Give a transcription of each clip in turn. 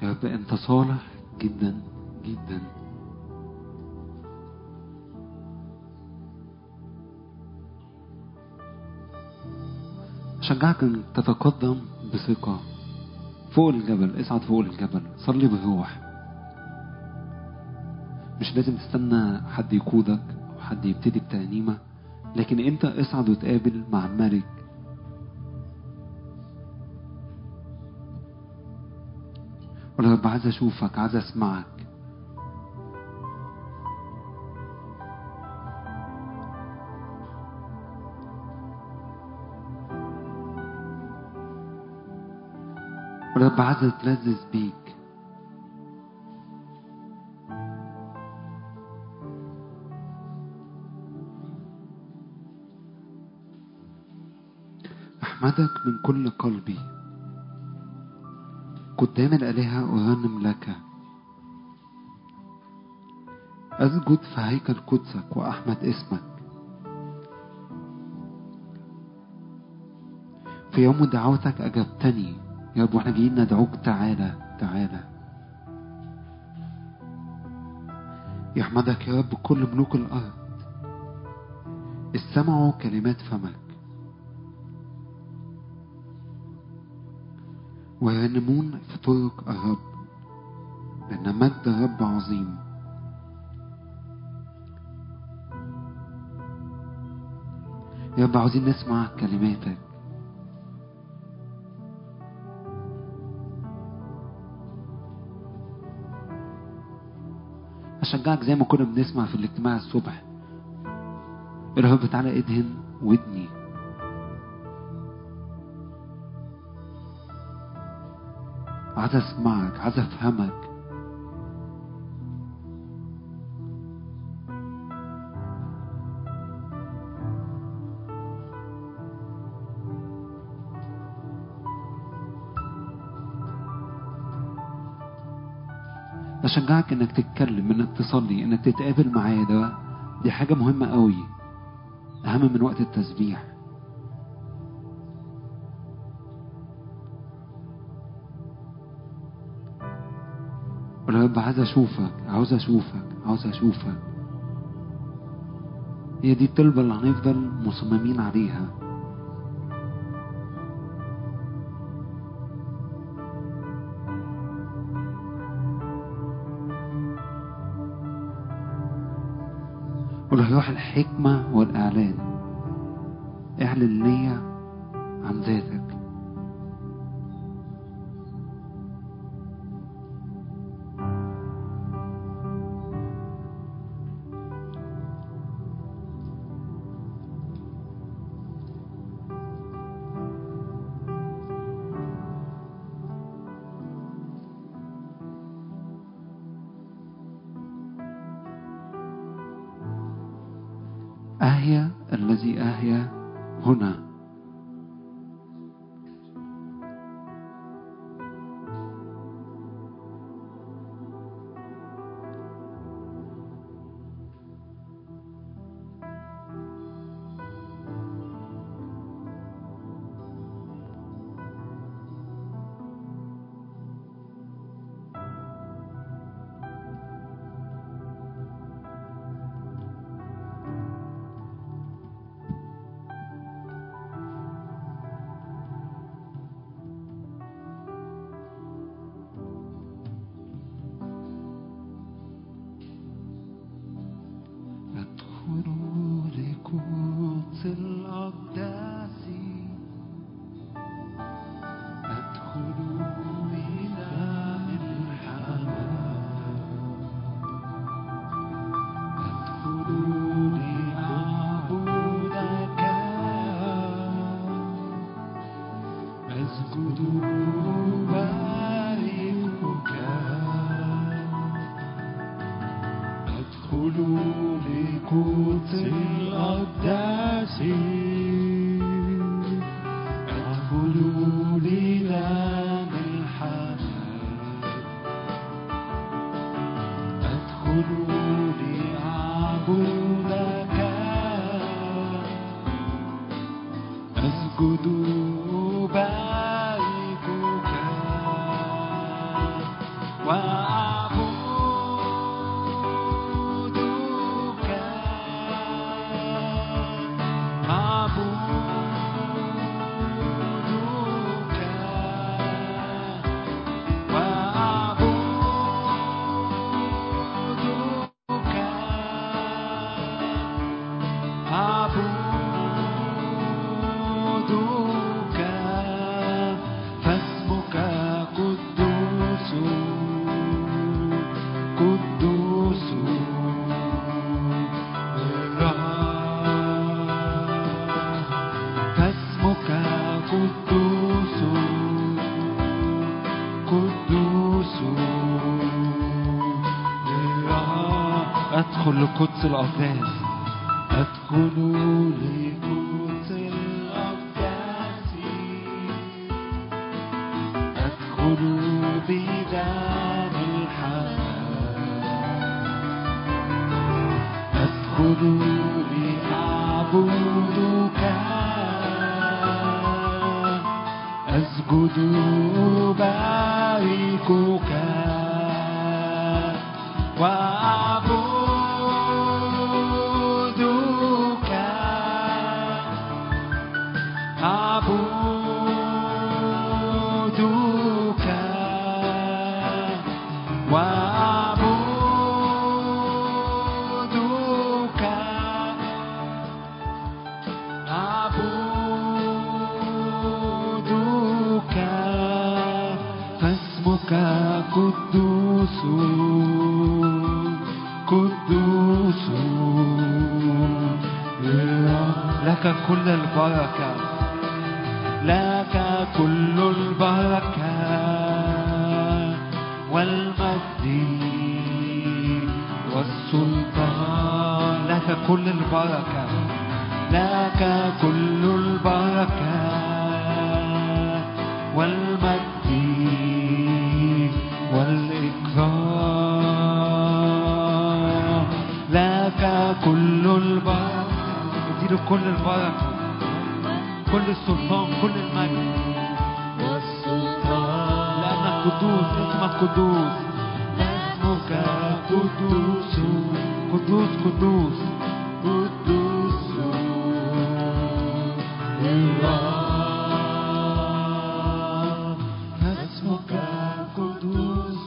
يا رب أنت صالح جدا جدا أشجعك أن تتقدم بثقة فوق الجبل اصعد فوق الجبل صلي بروح مش لازم تستنى حد يقودك أو حد يبتدي بترنيمة لكن أنت اصعد وتقابل مع الملك ولا رب عايز أشوفك عايز أسمعك ولا رب عايز أتلذذ بيك أحمدك من كل قلبي قدام الآلهة أرنم لك أسجد في هيكل قدسك وأحمد اسمك في يوم دعوتك أجبتني يا رب واحنا جايين ندعوك تعالى تعالى يحمدك يا رب كل ملوك الأرض استمعوا كلمات فمك ويرنمون في طرق الرب لأن مجد الرب عظيم يا رب عاوزين نسمع كلماتك أشجعك زي ما كنا بنسمع في الاجتماع الصبح الرب تعالى ادهن ودني عايز اسمعك عايز افهمك أشجعك إنك تتكلم إنك تصلي إنك تتقابل معايا ده دي حاجة مهمة قوي أهم من وقت التسبيح ولا رب عايز أشوفك عاوز أشوفك عاوز أشوفك هي دي الطلبة اللي هنفضل مصممين عليها روح الحكمة والإعلان اعلن ليا عن ذاتك أهيا الذي أهيا هنا ادخلوا لقدس الأقداس ادخلوا إلى الحمام ادخلوا لأعبدك أسجد أباركك ادخلوا لقدس الأقداس ادخلوا لنام الحمام ادخلوا لأعبدك أسجد أباركك أدخل لقدس الأقداس أدخل لقدس الأقداس أدخل بدم الحمام أدخل لأعبدك أسجد أباركك وأعبدك أعبدك وأعبدك أعبدك فاسمك قدوس قدوس لك كل البركة لك كل البركة والمجد والسلطان لك كل البركة لك كل البركة والمجد والإكرام لك كل البركة اديله كل البركة كل السلطان كل المجد والسلطان لأنك قدوس اسمك قدوس اسمك قدوس قدوس قدوس قدوس لله اسمك قدوس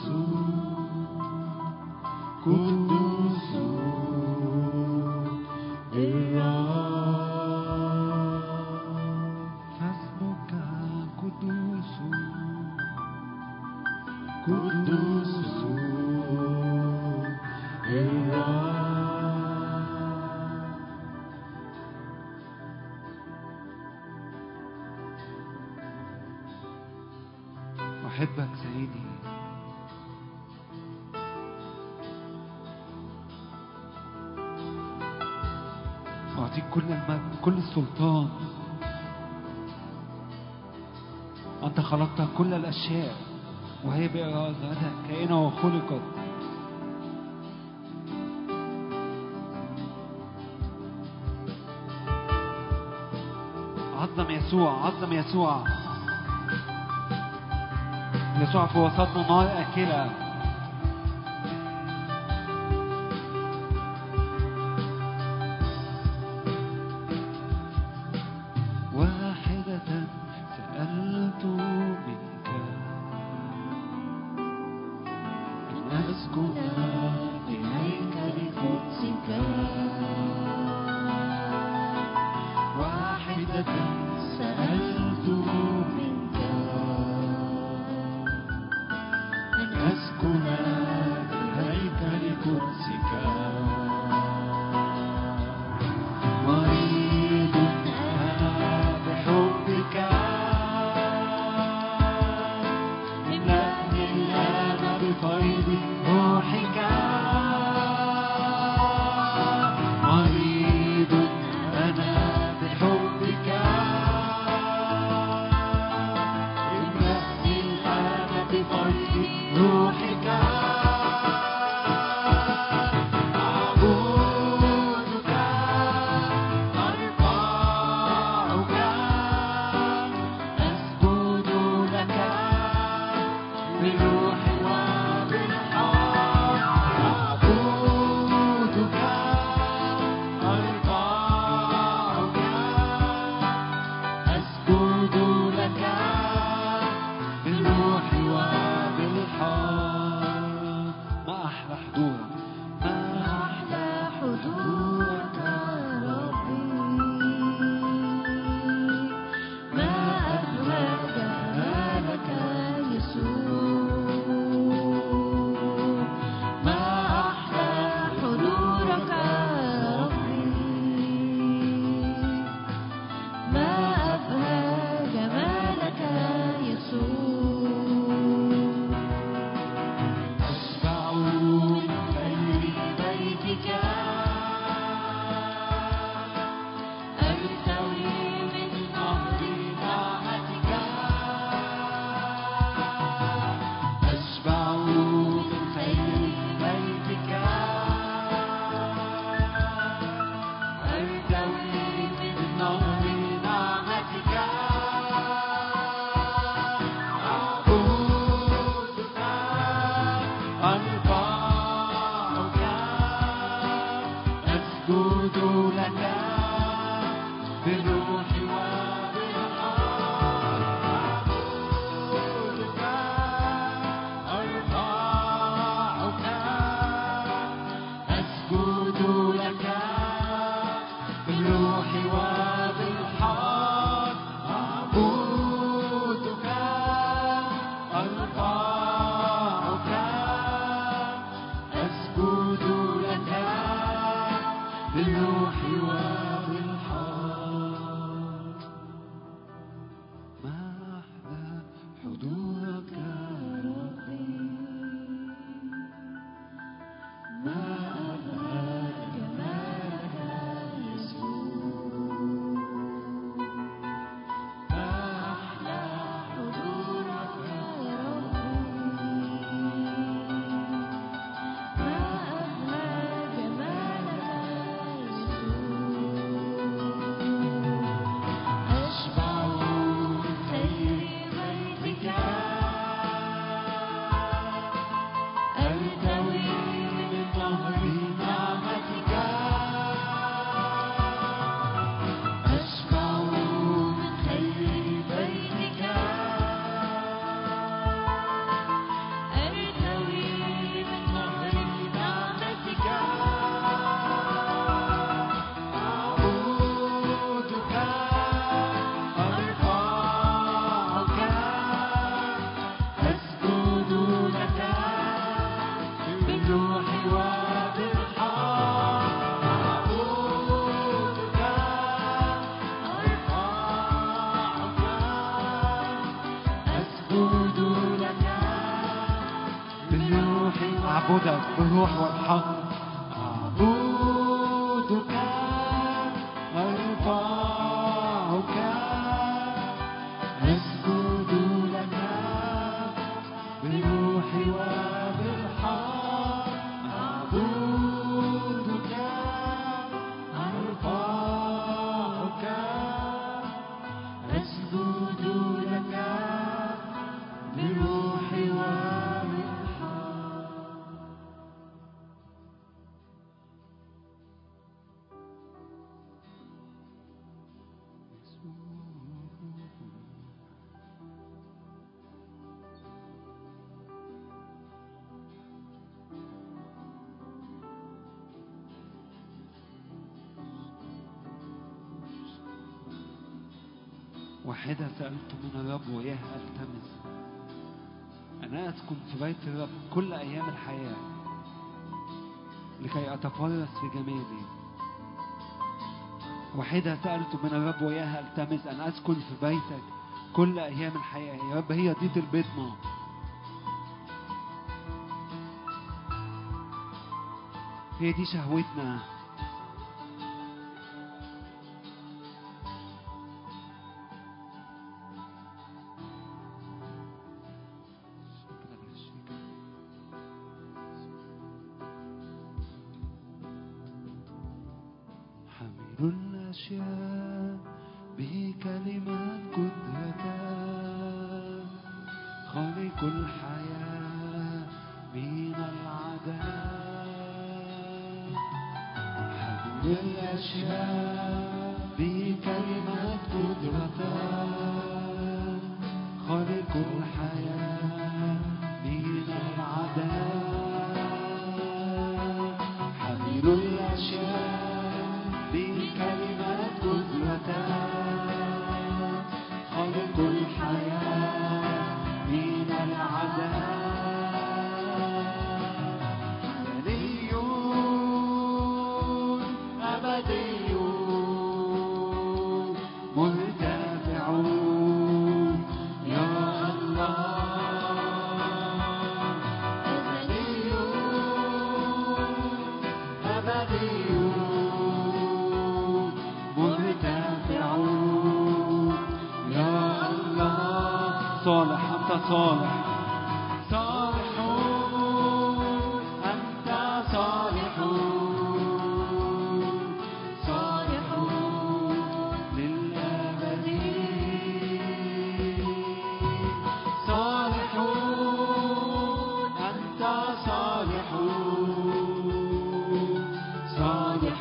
قدوس لله فاسمك قدوس قدوس لله أحبك سيدي أعطيك كل المجد كل السلطان أنت خلقت كل الأشياء وهي بإرادتك كائنة وخلقت عظم يسوع عظم يسوع يسوع في وسطنا نار آكلة واحدة سألت منك أن أسكن في هيكل قدسك واحدة سألت منك أن أسكن في هيكل قدسك مريض أنا بحبك املأني الآن بفيض روحك مريض أنا بحبك املأني الآن بفيض روحك أعبدك أرفعك أسجد لك بالروح وبالحق أعبدك أرفعك أسجد لك بالروح وبالحق ما أحلى حضورك ما أحلى حضورك ربي ما أبهى جمالك يسوع نعبدك بالروح والحق أعبدك أرفعك أسجد لك بالروح وبالحق أعبدك أرفعك أسجد لك بالروح وبالحق واحدة سألت من الرب وإياها ألتمس أنا أسكن في بيت الرب كل أيام الحياة لكي أتفرس في جمالي واحدة سألت من الرب وإياها ألتمس أن أسكن في بيتك كل أيام الحياة يا رب هي دي تربتنا هي دي شهوتنا حمل الأشياء بكلمات قدرتك خالق الحياة من العدم حمل الأشياء بكلمات قدرتك خالق الحياة من العدم حمل الأشياء بكلمات قدرتك خالق الحياة من العدم غني أبدي مرتفع يا الله أزلي أبدي مرتفع يا الله صالح أنت صالح صالح أنت صالح صالح للأبد صالح أنت صالح صالح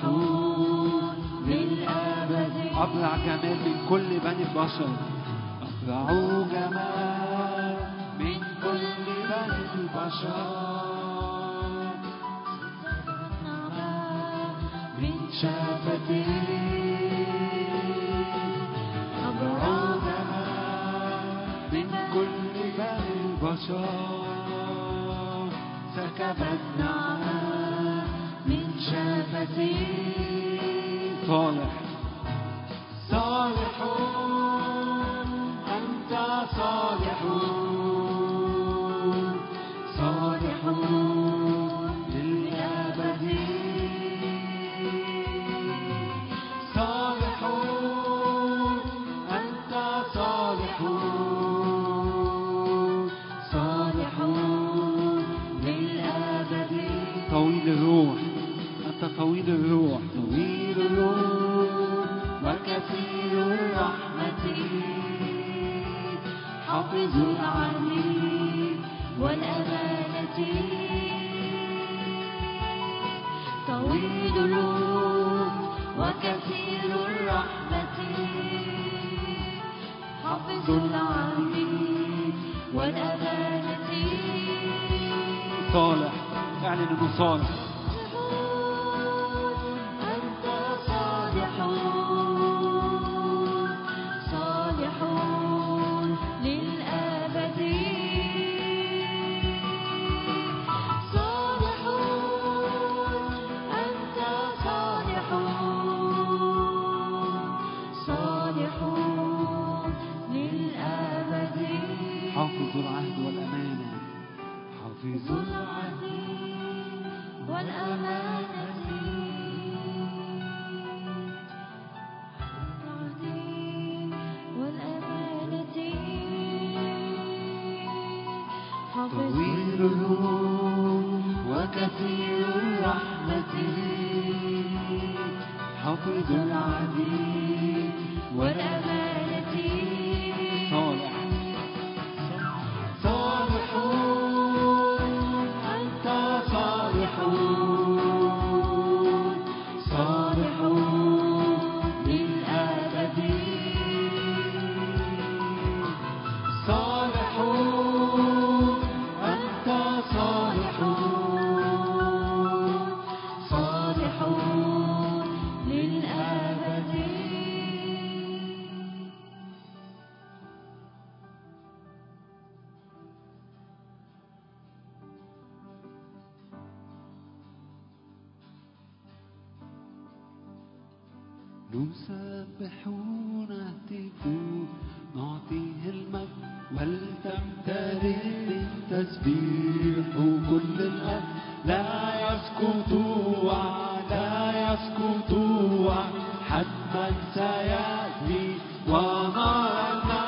للأبد أبرع جمال من كل بني البشر أبرع جمال من كل بني البشر من شفتي أبرع جمال من كل بني البشر سكبت نعمة من شفتي صالح صالح أنت صالح صالح للأبد صالح أنت صالح صالح للأبد طويل الروح أنت طويل الروح طويل الروح وكثير الرحمة حافظ العهد والأمانة طويل الروح وكثير الرحمة حافظ العهد والأمانة صالح اعلن انه صالح أنت صالح صالح للأبد صالح أنت صالح صالح للأبد حافظ العهد والأمانة حافظ العهد والأمانة العظيم والأمانة حافظ طويل الروح وكثير الرحمة حافظ العديد والأمانة صالح صالحون أنت صالحون صالحون للأبد صالحون أنت صالحون صالحون للأبد نسبح ونهتف نعطيه المجد ولتمتلئ بالتسبيح كل الأرض لا يسكت وعد لا يسكت وعد حتما سيأتي ونرى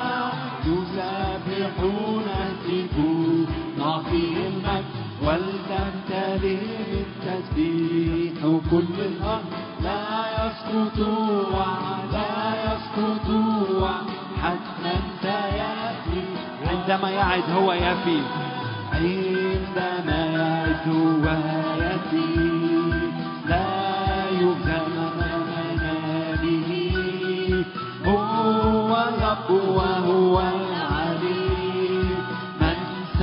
نسبح ونهتف نعطيه المجد ولتمتلئ بالتسبيح كل الأرض لا يسقط وعد لا يسقط وعد حتما سيأتي عندما يعد هو يفي عندما يعد هو يفي لا يهزم أمامنا به هو الرب وهو العليم من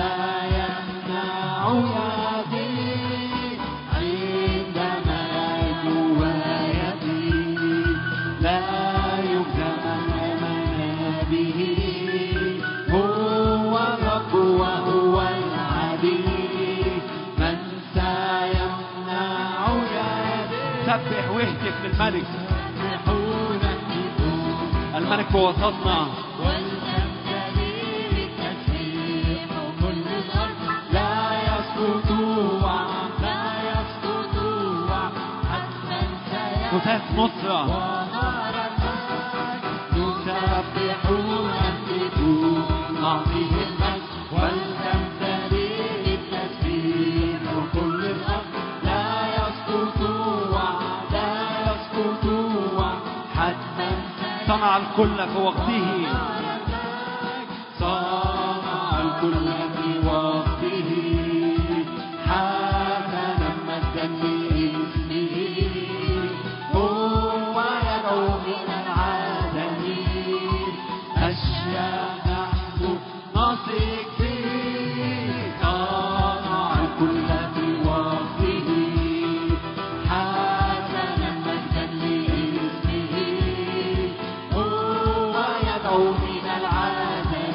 سيمنع يدي عندما يدعو يدي لا يهزم أمامنا به هو الرب وهو العليم من سيمنع يدي سبح واهتف للملك الملك في وسطنا ولتمتلئ بالتسبيح كل الأرض لا يسقط وعد لا يسقط وعد حتما سيأتي هتاف نصرة ونرى المجد نسبح ونهتف نعطيه المجد ولتمتلئ بالتسبيح كل الأرض لا يسقط وعد لا يسقط وعد حتما صنع الكل في وقته صنع الكل في وقته حسنا مجدا لاسمه هو يدعو من العالم أشياء نحن نثق فيه صنع الكل في وقته حسنا مجدا لاسمه هو يدعو من العالم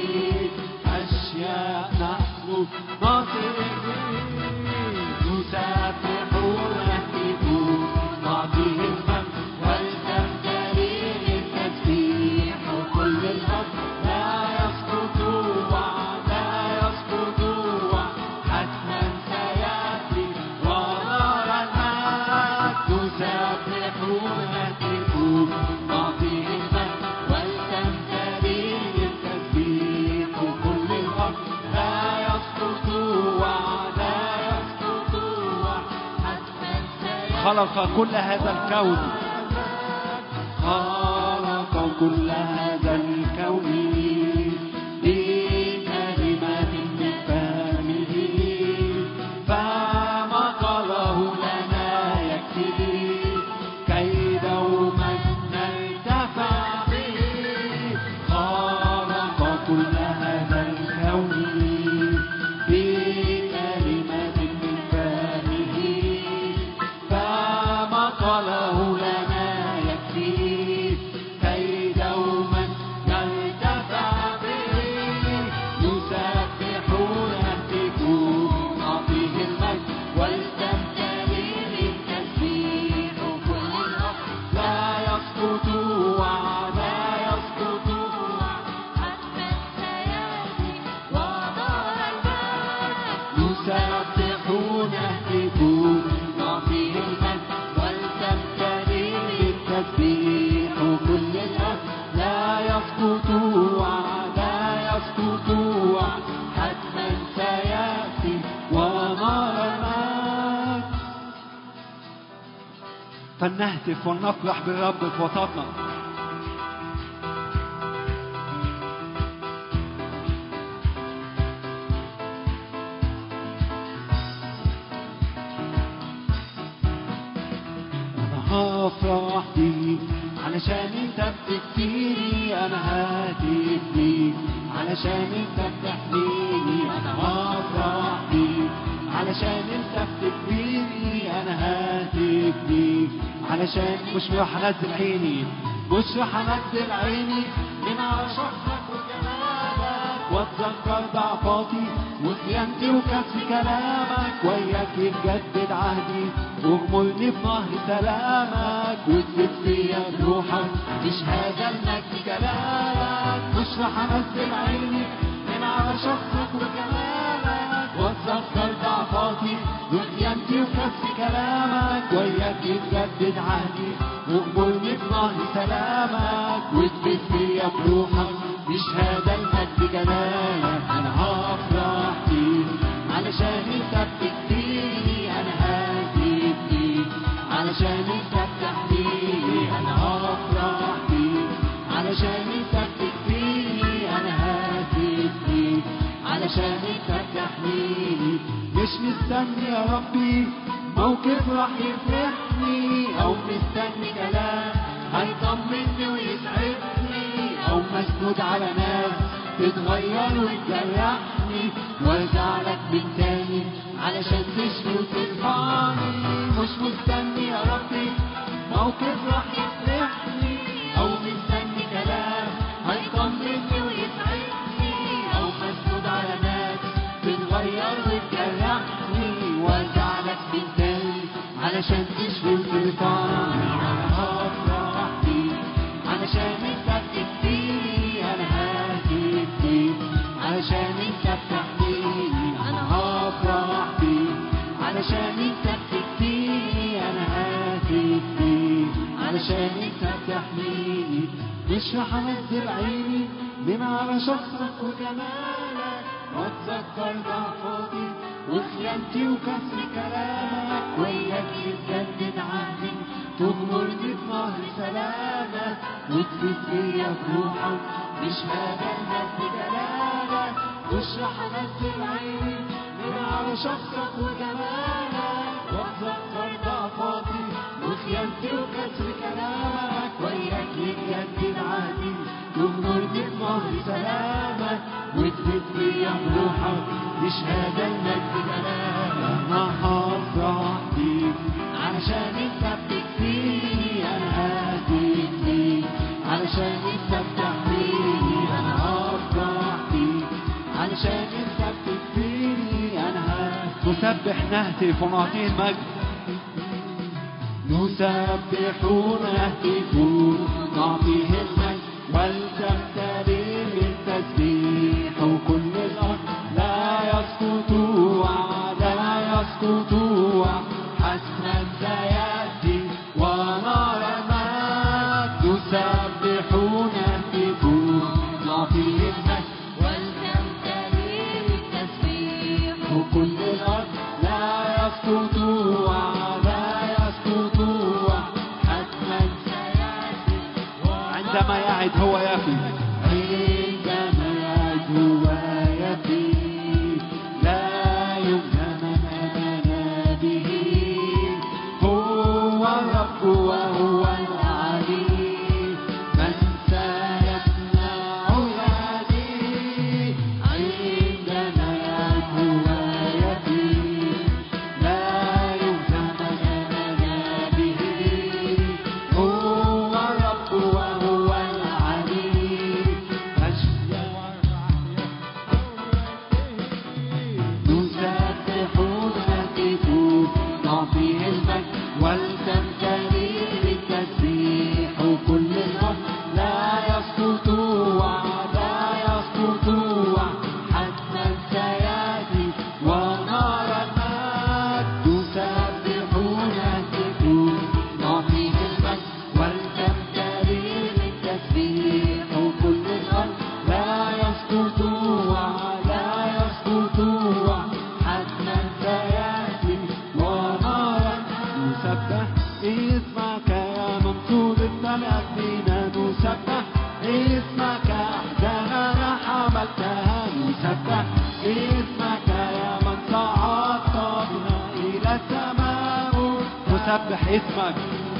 أشياء نحن نثق فيه نسبح ونهتف نعطيه المجد ولتمتلئ بالتسبيح كل الأرض لا يسقط وعد لا يسقط وعد حتما سيأتي ونرى المجد نسبح ونهتف نعطيه المجد ولتمتلئ بالتسبيح كل الأرض لا يسقط وعد لا يسقط وعد حتما سيأتي خلق كل هذا الكون خلق كل هذا الكون بكلمة من فمه فما قاله لنا يكفي كي دوما نرتفع به خلق كل هذا الكون بكلمة من فمه فما قاله لنا يكفي كي دوما فلنهتف ولنفرح بالرب في وسطنا أنا هفرح بيك علشان انت بتكفيني انا ههتف بيك علشان انت بتحميني انا هفرح بيك علشان انت بتكفيني انا ههتف بيك علشان مش راح انزل عيني مش راح انزل عيني من على شخصك وجمالك واتذكر ضعفاتي وخيانتي وكسر كلامك وياك يتجدد عهدي واغمرني في نهر سلامك وتفت فيا بروحك مش هذا المجد كلامك مش راح انزل عيني من على شخصك وجمالك واتذكر ضعفاتي وخيانتي وكسر كلامك وياك يتجدد عهدي واغمرني في نهر سلامك وتفت فيا بروحك مش هذا المجد جلالك انا هفرح فيك علشان انت بتكفيني انا هاجي فيك علشان انت بتحميني انا هفرح فيك علشان انت بتكفيني انا هاجي فيك علشان انت بتحميني مش مستني يا ربي موقف راح يفرحني او مستني كلام هيطمني ويسعدني او مسنود على ناس تتغير وتجرحني وارجع لك من تاني علشان تشفي وترفعني مش مستني يا ربي موقف راح يفرحني او مستني كلام هيطمني ويسعدني او مسنود على ناس تتغير وتجرحني وارجع لك من تاني علشان تشفي وترفعني انا هفرح بيك علشان انت بتكفيني انا هاجي فيك علشان انت بتحميني انا هفرح بيك علشان انت بتكفيني انا هاجي فيك علشان انت بتحميني مش راح انزل عيني من على شخصك وجمالك واتذكر ضعفاتي وخيانتي وكسر كلامك وياك يتجدد عهدي تغمرني في نهر سلامك وتفيد فيا بروحك مش هذا المجد جلالك مش راح انزل عيني من على شخصك وجمالك واتذكر ضعفاتي وخيانتي وكسر كلامك وياك يتجدد عهدي تغمرني في نهر سلامك وتفيد فيا بروحك مش هذا المجد جلالك انا هفرح بيك علشان انت بتكفيني انا هاديك فيك علشان انت بتحميني انا هفرح بيك علشان انت بتكفيني انا هاديك نسبح نهتف ونعطيه المجد نسبح نهتف نعطيه المجد ولتمتلئ بالتسبيح وكل الارض لا يسقط لا يسقط حسنا سياتي ونرى المجد نسبح نهتف نعطيه المجد ولتمتلئ بالتسبيح وكل الأرض لا يسقط لا يسقط حتما سيأتي عندما يعد هو يفي عندما يعد هو يفي لا يمنع من آمن به هو الرب وهو العلي من سيمنع يدي عندما يعد هو يفي لا يمنع من آمن به هو الرب وهو العلي أشجع نسبح نهتف نعطيه المجد ولتمتلئ بالتسبيح وكل الأرض لا يسقط لا يسقط حتما سيأتي ونرى المجد نسبح نهتف نعطيه المجد ولتمتلئ بالتسبيح وكل الأرض لا يسقط لا يسقط حتما سيأتي ونرى نسبح اسمك نسبح اسمك يا من صعدت بنا إلى السماء نسبح اسمك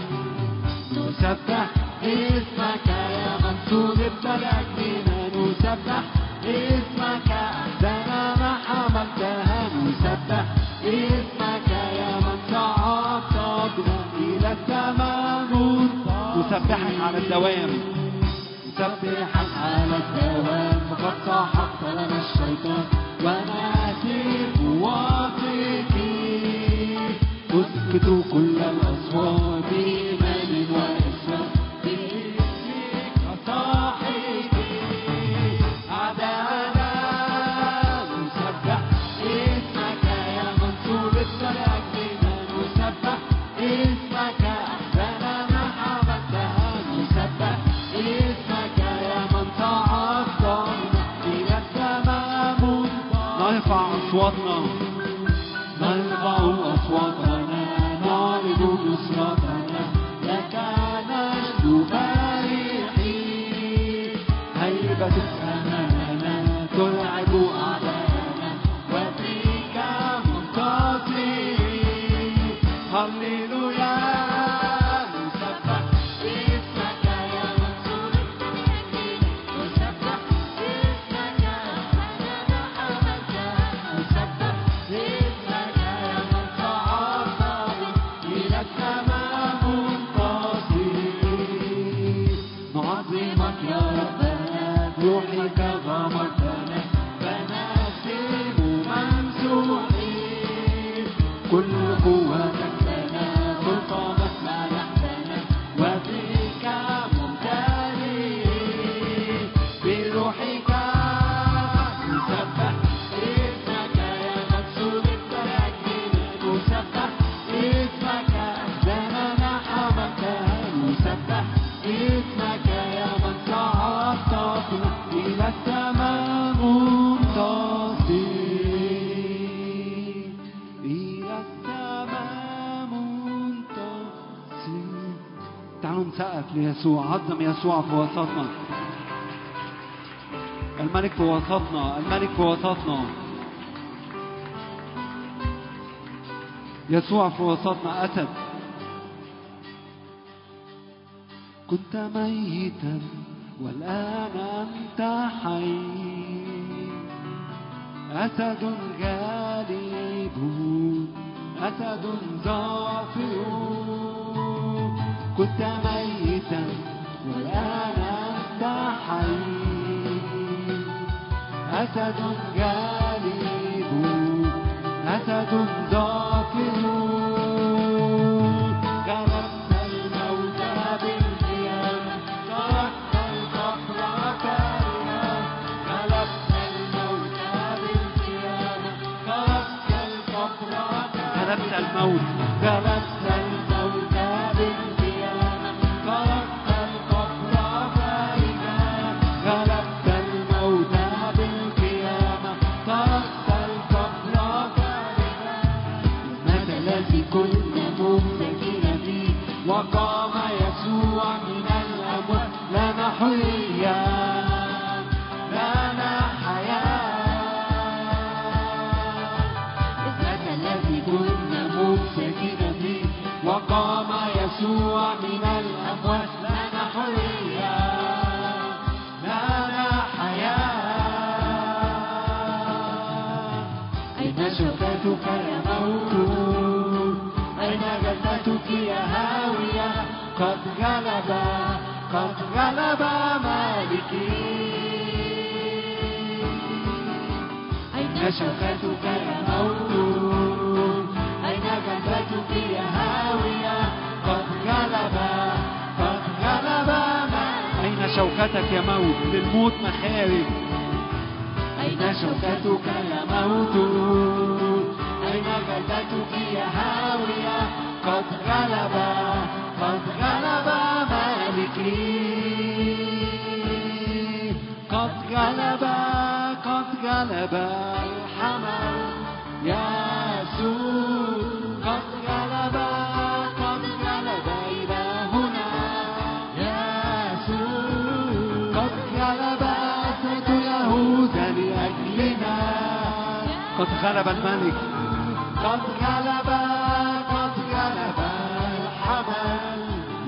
نسبح اسمك يا من صلبت لأجلنا نسبح اسمك أحزاننا حملتها نسبح اسمك يا من صعدت بنا إلى السماء نسبحك على الدوام نسبحك على الدوام فقد سحقت لنا الشيطان ونأتي واثقين اسكتوا كل الأصوات بإيمان وإسلام باسمك صاحبي أعداءنا نسبح اسمك يا من صلبت لأجلنا نسبح اسمك أحزاننا حملتها نسبح اسمك يا من صعدت بنا إلى السماء نرفع أصواتنا نرفع أصواتنا نعرض نصرتنا لك نشدو فرحين هيبتك أمامنا ترعب أعداءنا وفيك منتصرين هللويا نسبح اسمك يا من صلبت لأجلنا نسبح اسمك أحسننا حملتها نسبح اسمك يا من صعدت إلى السماء منتصرين نعظمك يا ربنا بروحك غمرتنا فنسلم ممسوحين كل قوتك لنا سلطانك منحتنا وفيك ممتلئين بروحك نسبح اسمك يا من صلبت لأجلنا نسبح اسمك أحزاننا حملتها نسبح اسمك يا من صعدت بنا إلى السماء منتصرين إلى السماء منتصرين تعالوا نسقف ليسوع عظم يسوع في وسطنا الملك في وسطنا الملك في وسطنا يسوع في وسطنا أسد كنت ميتا والآن أنت حي أسد غالب أسد ظافر كنت ميتا والآن أنت حي أسد غالب أسد ظافر غلبت الموت بالقيامة تركت الفقر كارها غلبت الموت بالقيامة تركت الفقر غلبت الموت غلبت الموت بالقيامة تركت الفقر فارغا غلبت الموت بالقيامة تركت الفقر فارغا مات الذي كنا ممسكين فيه وقام يسوع من الأموات لنا حرية لنا حياة مات الذي كنا ممسكين فيه وقام يسوع من الأموات لنا حرية لنا حياة أين شوكتك يا موت أين جنتك يا هاوية قد غلب قد غلب مالكي أين شوكتك يا موت أين جنتك يا هاوية قد غلب قد غلب مالكي أين شوكتك يا موت للموت مخارج أين شوكتك يا موت أين جلدتك يا هاوية قد غلب قد غلب مالكي قد غلب قد غلب الحمل يسوع قد غلب قد غلب إلهنا يسوع قد غلب أسد يهوذا لأجلنا قد غلب الملك قد غلب قد غلب الحمل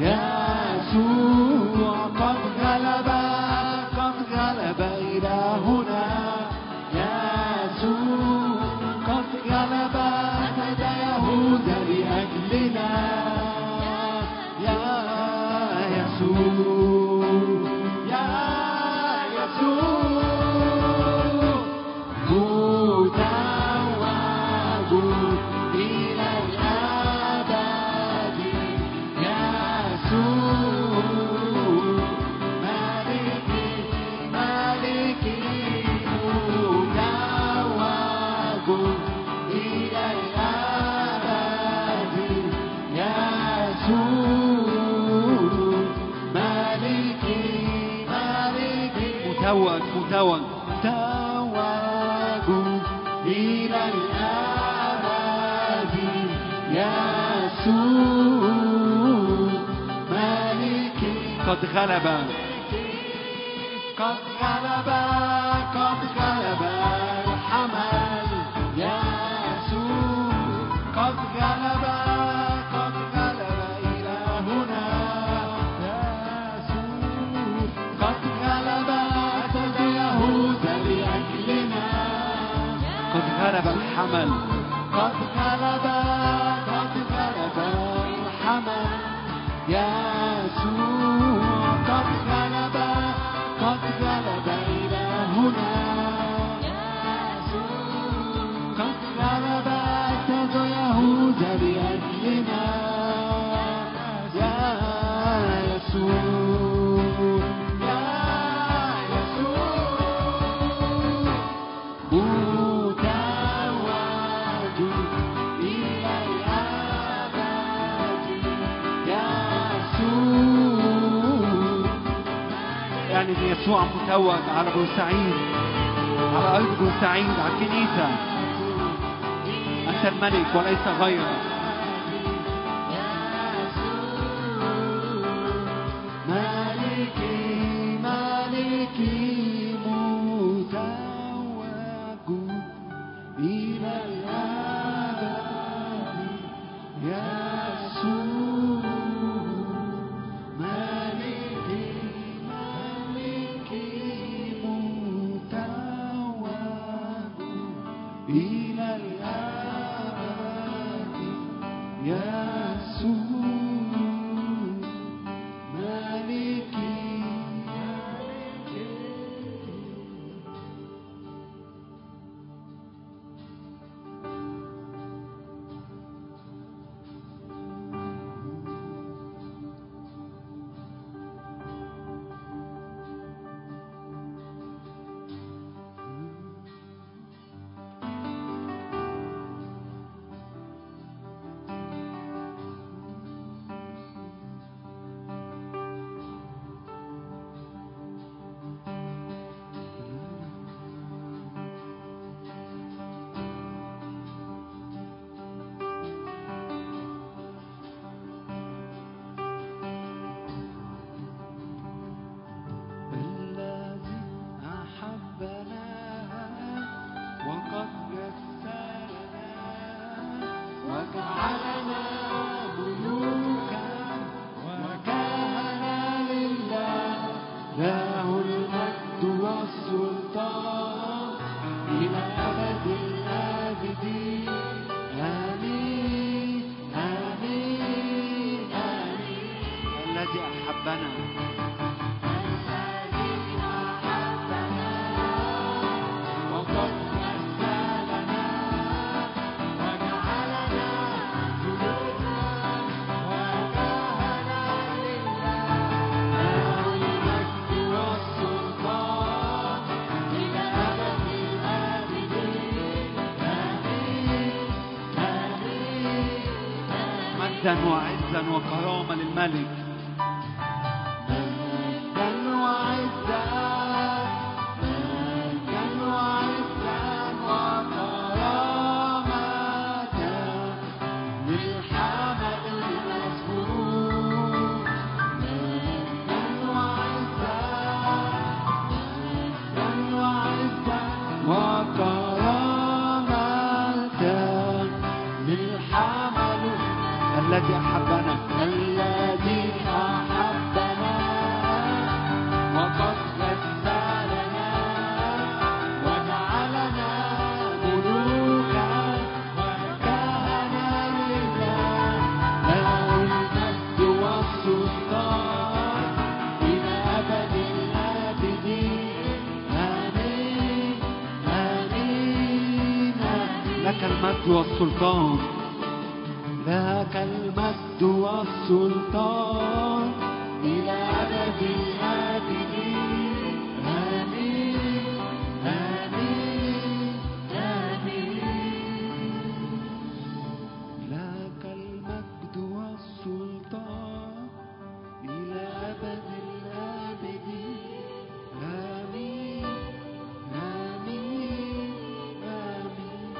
يسوع قد غلب قد غلب إلهنا يسوع قد غلب مجد يهوذا لأجلنا يا يسوع يا يسوع متوج إلى الأبد يسوع مالكي مالكي متوج إلى الأبد يسوع مالكي مالكي متوج متوج توج إلى الأبد يسوع مالكي قد غلب قد غلب قد غلب الحمل يسوع قد غلب قد غلب إلهنا يسوع قد غلب ضد يهوذا لأجلنا قد غلب الحمل قد غلب قد غلب الحمل يسوع قد غلب قد غلب إلهنا قد غلب ضد يهوذا لأجلنا يا يسوع يا يسوع متوج إلى الأبد يسوع يعني ان يسوع متوج على بورسعيد على ارض بورسعيد على الكنيسه انت الملك وليس غيرك مالكي مالكي متوج إلى الأبد يسوع مالكي مالكي متوج إلى الأبد يسوع مالكي الذي أحبنا وقد يسرنا وجعلنا ملوكا وكهنا لله له المجد والسلطان إلى أبد الآبدين آمين آمين آمين الذي احبنا وقد مثلنا وجعلنا ملوكا وكهنا لله له المجد والسلطان إلى أبد الآبدين آمين آمين مجدا وعزا وكرامه للملك مجدا وعزا مجدا وعزا وكرامة للحمل المسبوق مجدا وعزا مجدا وعزا وكرامة الذي أحبنا الذي أحبنا وقد غسلنا وجعلنا ملوكا وكهنا لله له المجد والسلطان إلى أبد الآبدين آمين آمين آمين لك المجد والسلطان لك المجد والسلطان إلى أبد الآبدين آمين آمين آمين لك المجد والسلطان إلى أبد الآبدين آمين آمين آمين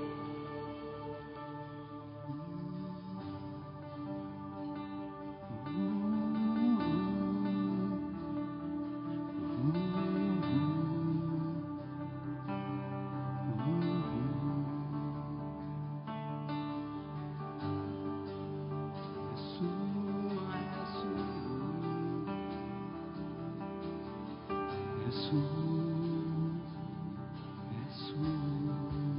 يسوع يسوع يسوع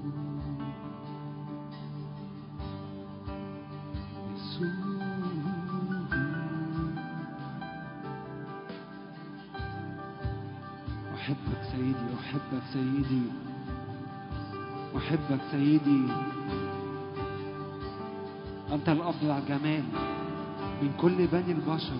أحبك سيدي أحبك سيدي أحبك سيدي أنت الأبدع جمال من كل بني البشر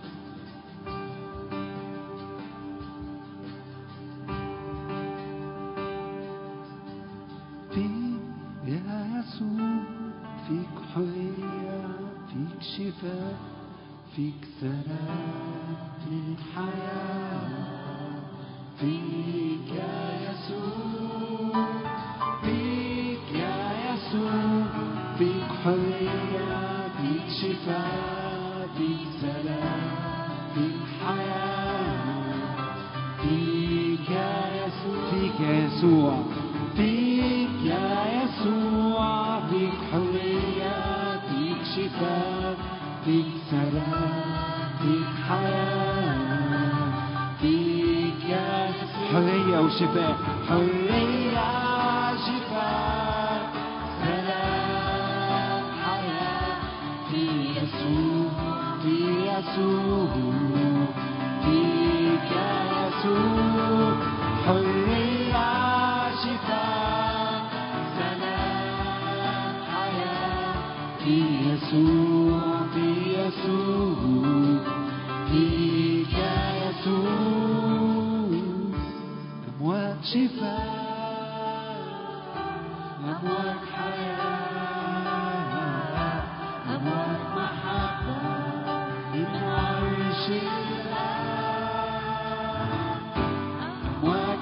فيك يا يسوع فيك حرية فيك شفاء فيك سلام للحياة فيك يا يسوع فيك يا يسوع فيك حرية فيك شفاء فيك سلام فيك حياة فيك يا يسوع فيك يا يسوع فيك يا يسوع فيك حرية فيك شفاء فيك سلام فيك حياة فيك يا يسوع حرية وشفاء حرية شفاء سلام حياة في يسوع في يسوع فيك يا يسوع حرية شفاء سلام حياة في يسوع في يسوع فيك يا يسوع أمواج شفاء أمواج حياة أمواج محبة من عرش الله أمواج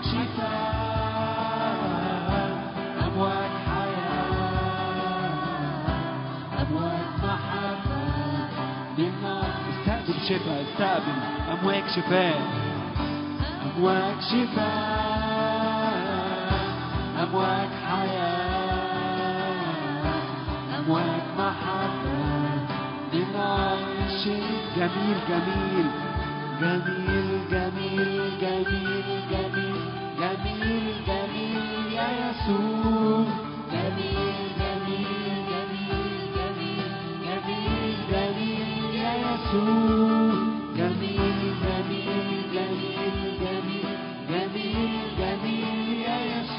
شفاء أمواج حياة أمواج محبة من عرش استقبل شفاء استقبل أمواج شفاء أمواج شفاء أمواج حياة أمواج محبة من عرش جميل جميل جميل جميل جميل جميل جميل جميل يا يسوع جميل جميل جميل جميل جميل جميل يا يسوع جميل جميل جميل جميل جميل جميل يا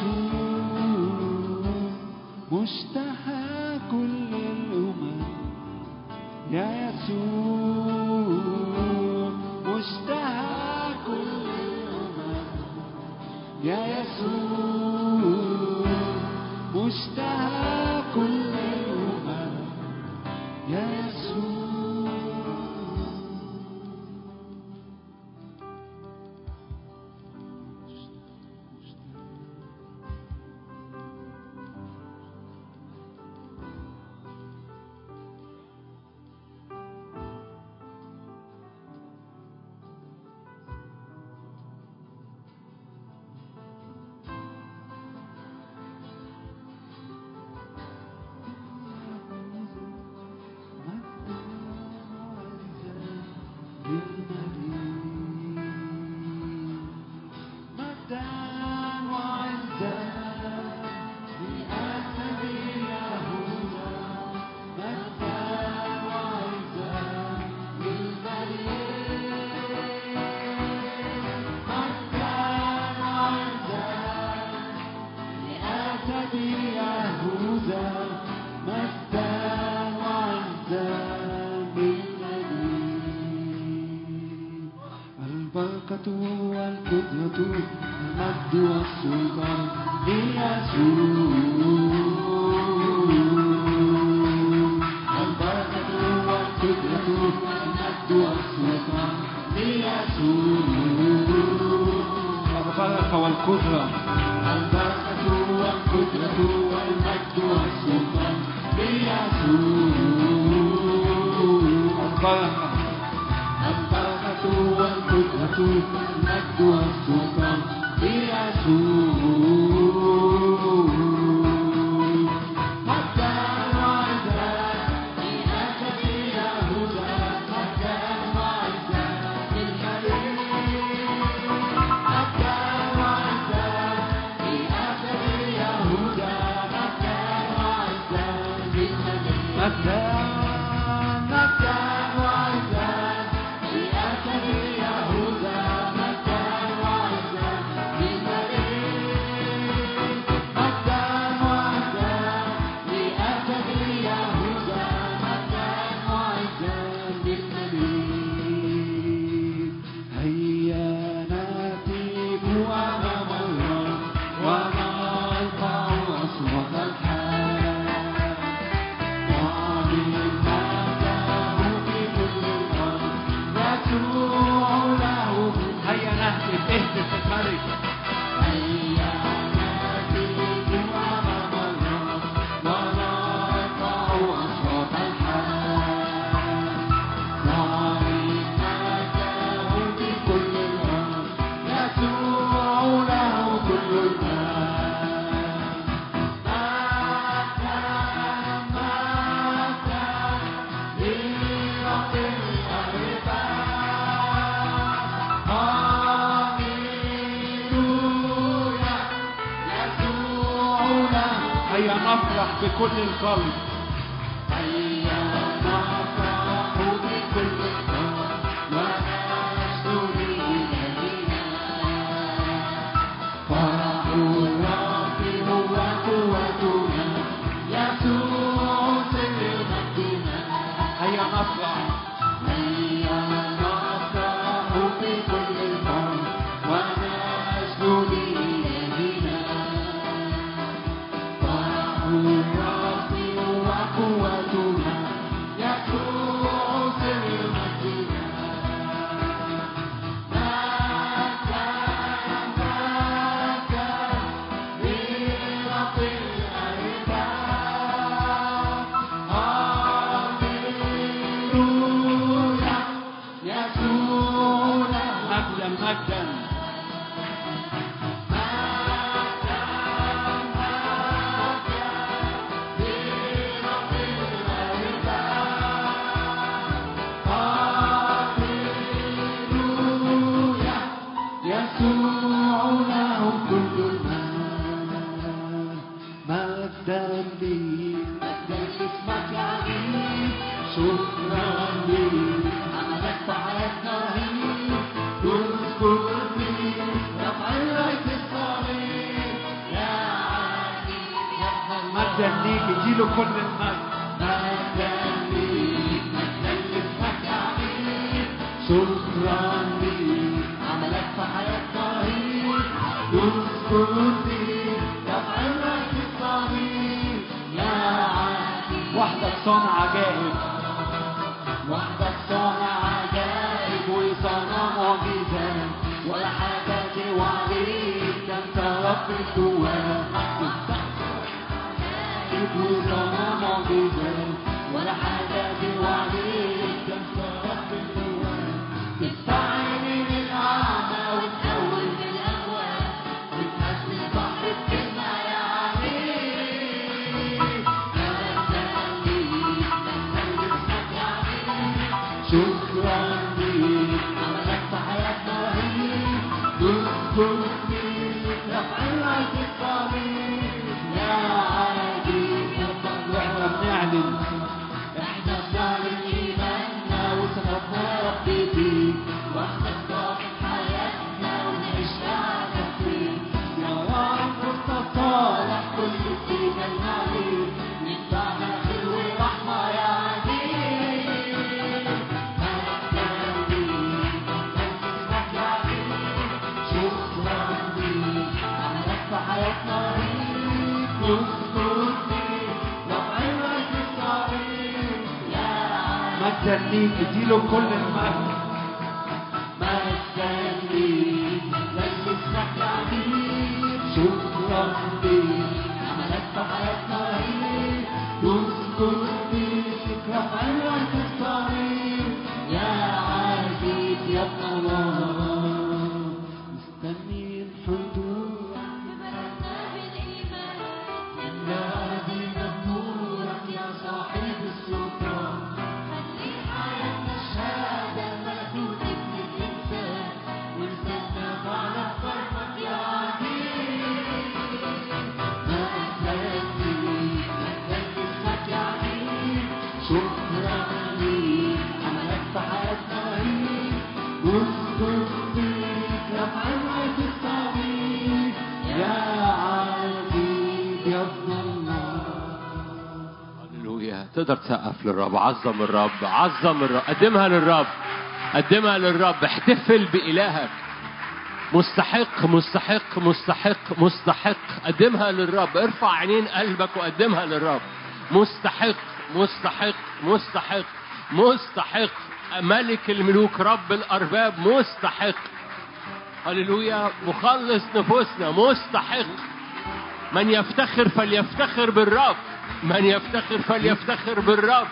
يسوع مشتهى كل الأمم يا يسوع مشتهى كل الأمم يا يسوع مشتهى كل الأمم يا يسوع يهوذا مجدا وعزا للنبي البركة والقدرة المجد والسلطان ليسوع البركة والقدرة المجد والسلطان ليسوع البركة والقدرة البركة والقدرة والمجد والسلطان ليسوع البركة البركة والقدرة والمجد والسلطان ليسوع مجدا وعزا لأسد يهوذا مجدا وعزا للملك مجدا وعزا لأسد يهوذا مجدا وعزا للملك مجدا مجدا وعزا لأسد يهوذا مجدا وعزا للملك مجدا وعزا لأسد يهوذا مجدا وعزا للملك هيا ناتيك أمام الرب ونرفع أصوات الحال نعلن مجده في كل الأرض يسوع له هيا نهتف اهتف الملك هيا ناتيك أمام الرب ونرفع أصوات الحال نعلن مجده في كل الأرض يسوع له كل المجد هيا نفرح بكل القلب فرح الرب هو قوتنا يسوع سر مجدنا هيا نفرح هيا نفرح في كل الأرض ونسجد لإلهنا فرح الرب هو قوتنا يسوع سر مجدنا مجدا مجدا لرب الأرباب هللويا يسوع له مجدا مجدا يسوع له كل المال مجدا لي مجدا اسمك عليم شكرا لي عملك في حياتنا رهيب تذكر لي رفع راية الصليب يا علي يا مجدا ليك اديله كل المجد مجدا ليك مجدا لاسمك عليك شكرا ليك عملك في حياتنا رهيب يذكر ليك رفع راية الصليب يا علي وحدك صانع عجائب وحدك صانع عجائب وصانع معجزات ولا حاجة سوى عليك ده انت رب القوات عجائب وصانع معجزات ولا حاجة سوى عليك ده انت رب القوات تستعين الأعمى وتقوم الأموات وتهدي البحر بكلمة يا عليك شكرا ليك عملك في حياتنا رهيب تذكر ليك رفع راية الصليب يا عادي واحنا بنعلن احنا مجدا ليك اديله كل المجد شكرا ليك عملك في حياتنا رهيب نذكر فيك رفعنا الصليب يا عزيز يا ابن الله مستنيين حضورك نادي نورك يا صاحب السلطان خلي حياتنا شهادة ملكوت ابن الإنسان ونستنى على فرحك يا عزيز مجدا ليك مجدا اسمك يا عزيز شكرا ليك عملك في حياتنا رهيب نذكر فيك رفعنا الصليب يا عزيز يا ابن الله هللويا تقدر تسقف للرب عظم الرب عظم الرب قدمها للرب قدمها للرب احتفل بإلهك مستحق مستحق مستحق مستحق قدمها للرب ارفع عينين قلبك وقدمها للرب مستحق مستحق مستحق مستحق ملك الملوك رب الأرباب مستحق هللويا مخلص نفوسنا مستحق من يفتخر فليفتخر بالرب من يفتخر فليفتخر بالرب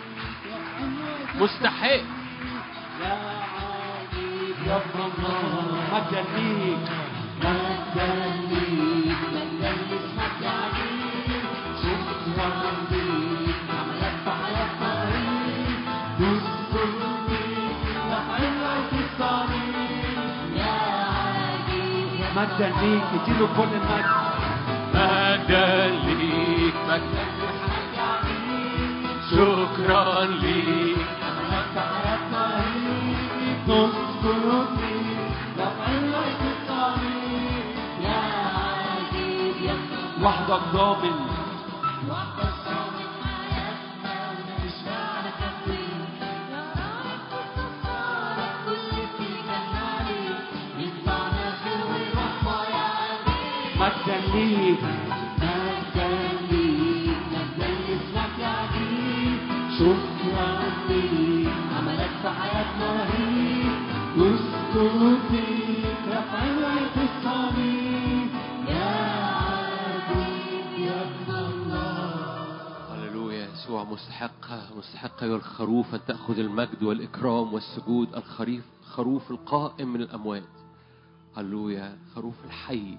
مستحق يا عزيز يا ابن الله مجدا ليك مجدا ليك مجدا اسمك يا عزيز شكرا ليك عملك في حياتنا رهيب نذكر فيك رفعنا الصليب يا عزيز يا مجدا ليك اديله كل المجد مجدا ليك مجدا اسمك يا عزيز شكرا ليك عملك في حياتنا رهيب نذكر فيك رفعنا الصليب يا عزيز يا ابن الله وحدك ضامن وحدك صامت حياتنا ونعيش على كفين يا رب تستطارك كل فيك عليك يدفعنا خير ورحمة يا عزيز مجدا ليك مجدا ليك مجدا اسمك يا عزيز شكرا ليك عملك في حياتنا رهيب نذكر فيك رفعنا الصليب يا عزيز يا ابن الله هللويا يسوع مستحق مستحق أيها الخروف أن تأخذ المجد والإكرام والسجود الخريف خروف القائم من الأموات هللويا خروف الحي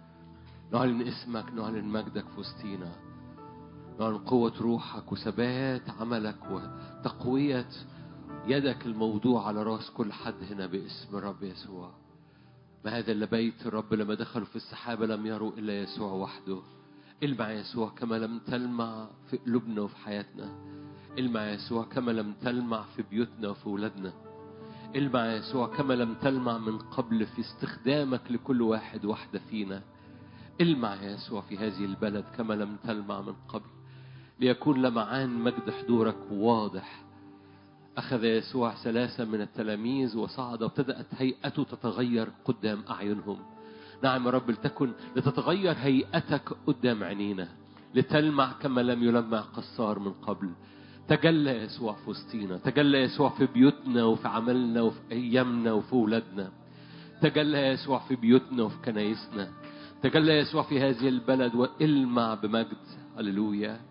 نعلن اسمك نعلن مجدك في وسطينا نعلن قوة روحك وثبات عملك وتقوية يدك الموضوع على راس كل حد هنا باسم الرب يسوع ما هذا إلا بيت الرب لما دخلوا في السحابة لم يروا إلا يسوع وحده المع يسوع كما لم تلمع في قلوبنا وفي حياتنا المع يسوع كما لم تلمع في بيوتنا وفي ولادنا المع يسوع كما لم تلمع من قبل في استخدامك لكل واحد واحدة فينا المع يا يسوع في هذه البلد كما لم تلمع من قبل ليكون لمعان مجد حضورك واضح أخذ يسوع ثلاثة من التلاميذ وصعد وابتدأت هيئته تتغير قدام أعينهم نعم يا رب لتكن لتتغير هيئتك قدام عينينا لتلمع كما لم يلمع قصار من قبل تجلى يسوع في وسطينا تجلى يسوع في بيوتنا وفي عملنا وفي أيامنا وفي ولادنا تجلى يسوع في بيوتنا وفي كنايسنا تجلى يسوع في هذه البلد والمع بمجد هللويا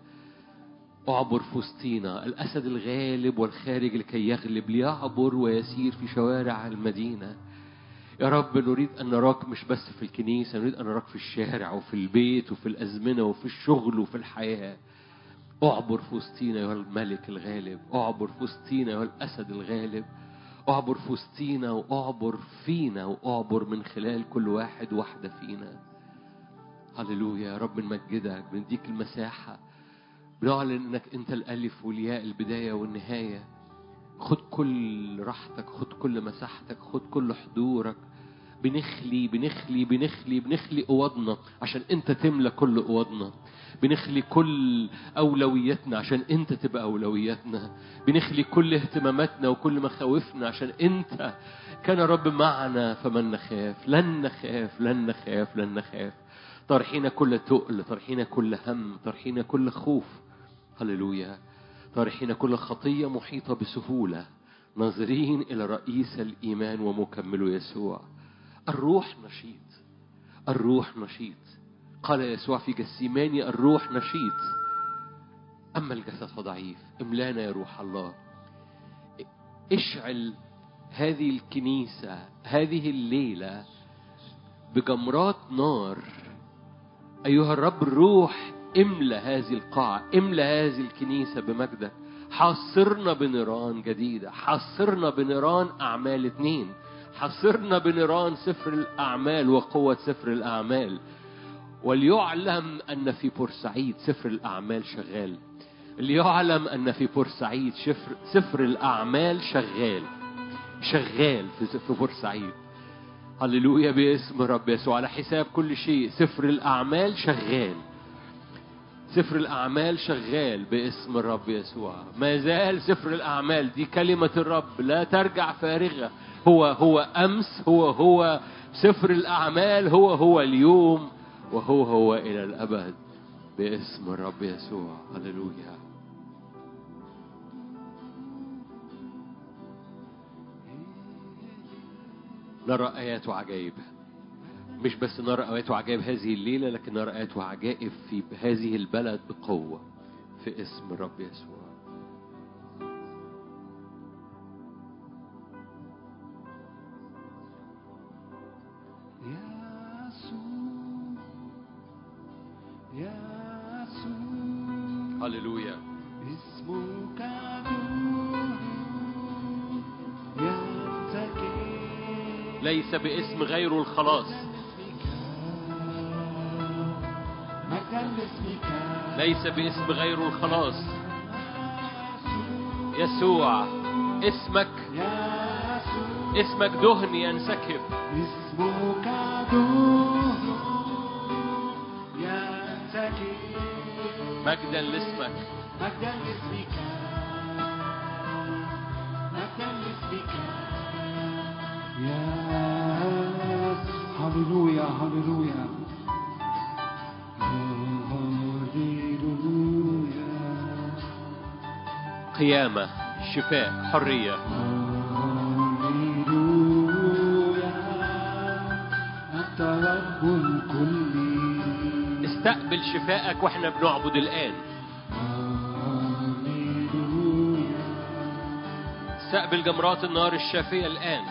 اعبر في وسطينا الأسد الغالب والخارج لكي يغلب ليعبر ويسير في شوارع المدينة يا رب نريد أن نراك مش بس في الكنيسة نريد أن نراك في الشارع وفي البيت وفي الأزمنة وفي الشغل وفي الحياة اعبر في وسطينا يا الملك الغالب اعبر في وسطينا يا الأسد الغالب اعبر في وسطينا واعبر فينا واعبر من خلال كل واحد واحدة فينا هللويا يا رب نمجدك بنديك المساحة بنعلن انك انت الالف والياء البداية والنهاية خد كل راحتك خد كل مساحتك خد كل حضورك بنخلي بنخلي بنخلي بنخلي اوضنا عشان انت تملى كل اوضنا بنخلي كل اولوياتنا عشان انت تبقى اولوياتنا بنخلي كل اهتماماتنا وكل مخاوفنا عشان انت كان رب معنا فمن نخاف لن نخاف لن نخاف لن نخاف طرحين كل تقل طرحين كل هم طرحين كل خوف هللويا طارحين كل خطية محيطة بسهولة ناظرين إلى رئيس الإيمان ومكمله يسوع الروح نشيط الروح نشيط قال يسوع في جسيماني الروح نشيط أما الجسد فضعيف املانا يا روح الله اشعل هذه الكنيسة هذه الليلة بجمرات نار أيها الرب الروح املى هذه القاعة املى هذه الكنيسة بمجدك حاصرنا بنيران جديدة حاصرنا بنيران أعمال اتنين حاصرنا بنيران سفر الأعمال وقوة سفر الأعمال وليعلم أن في بورسعيد سفر الأعمال شغال ليعلم أن في بورسعيد سفر, سفر الأعمال شغال شغال في في بورسعيد هللويا باسم رب يسوع على حساب كل شيء سفر الأعمال شغال سفر الأعمال شغال باسم الرب يسوع ما زال سفر الأعمال دي كلمة الرب لا ترجع فارغة هو هو أمس هو هو سفر الأعمال هو هو اليوم وهو هو إلى الأبد باسم الرب يسوع هللويا نرى آيات وعجائب مش بس نرى آيات وعجائب هذه الليلة لكن نرى آيات وعجائب في هذه البلد بقوة في اسم الرب يسوع يسوع يسوع هللويا اسمك نور يتكي ليس باسم غيره الخلاص مجدا لاسمك ليس باسم غيره الخلاص يسوع اسمك يسوع اسمك دهن ينسكب اسمك نور يتكي مجدا لاسمك مجدا لاسمك مجدا لاسمك يس هللويا هللويا هللويا قيامة شفاء حرية هللويا أنت رب الكل استقبل شفائك واحنا بنعبد الآن هللويا استقبل جمرات النار الشافية الآن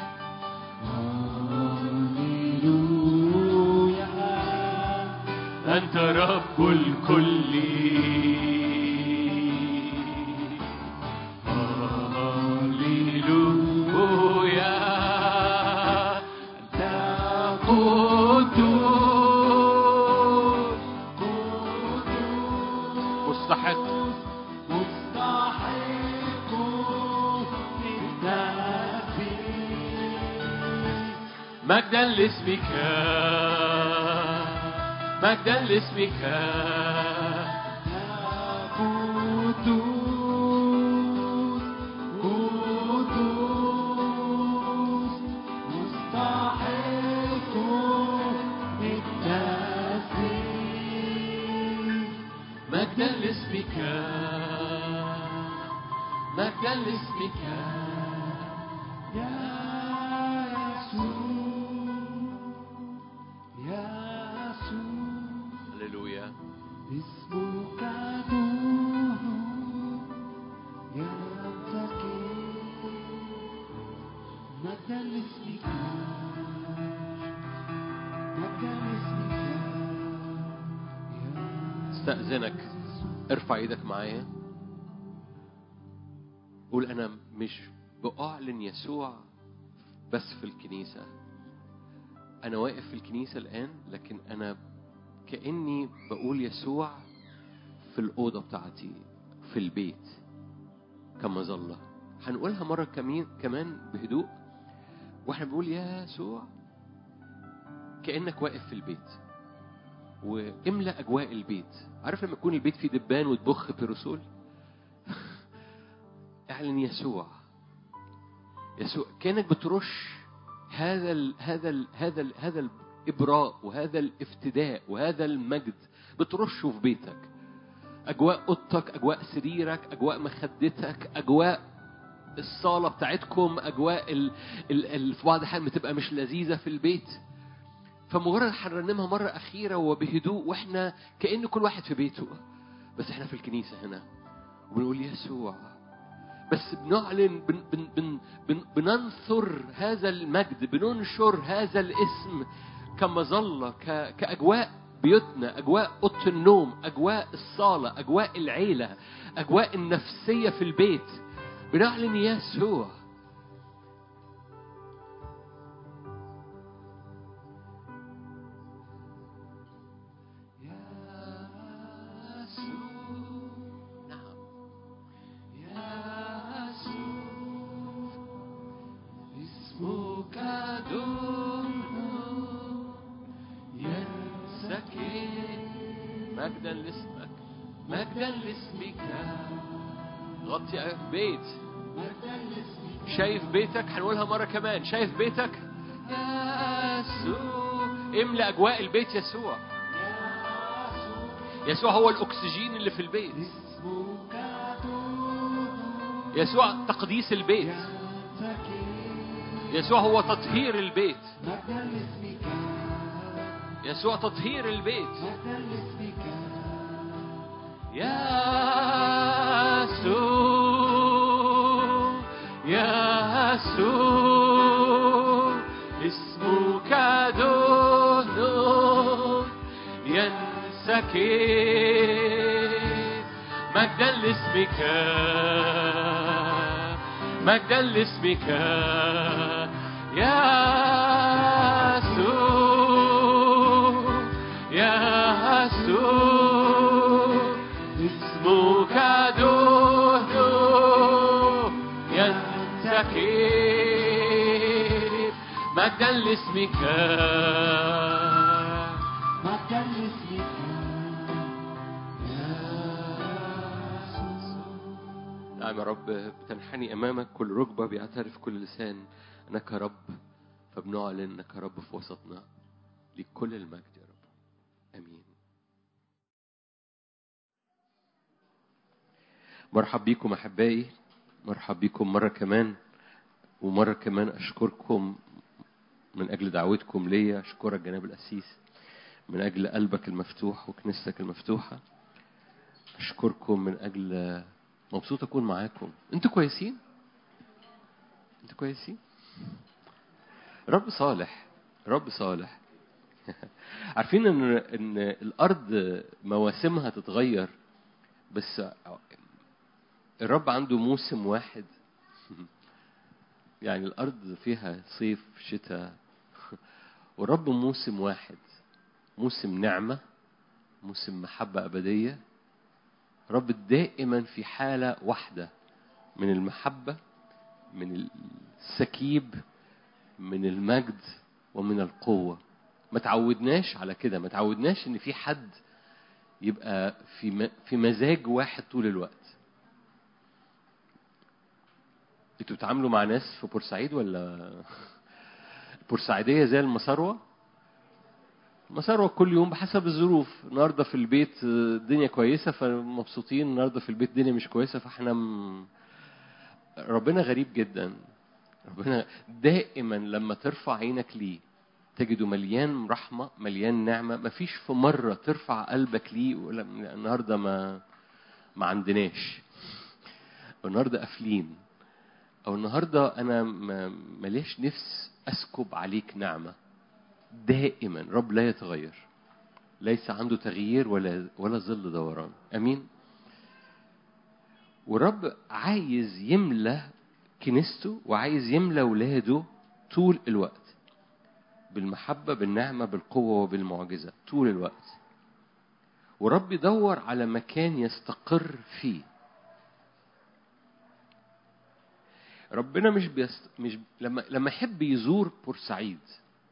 هللويا أنت رب الكل هللويا أنت قدوس قدوس مستحق مستحق للتسبيح مجدا لاسمك مجدا لاسمك قدوس قدوس مستحق للتسبيح مجدا لاسمك مجدا لاسمك يا يسوع يا يسوع هللويا اسمك نور يتكي مجدا لاسمك مجدا لاسمك يا استأذنك ارفع ايدك معايا قول انا مش بأعلن يسوع بس في الكنيسة انا واقف في الكنيسة الان لكن انا كأني بقول يسوع في الأوضة بتاعتي في البيت كمظلة هنقولها مرة كمين كمان بهدوء واحنا بنقول يا يسوع كأنك واقف في البيت واملأ أجواء البيت عارف لما يكون البيت فيه دبان وتبخ بيروسول اعلن يسوع يسوع كأنك بترش هذا ال هذا ال هذا ال هذا ال الإبراء وهذا الافتداء وهذا المجد بترشه في بيتك أجواء أوضتك أجواء سريرك أجواء مخدتك أجواء الصالة بتاعتكم أجواء ال... ال... ال... في بعض الأحيان بتبقى مش لذيذة في البيت فمجرد هنرنمها مرة أخيرة وبهدوء وإحنا كأن كل واحد في بيته بس إحنا في الكنيسة هنا وبنقول يسوع بس بنعلن بن بن بن بن بننثر هذا المجد بننشر هذا الاسم كمظلة ك كأجواء بيوتنا أجواء أوضة النوم أجواء الصالة أجواء العيلة أجواء النفسية في البيت بنعلن يسوع نعم اسمك دون ينسكن مجدا لاسمك مجدا لاسمك غطي بيت شايف بيتك هنقولها مرة كمان شايف بيتك يسوع املأ أجواء البيت يسوع يسوع هو الأكسجين اللي في البيت يسوع تقديس البيت يسوع هو تطهير البيت يسوع تطهير البيت يسوع يسوع اسمك دون ينسكب مجدا لاسمك مجدا لاسمك يسوع يسوع اسمك دون ينتكب مجدا لاسمك نعم يا رب بتنحني أمامك كل ركبة بيعترف كل لسان أنك رب فبنعلن أنك رب في وسطنا لكل المجد يا رب آمين مرحب بيكم أحبائي مرحب بيكم مرة كمان ومرة كمان أشكركم من أجل دعوتكم ليا أشكرك جناب الأسيس من أجل قلبك المفتوح وكنيستك المفتوحة أشكركم من أجل مبسوط أكون معاكم أنتوا كويسين؟ أنتوا كويسين؟ رب صالح رب صالح عارفين ان ان الارض مواسمها تتغير بس الرب عنده موسم واحد يعني الارض فيها صيف شتاء والرب موسم واحد موسم نعمه موسم محبه ابديه رب دائما في حاله واحده من المحبه من السكيب من المجد ومن القوه ما تعودناش على كده ما تعودناش ان في حد يبقى في م- في مزاج واحد طول الوقت انتوا بتتعاملوا مع ناس في بورسعيد ولا بورسعيديه زي المسروه مسروه كل يوم بحسب الظروف النهارده في البيت آه، الدنيا كويسه فمبسوطين النهارده في البيت الدنيا مش كويسه فاحنا م... ربنا غريب جدا ربنا دائما لما ترفع عينك ليه تجده مليان رحمة مليان نعمة مفيش في مرة ترفع قلبك ليه ولا النهاردة ما ما عندناش النهاردة قافلين أو النهاردة أنا ما- مليش نفس أسكب عليك نعمة دائما رب لا يتغير ليس عنده تغيير ولا ولا ظل دوران أمين والرب عايز يملى كنيسته وعايز يملى ولاده طول الوقت بالمحبة بالنعمة بالقوة وبالمعجزة طول الوقت ورب يدور على مكان يستقر فيه ربنا مش بيست... مش لما لما يحب يزور بورسعيد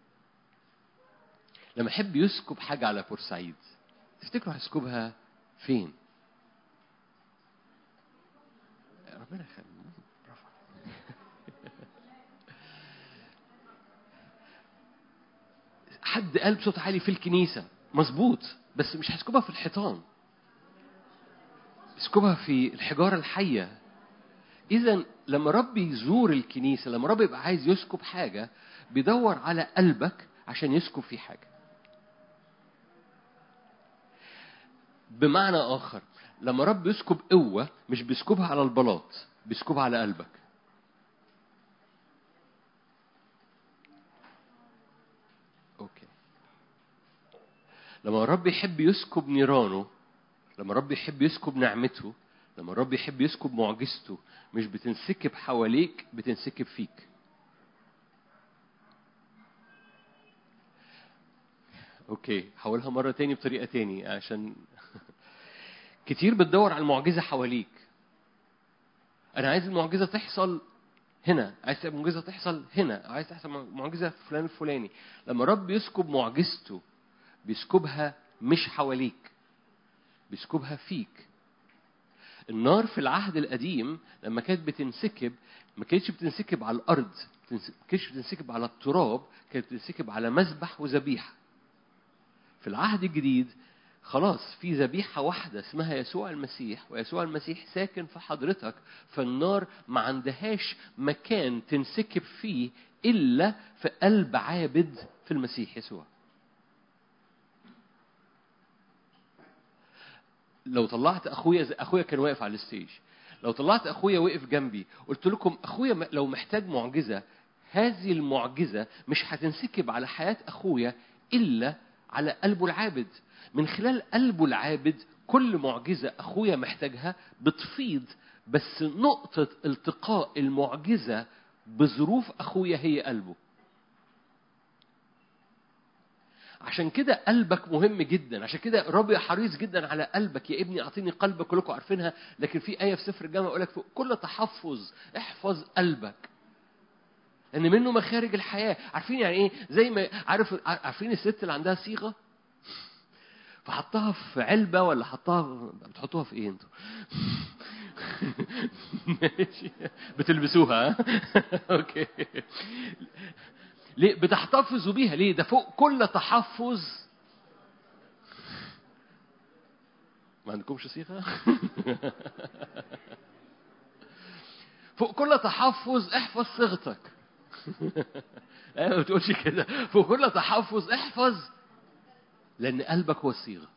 لما يحب يسكب حاجة على بورسعيد تفتكروا هيسكبها فين؟ ربنا يخليك برافو حد قال بصوت عالي في الكنيسة مظبوط بس مش هسكبها في الحيطان اسكبها في الحجارة الحية إذا لما رب يزور الكنيسة لما رب يبقى عايز يسكب حاجة بيدور على قلبك عشان يسكب فيه حاجة بمعنى آخر لما رب يسكب قوة مش بيسكبها على البلاط بيسكبها على قلبك أوكي لما الرب يحب يسكب نيرانه لما الرب يحب يسكب نعمته لما الرب يحب يسكب معجزته مش بتنسكب حواليك بتنسكب فيك اوكي هقولها مرة تاني بطريقة تاني عشان كتير بتدور على المعجزة حواليك انا عايز المعجزة تحصل هنا عايز المعجزة تحصل هنا عايز تحصل معجزة في فلان الفلاني لما رب يسكب معجزته بيسكبها مش حواليك بيسكبها فيك النار في العهد القديم لما كانت بتنسكب ما كانتش بتنسكب على الارض ما كانتش بتنسكب على التراب كانت بتنسكب على مذبح وذبيحه في العهد الجديد خلاص في ذبيحة واحدة اسمها يسوع المسيح ويسوع المسيح ساكن في حضرتك فالنار ما عندهاش مكان تنسكب فيه إلا في قلب عابد في المسيح يسوع لو طلعت اخويا زي اخويا كان واقف على الستيج لو طلعت اخويا وقف جنبي قلت لكم اخويا م- لو محتاج معجزه هذه المعجزه مش هتنسكب على حياه اخويا الا على قلبه العابد من خلال قلبه العابد كل معجزه اخويا محتاجها بتفيض بس نقطه التقاء المعجزه بظروف اخويا هي قلبه عشان كده قلبك مهم جدا عشان كده الرب حريص جدا على قلبك يا ابني اعطيني قلبك كلكم عارفينها لكن في ايه في سفر الجامعه يقول لك في كل تحفظ احفظ قلبك ان منه مخارج الحياه عارفين يعني ايه زي ما عارف عارفين الست اللي عندها صيغه فحطها في علبه ولا حطها بتحطوها في ايه انتوا ماشي بتلبسوها ها؟ اوكي ليه بتحتفظوا بيها ليه ده فوق كل تحفظ ما عندكمش صيغه فوق كل تحفظ احفظ صيغتك ايوه ما بتقولش كده فوق كل تحفظ احفظ لان قلبك هو الصيغه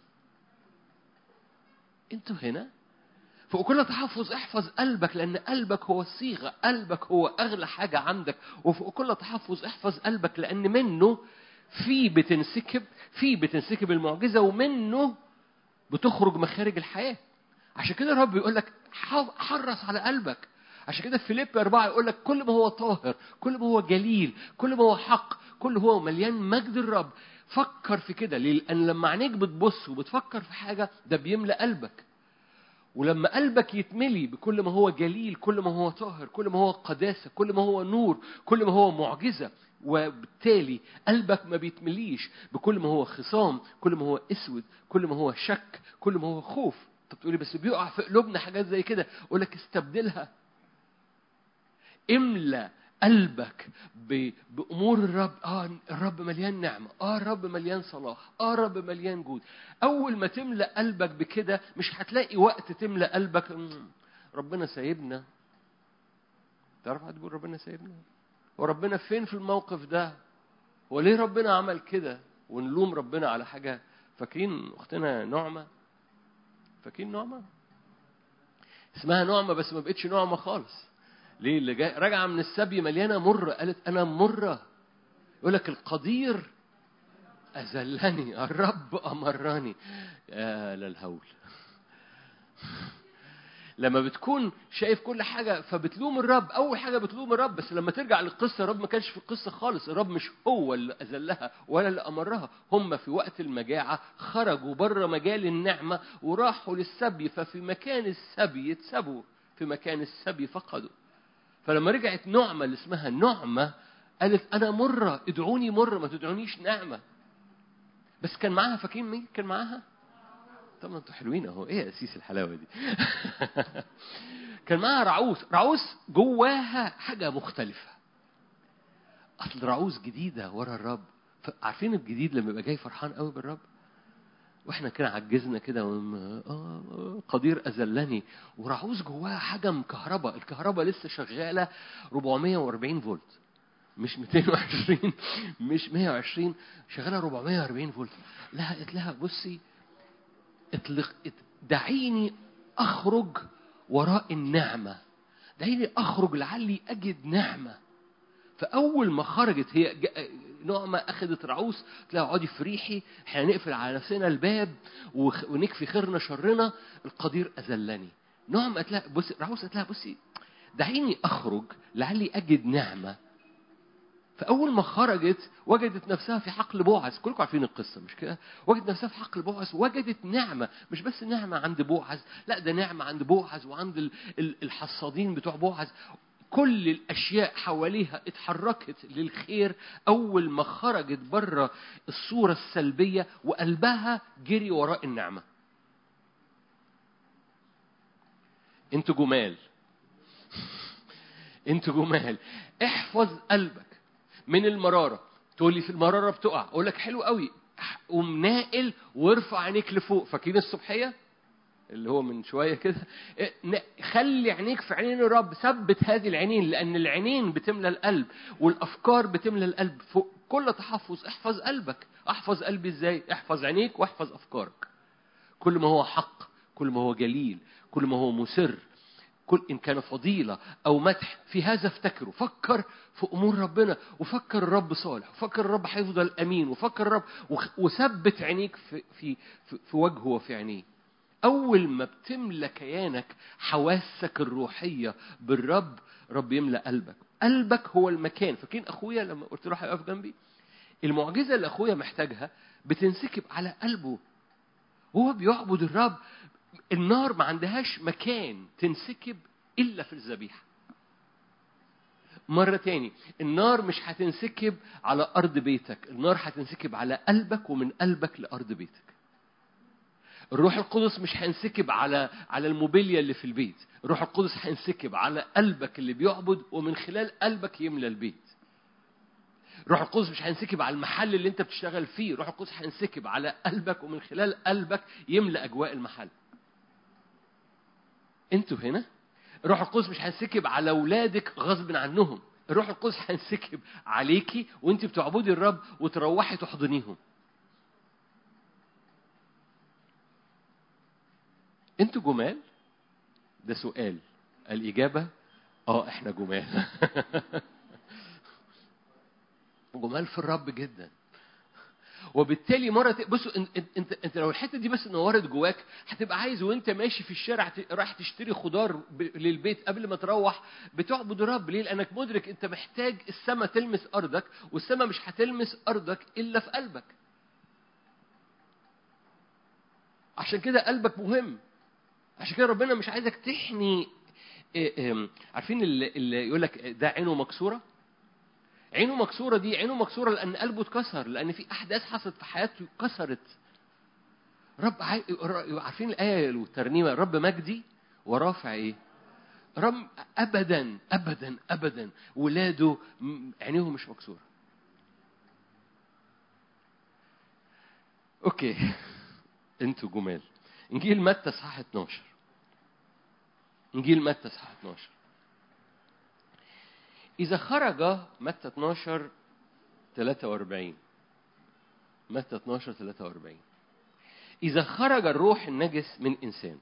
انتوا هنا فوق كل تحفظ احفظ قلبك لان قلبك هو الصيغه قلبك هو اغلى حاجه عندك وفوق كل تحفظ احفظ قلبك لان منه في بتنسكب في بتنسكب المعجزه ومنه بتخرج مخارج الحياه عشان كده الرب يقول لك حف- حرص على قلبك عشان كده في فيليب أربعة يقول لك كل ما هو طاهر كل ما هو جليل كل ما هو حق كل ما هو مليان مجد الرب فكر في كده ليه؟ لأن لما عينيك بتبص وبتفكر في حاجة ده بيملى قلبك ولما قلبك يتملي بكل ما هو جليل كل ما هو طاهر كل ما هو قداسة كل ما هو نور كل ما هو معجزة وبالتالي قلبك ما بيتمليش بكل ما هو خصام كل ما هو اسود كل ما هو شك كل ما هو خوف طب تقولي بس بيقع في قلوبنا حاجات زي كده اقول لك استبدلها املى قلبك ب- بامور الرب اه الرب مليان نعمه اه الرب مليان صلاح اه الرب مليان جود اول ما تملى قلبك بكده مش هتلاقي وقت تملى قلبك "مم، ربنا سايبنا تعرف حد يقول ربنا سايبنا هو ربنا فين في الموقف ده هو ليه ربنا عمل كده ونلوم ربنا على حاجه فاكرين اختنا نعمه فاكرين نعمه اسمها نعمه بس ما بقتش نعمه خالص ليه اللي جاي راجعه من السبي مليانه مره قالت انا مره يقول لك القدير اذلني الرب امرني يا للهول لما بتكون شايف كل حاجة فبتلوم الرب أول حاجة بتلوم الرب بس لما ترجع للقصة الرب ما كانش في القصة خالص الرب مش هو اللي أذلها ولا اللي أمرها هم في وقت المجاعة خرجوا بره مجال النعمة وراحوا للسبي ففي مكان السبي اتسبوا في مكان السبي فقدوا فلما رجعت نعمة اللي اسمها نعمة قالت أنا مرة ادعوني مرة ما تدعونيش نعمة بس كان معاها فاكرين مين كان معاها؟ طب ما انتوا حلوين اهو ايه يا اسيس الحلاوه دي كان معاها رعوس رعوس جواها حاجه مختلفه اصل رعوس جديده ورا الرب ف- عارفين الجديد لما يبقى جاي فرحان قوي بالرب واحنا كده عجزنا كده وم- آه، آه، قدير اذلني ورعوز جواها حاجه مكهربه الكهرباء لسه شغاله 440 فولت مش 220 مش 120 شغاله 440 فولت لا قلت لها بصي اطلق ات- دعيني اخرج وراء النعمه دعيني اخرج لعلي اجد نعمه فاول ما خرجت هي جا- نعمة أخذت رعوس قلت لها اقعدي في ريحي احنا هنقفل على نفسنا الباب وخ- ونكفي خيرنا شرنا القدير أذلني نعمة قالت لها بصي رعوس قالت لها بصي دعيني أخرج لعلي أجد نعمة فأول ما خرجت وجدت نفسها في حقل بوعز كلكم عارفين القصة مش كده وجدت نفسها في حقل بوعز وجدت نعمة مش بس نعمة عند بوعز لا ده نعمة عند بوعز وعند ال- ال- الحصادين بتوع بوعز كل الأشياء حواليها اتحركت للخير أول ما خرجت بره الصورة السلبية وقلبها جري وراء النعمة انتوا جمال انتوا جمال احفظ قلبك من المرارة تقول لي في المرارة بتقع اقول لك حلو قوي قوم ناقل وارفع عينيك لفوق فاكرين الصبحية اللي هو من شويه كده إيه، ن- خلي عينيك في عينين الرب ثبت هذه العينين لان العينين بتملى القلب والافكار بتملى القلب فوق كل تحفظ احفظ قلبك احفظ قلبي ازاي احفظ عينيك واحفظ افكارك كل ما هو حق كل ما هو جليل كل ما هو مسر كل إن كان فضيلة أو مدح في هذا افتكروا فكر في أمور ربنا وفكر الرب صالح وفكر الرب هيفضل أمين وفكر الرب وخ- وثبت عينيك في, في, في, في وجهه وفي عينيه أول ما بتملى كيانك حواسك الروحية بالرب رب يملى قلبك قلبك هو المكان فاكرين أخويا لما قلت له هيقف جنبي المعجزة اللي أخويا محتاجها بتنسكب على قلبه وهو بيعبد الرب النار ما عندهاش مكان تنسكب إلا في الذبيحة مرة تاني النار مش هتنسكب على أرض بيتك النار هتنسكب على قلبك ومن قلبك لأرض بيتك الروح القدس مش هينسكب على على الموبيليا اللي في البيت الروح القدس هينسكب على قلبك اللي بيعبد ومن خلال قلبك يملى البيت روح القدس مش هينسكب على المحل اللي انت بتشتغل فيه روح القدس هينسكب على قلبك ومن خلال قلبك يملى اجواء المحل انتوا هنا الروح القدس مش هينسكب على اولادك غصب عنهم الروح القدس هينسكب عليكي وانت بتعبدي الرب وتروحي تحضنيهم انتوا جمال ده سؤال الاجابه اه احنا جمال جمال في الرب جدا وبالتالي مره ت- بصوا انت, انت, انت, انت لو الحته دي بس نورت جواك هتبقى عايز وانت ماشي في الشارع ت- رايح تشتري خضار ب- للبيت قبل ما تروح بتعبد الرب ليه؟ لانك مدرك انت محتاج السماء تلمس ارضك والسماء مش هتلمس ارضك الا في قلبك. عشان كده قلبك مهم. عشان كده ربنا مش عايزك تحني إيه، إيه، عارفين اللي, اللي يقول لك ده عينه مكسوره عينه مكسوره دي عينه مكسوره لان قلبه اتكسر لان في احداث حصلت في حياته كسرت رب عاي... ر- عارفين الايه والترنيمه رب مجدي ورافع ايه رب ابدا ابدا ابدا ولاده م- عينيهم مش مكسوره اوكي انتوا جمال انجيل متى صحاح 12 انجيل متى صحاح 12 إذا خرج متى 12 43 متى 12 43 إذا خرج الروح النجس من إنسان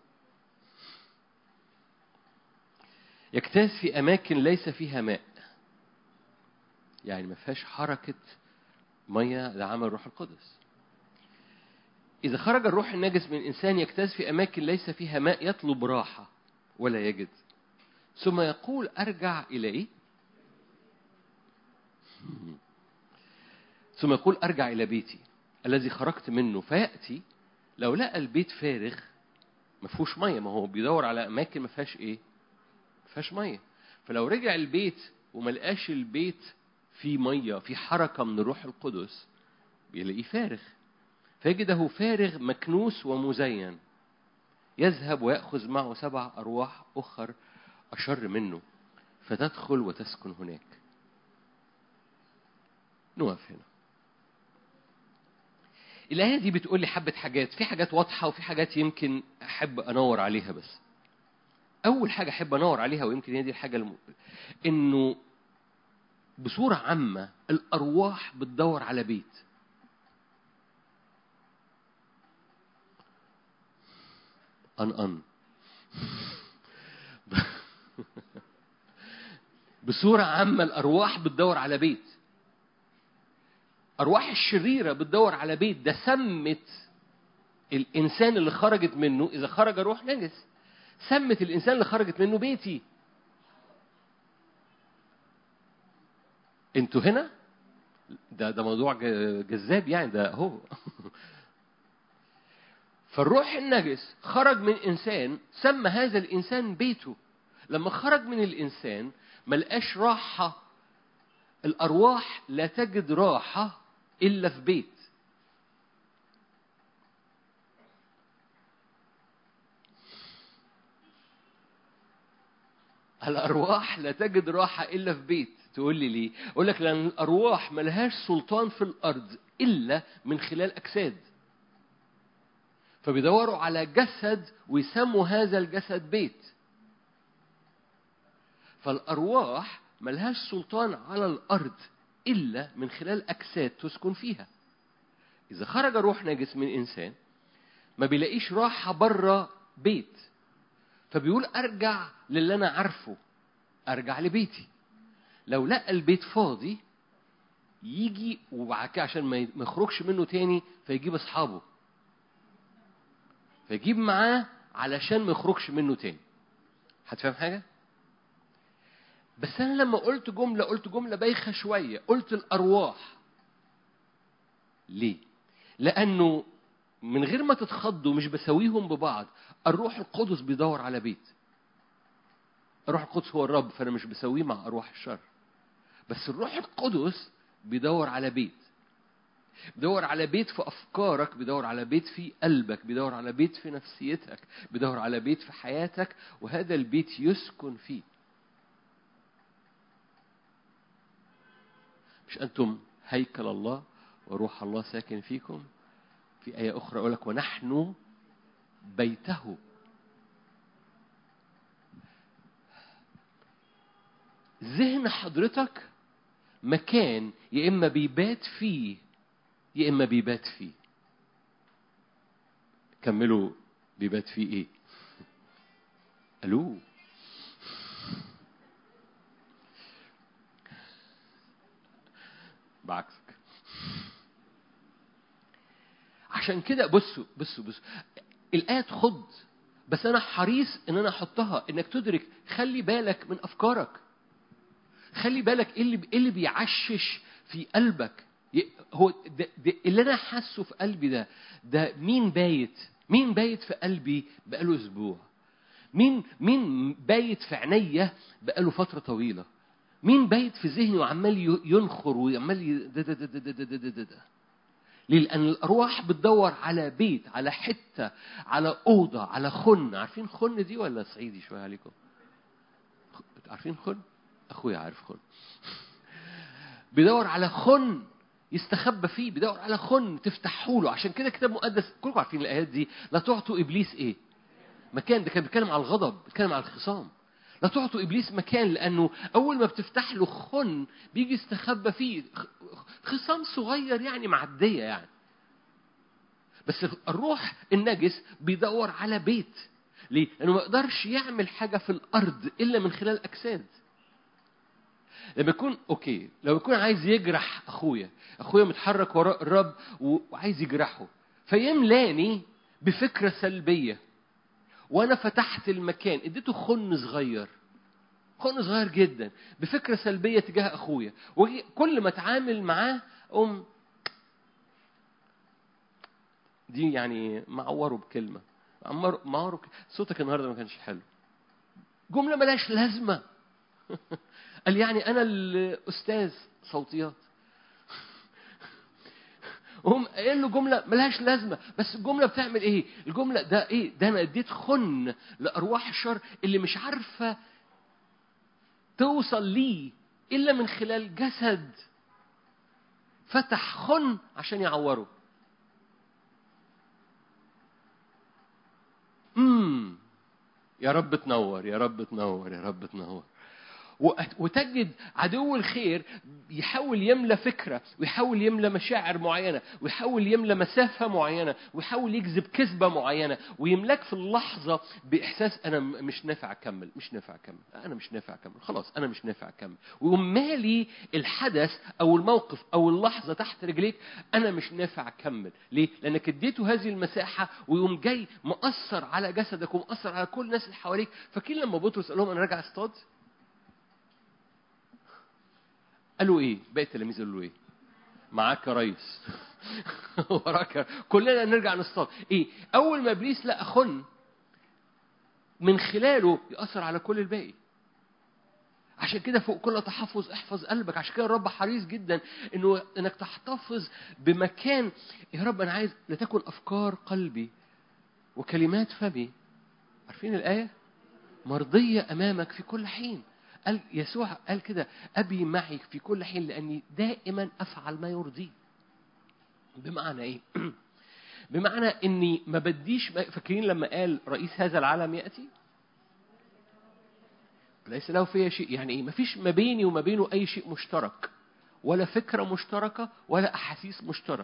يجتاز في أماكن ليس فيها ماء يعني ما فيهاش حركة مية ده عمل الروح القدس إذا خرج الروح النجس من إنسان يجتاز في أماكن ليس فيها ماء يطلب راحة ولا يجد ثم يقول أرجع إلى إيه؟ ثم يقول أرجع إلى بيتي الذي خرجت منه فيأتي لو لقى البيت فارغ ما فيهوش مية ما هو بيدور على أماكن ما فيهاش إيه؟ ما فيهاش مية فلو رجع البيت وما لقاش البيت فيه مية في حركة من الروح القدس بيلاقيه فارغ فيجده فارغ مكنوس ومزين يذهب ويأخذ معه سبع أرواح أخر أشر منه فتدخل وتسكن هناك نقف هنا الآية دي بتقول لي حبة حاجات في حاجات واضحة وفي حاجات يمكن أحب أنور عليها بس أول حاجة أحب أنور عليها ويمكن هي دي الحاجة الم... إنه بصورة عامة الأرواح بتدور على بيت أن أن بصورة عامة الأرواح بتدور على بيت أرواح الشريرة بتدور على بيت ده سمت الإنسان اللي خرجت منه إذا خرج روح نجس سمت الإنسان اللي خرجت منه بيتي انتوا هنا ده ده موضوع ج- جذاب يعني ده هو فالروح النجس خرج من انسان سمى هذا الانسان بيته لما خرج من الانسان ملقاش راحه الارواح لا تجد راحه الا في بيت الأرواح لا تجد راحة إلا في بيت تقول لي ليه؟ أقول لك لأن الأرواح ملهاش سلطان في الأرض إلا من خلال أجساد فبيدوروا على جسد ويسموا هذا الجسد بيت فالأرواح ملهاش سلطان على الأرض إلا من خلال أجساد تسكن فيها إذا خرج روح نجس من إنسان ما بيلاقيش راحة بره بيت فبيقول ارجع للي انا عارفه ارجع لبيتي لو لقى البيت فاضي يجي وبعد كده عشان ما ي- ما يخرجش منه تاني فيجيب اصحابه فيجيب معاه علشان ما يخرجش منه تاني هتفهم حاجه بس انا لما قلت جمله قلت جمله بايخه شويه قلت الارواح ليه لانه من غير ما تتخضوا مش بسويهم ببعض الروح القدس بيدور على بيت الروح القدس هو الرب فانا مش بسويه مع ارواح الشر بس الروح القدس بيدور على بيت بيدور على بيت في افكارك بيدور على بيت في قلبك بيدور على بيت في نفسيتك بيدور على بيت في حياتك وهذا البيت يسكن فيه مش انتم هيكل الله وروح الله ساكن فيكم في آية أخرى يقول لك ونحن بيته ذهن حضرتك مكان يا إما بيبات فيه يا إما بيبات فيه كملوا بيبات فيه إيه ألو بعكسك عشان كده بصوا بصوا بصوا الآية تخض بس أنا حريص إن أنا أحطها إنك تدرك خلي بالك من أفكارك خلي بالك إيه اللي إيه اللي بيعشش في قلبك ي- هو ده ده اللي أنا حاسه في قلبي ده ده مين بايت مين بايت في قلبي بقاله أسبوع مين مين بايت في عينيا بقاله فترة طويلة مين بايت في ذهني وعمال ي- ينخر وعمال ي- ده ده ده ده ده ده ده ده ده ليه؟ لأن الأرواح بتدور على بيت على حتة على أوضة على خن عارفين خن دي ولا صعيدي شوية عليكم خ- عارفين خن أخويا عارف خن بيدور على خن يستخبى فيه بيدور على خن تفتحوا له عشان كده كتاب مقدس كلكم عارفين الآيات دي لا تعطوا إبليس إيه مكان ده كان بيتكلم على الغضب بيتكلم على الخصام لا تعطوا ابليس مكان لانه اول ما بتفتح له خن بيجي يستخبى فيه خ- خصام صغير يعني معديه يعني بس الروح النجس بيدور على بيت ليه؟ لانه ما يقدرش يعمل حاجه في الارض الا من خلال اجساد لما يكون اوكي لو يكون عايز يجرح اخويا اخويا متحرك وراء الرب و- وعايز يجرحه فيملاني بفكره سلبيه وانا فتحت المكان اديته خن صغير خن صغير جدا بفكره سلبيه تجاه اخويا وكل ما اتعامل معاه ام دي يعني معوره بكلمه معمر- معوره بك- صوتك النهارده ما كانش حلو جمله ملهاش لازمه قال يعني انا الاستاذ صوتيات هم قايل له جمله ملهاش لازمه بس الجمله بتعمل ايه الجمله ده ايه ده انا اديت خن لارواح الشر اللي مش عارفه توصل ليه الا من خلال جسد فتح خن عشان يعوره يا رب تنور يا رب تنور يا رب تنور وأت- وتجد عدو الخير يحاول يملى فكرة ويحاول يملى مشاعر معينة ويحاول يملى مسافة معينة ويحاول يجذب كذبة معينة ويملاك في اللحظة بإحساس أنا م- مش نافع أكمل مش نافع أكمل أنا مش نافع أكمل خلاص أنا مش نافع أكمل ويقوم مالي الحدث أو الموقف أو اللحظة تحت رجليك أنا مش نافع أكمل ليه؟ لأنك اديته هذه المساحة ويقوم جاي مأثر على جسدك ومأثر على كل الناس اللي حواليك فاكرين لما بطرس قال لهم أنا راجع اصطاد قالوا ايه؟ باقي التلاميذ قالوا له ايه؟ معاك يا ريس وراك يا- كلنا نرجع نصطاد ايه؟ اول ما ابليس لقى خن من خلاله يأثر على كل الباقي عشان كده فوق كل تحفظ احفظ قلبك عشان كده الرب حريص جدا انه انك تحتفظ بمكان يا رب انا عايز لتكن افكار قلبي وكلمات فمي عارفين الايه مرضيه امامك في كل حين قال يسوع قال كده ابي معي في كل حين لاني دائما افعل ما يرضيه بمعنى ايه بمعنى اني ما بديش فاكرين لما قال رئيس هذا العالم ياتي ليس له فيها شيء يعني ايه مفيش ما بيني وما بينه اي شيء مشترك ولا فكره مشتركه ولا احاسيس مشترك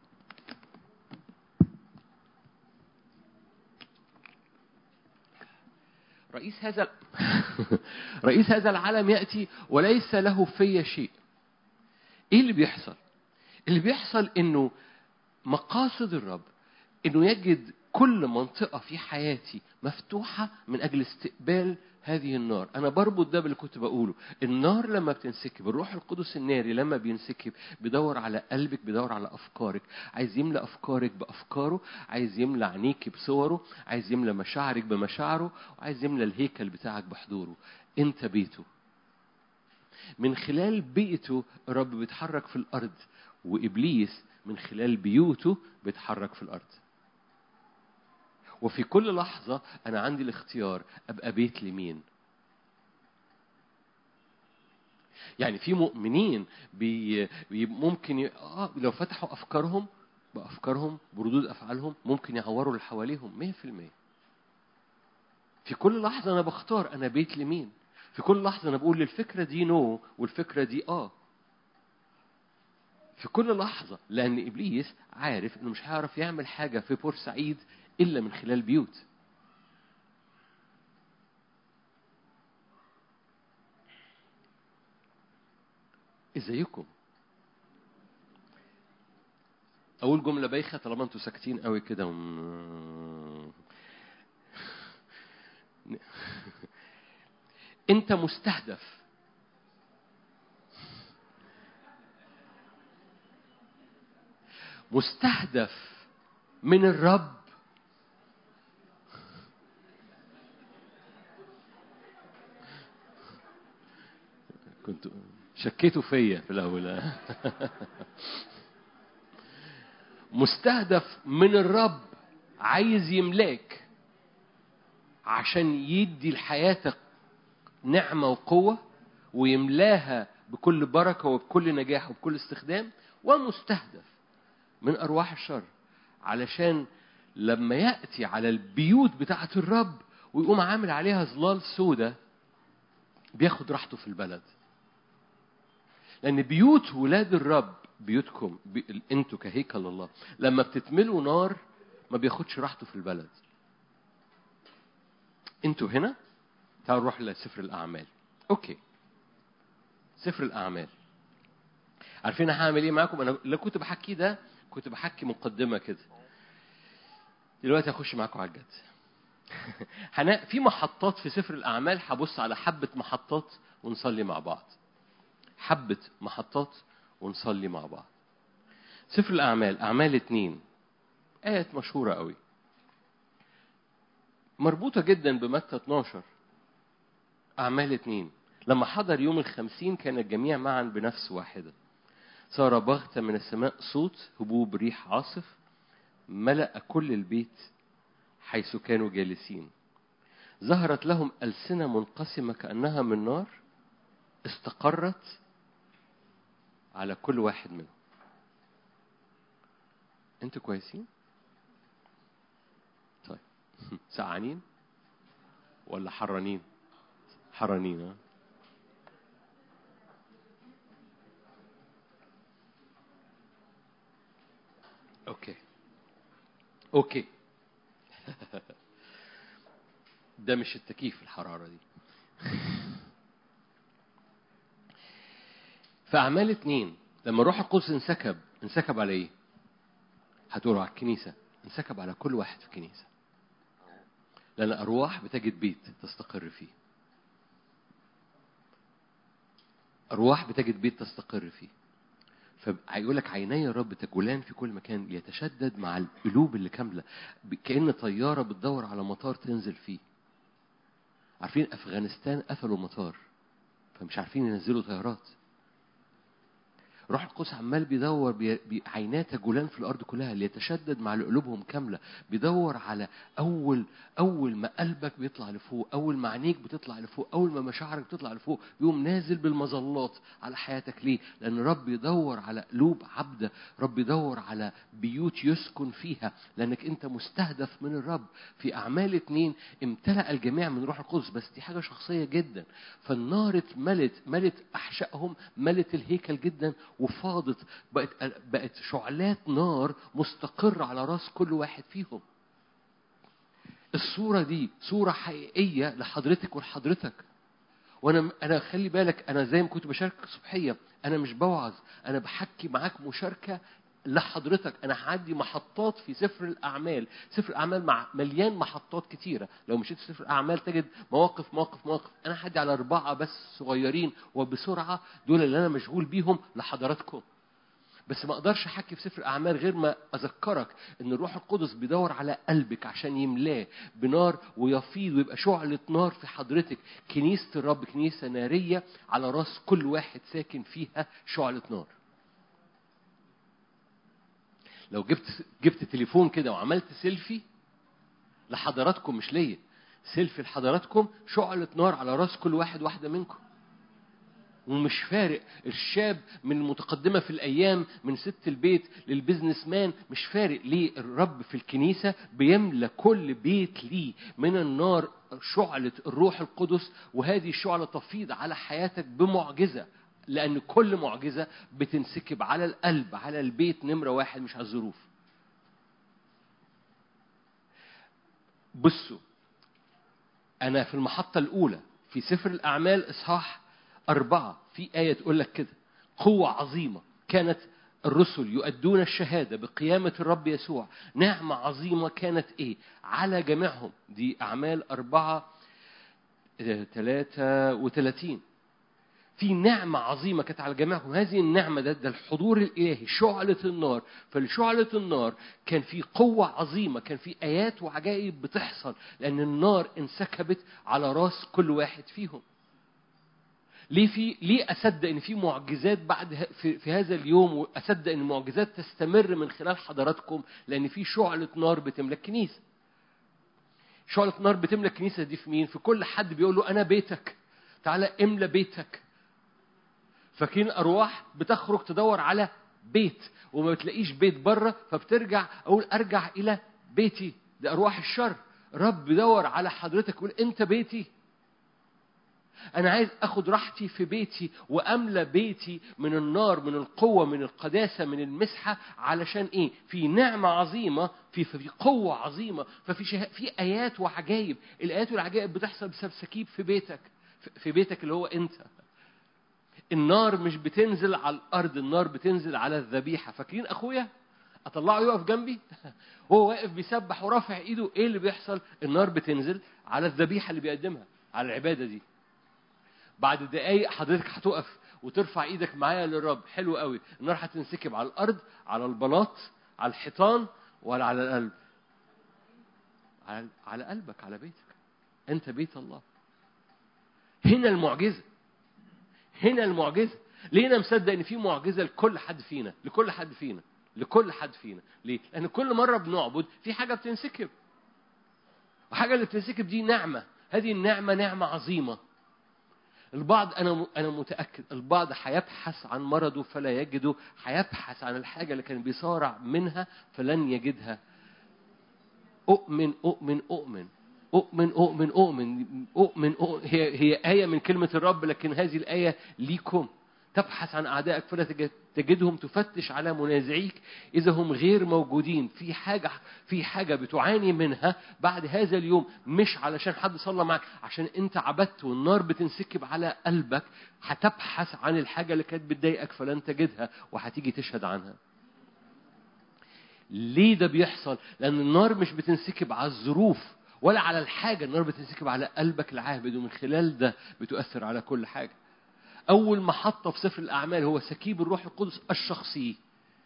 رئيس هذا رئيس هذا العالم ياتي وليس له في شيء ايه اللي بيحصل اللي بيحصل انه مقاصد الرب انه يجد كل منطقة في حياتي مفتوحة من أجل استقبال هذه النار أنا بربط ده باللي كنت بقوله النار لما بتنسكب الروح القدس الناري لما بينسكب بيدور على قلبك بيدور على أفكارك عايز يملى أفكارك بأفكاره عايز يملى عينيك بصوره عايز يملى مشاعرك بمشاعره وعايز يملى الهيكل بتاعك بحضوره أنت بيته من خلال بيئته الرب بيتحرك في الأرض وإبليس من خلال بيوته بيتحرك في الأرض وفي كل لحظة أنا عندي الاختيار أبقى بيت لمين يعني في مؤمنين بي بي ممكن ي... آه لو فتحوا أفكارهم بأفكارهم بردود أفعالهم ممكن يعوروا اللي حواليهم 100% في كل لحظة أنا بختار أنا بيت لمين في كل لحظة أنا بقول للفكرة دي نو والفكرة دي آه في كل لحظة لأن إبليس عارف إنه مش هيعرف يعمل حاجة في بورسعيد إلا من خلال بيوت ازيكم اول جمله بايخه طالما انتوا ساكتين قوي كده وم- انت مستهدف مستهدف من الرب كنت شكيتوا فيا في الاول مستهدف من الرب عايز يملاك عشان يدي لحياتك نعمة وقوة ويملاها بكل بركة وبكل نجاح وبكل استخدام ومستهدف من أرواح الشر علشان لما يأتي على البيوت بتاعة الرب ويقوم عامل عليها ظلال سودة بياخد راحته في البلد لأن بيوت ولاد الرب بيوتكم بي... انتوا كهيكل الله لما بتتملوا نار ما بياخدش راحته في البلد انتوا هنا تعالوا نروح لسفر الأعمال أوكي سفر الأعمال عارفين أنا هعمل إيه معاكم أنا اللي كنت بحكيه ده كنت بحكي مقدمة كده دلوقتي هخش معاكم على الجد هنا في محطات في سفر الأعمال هبص على حبة محطات ونصلي مع بعض حبة محطات ونصلي مع بعض سفر الأعمال أعمال اتنين آية مشهورة قوي مربوطة جدا بمتى 12 أعمال اتنين لما حضر يوم الخمسين كان الجميع معا بنفس واحدة صار بغتة من السماء صوت هبوب ريح عاصف ملأ كل البيت حيث كانوا جالسين ظهرت لهم ألسنة منقسمة كأنها من نار استقرت على كل واحد منهم انتوا كويسين طيب سعانين ولا حرانين حرانين ها اوكي اوكي ده مش التكييف الحرارة دي في أعمال اتنين لما روح القدس انسكب انسكب على ايه؟ هتقولوا على الكنيسة انسكب على كل واحد في الكنيسة لأن أرواح بتجد بيت تستقر فيه أرواح بتجد بيت تستقر فيه فهيقول لك عيني الرب تجولان في كل مكان ليتشدد مع القلوب اللي كامله كأن طياره بتدور على مطار تنزل فيه عارفين افغانستان قفلوا مطار فمش عارفين ينزلوا طيارات روح القدس عمال بيدور بي... بي... عيناه تجولان في الارض كلها ليتشدد مع قلوبهم كامله بيدور على اول اول ما قلبك بيطلع لفوق اول ما عينيك بتطلع لفوق اول ما مشاعرك بتطلع لفوق بيقوم نازل بالمظلات على حياتك ليه لان رب يدور على قلوب عبده رب يدور على بيوت يسكن فيها لانك انت مستهدف من الرب في اعمال اتنين امتلأ الجميع من روح القدس بس دي حاجه شخصيه جدا فالنار اتملت ملت احشائهم ملت الهيكل جدا وفاضت بقت بقت شعلات نار مستقرة على راس كل واحد فيهم الصورة دي صورة حقيقية لحضرتك ولحضرتك وانا انا خلي بالك انا زي ما كنت بشاركك صبحيه انا مش بوعظ انا بحكي معاك مشاركه لحضرتك انا هعدي محطات في سفر الاعمال سفر الاعمال مع مليان محطات كتيره لو مشيت في سفر الاعمال تجد مواقف مواقف مواقف انا هعدي على اربعه بس صغيرين وبسرعه دول اللي انا مشغول بيهم لحضراتكم بس ما اقدرش احكي في سفر الاعمال غير ما اذكرك ان الروح القدس بيدور على قلبك عشان يملاه بنار ويفيض ويبقى شعلة نار في حضرتك كنيسة الرب كنيسة نارية على راس كل واحد ساكن فيها شعلة نار لو جبت جبت تليفون كده وعملت سيلفي لحضراتكم مش ليا سيلفي لحضراتكم شعلة نار على راس كل واحد واحدة منكم ومش فارق الشاب من المتقدمة في الأيام من ست البيت للبزنس مان مش فارق ليه الرب في الكنيسة بيملى كل بيت ليه من النار شعلة الروح القدس وهذه الشعلة تفيض على حياتك بمعجزة لأن كل معجزة بتنسكب على القلب على البيت نمرة واحد مش على الظروف بصوا أنا في المحطة الأولى في سفر الأعمال إصحاح أربعة في آية تقول لك كده قوة عظيمة كانت الرسل يؤدون الشهادة بقيامة الرب يسوع نعمة عظيمة كانت إيه على جميعهم دي أعمال أربعة ثلاثة وثلاثين في نعمة عظيمة كانت على جميعهم هذه النعمة ده, ده الحضور الإلهي شعلة النار فلشعلة النار كان في قوة عظيمة كان في آيات وعجائب بتحصل لأن النار انسكبت على راس كل واحد فيهم ليه في ليه اصدق ان في معجزات بعد ه- في, في هذا اليوم واصدق ان المعجزات تستمر من خلال حضراتكم لان في شعله نار بتملى الكنيسه شعله نار بتملى الكنيسه دي في مين في كل حد بيقول له انا بيتك تعالى املى بيتك فاكرين ارواح بتخرج تدور على بيت وما بتلاقيش بيت بره فبترجع اقول ارجع الى بيتي ده ارواح الشر رب بيدور على حضرتك يقول انت بيتي أنا عايز أخد راحتي في بيتي وأملى بيتي من النار من القوة من القداسة من المسحة علشان إيه؟ في نعمة عظيمة في في قوة عظيمة ففي شه... في آيات وعجائب الآيات والعجائب بتحصل بسبب سكيب في بيتك في- في بيتك اللي هو أنت النار مش بتنزل على الأرض النار بتنزل على الذبيحة فاكرين أخويا؟ أطلعه يقف جنبي هو واقف بيسبح ورافع إيده إيه اللي بيحصل؟ النار بتنزل على الذبيحة اللي بيقدمها على العبادة دي بعد دقايق حضرتك هتقف وترفع ايدك معايا للرب حلو قوي النار هتنسكب على الارض على البلاط على الحيطان ولا على القلب على على قلبك على بيتك انت بيت الله هنا المعجزه هنا المعجزه ليه انا مصدق ان في معجزه لكل حد فينا لكل حد فينا لكل حد فينا ليه لان كل مره بنعبد في حاجه بتنسكب وحاجه اللي بتنسكب دي نعمه هذه النعمه نعمه عظيمه البعض انا انا متاكد البعض هيبحث عن مرضه فلا يجده هيبحث عن الحاجه اللي كان بيصارع منها فلن يجدها اؤمن اؤمن اؤمن أؤمن أؤمن أؤمن أؤمن, أؤمن هي هي آية من كلمة الرب لكن هذه الآية ليكم تبحث عن أعدائك فلا تجد- تجدهم تفتش على منازعيك إذا هم غير موجودين في حاجة في حاجة بتعاني منها بعد هذا اليوم مش علشان حد صلى معك عشان أنت عبدت والنار بتنسكب على قلبك هتبحث عن الحاجة اللي كانت بتضايقك فلن تجدها وهتيجي تشهد عنها ليه ده بيحصل؟ لأن النار مش بتنسكب على الظروف ولا على الحاجة، النار بتنسكب على قلبك العابد ومن خلال ده بتؤثر على كل حاجة. أول محطة في سفر الأعمال هو سكيب الروح القدس الشخصي.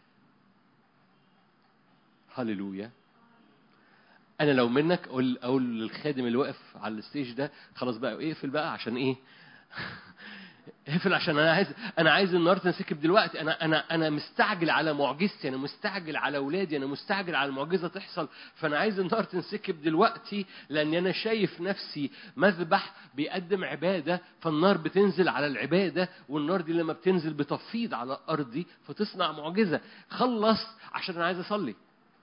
هللويا. أنا لو منك أقول أقول للخادم اللي واقف على الستيج ده خلاص بقى اقفل بقى عشان إيه؟ اقفل عشان انا عايز انا عايز النار تنسكب دلوقتي انا انا انا مستعجل على معجزتي انا مستعجل على اولادي انا مستعجل على المعجزه تحصل فانا عايز النار تنسكب دلوقتي لان انا شايف نفسي مذبح بيقدم عباده فالنار بتنزل على العباده والنار دي لما بتنزل بتفيض على ارضي فتصنع معجزه خلص عشان انا عايز اصلي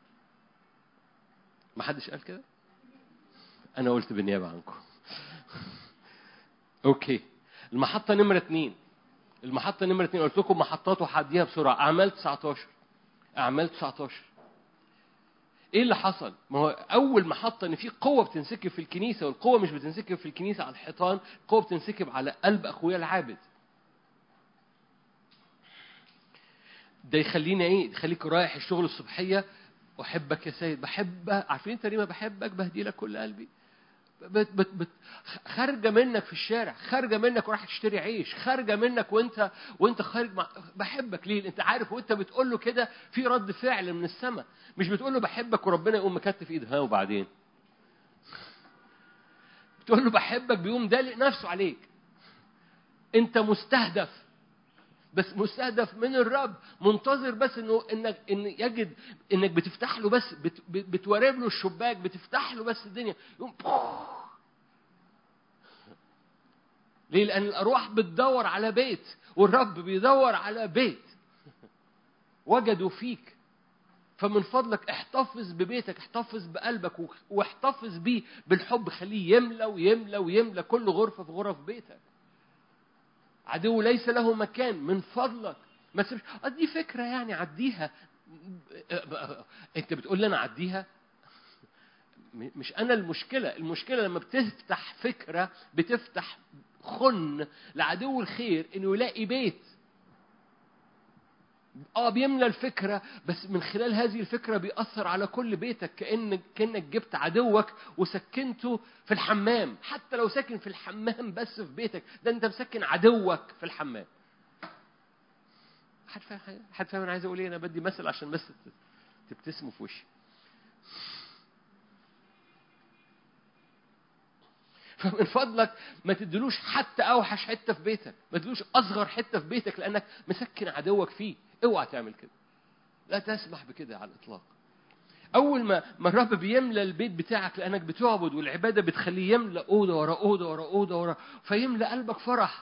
ما حدش قال كده انا قلت بالنيابه عنكم اوكي المحطة نمرة اتنين المحطة نمرة اتنين قلت لكم محطات وهعديها بسرعة أعمال 19 أعمال 19 إيه اللي حصل؟ ما هو أول محطة إن في قوة بتنسكب في الكنيسة والقوة مش بتنسكب في الكنيسة على الحيطان، القوة بتنسكب على قلب أخويا العابد. ده يخلينا إيه؟ يخليك رايح الشغل الصبحية أحبك يا سيد بحب عارفين أنت ليه ما بحبك بهدي لك كل قلبي؟ بت بت بت خارجه منك في الشارع خارجه منك وراح تشتري عيش خارجه منك وانت وانت خارج مع بحبك ليه انت عارف وانت بتقول له كده في رد فعل من السماء مش بتقول له بحبك وربنا يقوم مكتف ايده ها وبعدين بتقول له بحبك بيقوم دالق نفسه عليك انت مستهدف بس مستهدف من الرب منتظر بس انه انك ان يجد انك بتفتح له بس بت بت- بتورب له الشباك بتفتح له بس الدنيا يقوم ليه؟ لأن الأرواح بتدور على بيت والرب بيدور على بيت وجدوا فيك فمن فضلك احتفظ ببيتك احتفظ بقلبك و- واحتفظ بيه بالحب خليه يملى ويملى ويملى كل غرفة في غرف بيتك عدو ليس له مكان من فضلك ما تسيبش آه دي فكرة يعني عديها انت بتقول لي انا عديها م- مش انا المشكله المشكله لما بتفتح فكره بتفتح خن لعدو الخير انه يلاقي بيت اه بيملى الفكره بس من خلال هذه الفكره بيأثر على كل بيتك كأن كأنك جبت عدوك وسكنته في الحمام حتى لو ساكن في الحمام بس في بيتك ده انت مسكن عدوك في الحمام حد فاهم حاجه؟ حد فاهم انا عايز اقول ايه انا بدي مثل عشان بس تبتسموا في وشي فمن فضلك ما تدلوش حتى اوحش حته في بيتك ما تدلوش اصغر حته في بيتك لانك مسكن عدوك فيه اوعى تعمل كده لا تسمح بكده على الاطلاق اول ما ما الرب بيملى البيت بتاعك لانك بتعبد والعباده بتخليه يملى اوضه ورا اوضه ورا اوضه ورا فيملى قلبك فرح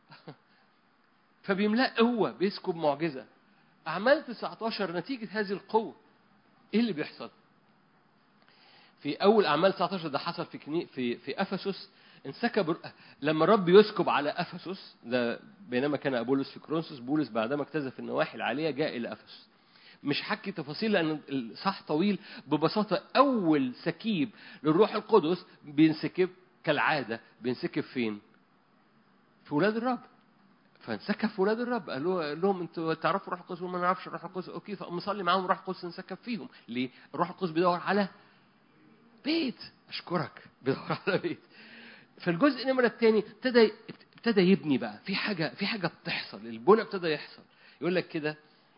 فبيملاه قوه بيسكب معجزه اعمال 19 نتيجه هذه القوه ايه اللي بيحصل في اول اعمال 19 ده حصل في كني في في افسس انسكب لما الرب يسكب على افسس ده بينما كان ابولس في كرونسوس بولس بعدما اكتزف النواحي العاليه جاء الى افسس مش حكي تفاصيل لان الصح طويل ببساطه اول سكيب للروح القدس بينسكب كالعاده بينسكب فين؟ في ولاد الرب فانسكب في ولاد الرب قال له قال لهم انتوا تعرفوا الروح القدس وما نعرفش الروح القدس اوكي فقام مصلي معاهم الروح القدس انسكب فيهم ليه؟ الروح القدس بيدور على بيت اشكرك بيدور على بيت فالجزء نمرة الثاني ابتدى ابتدى يبني بقى في حاجة في حاجة بتحصل البنى ابتدى يحصل يقول لك كده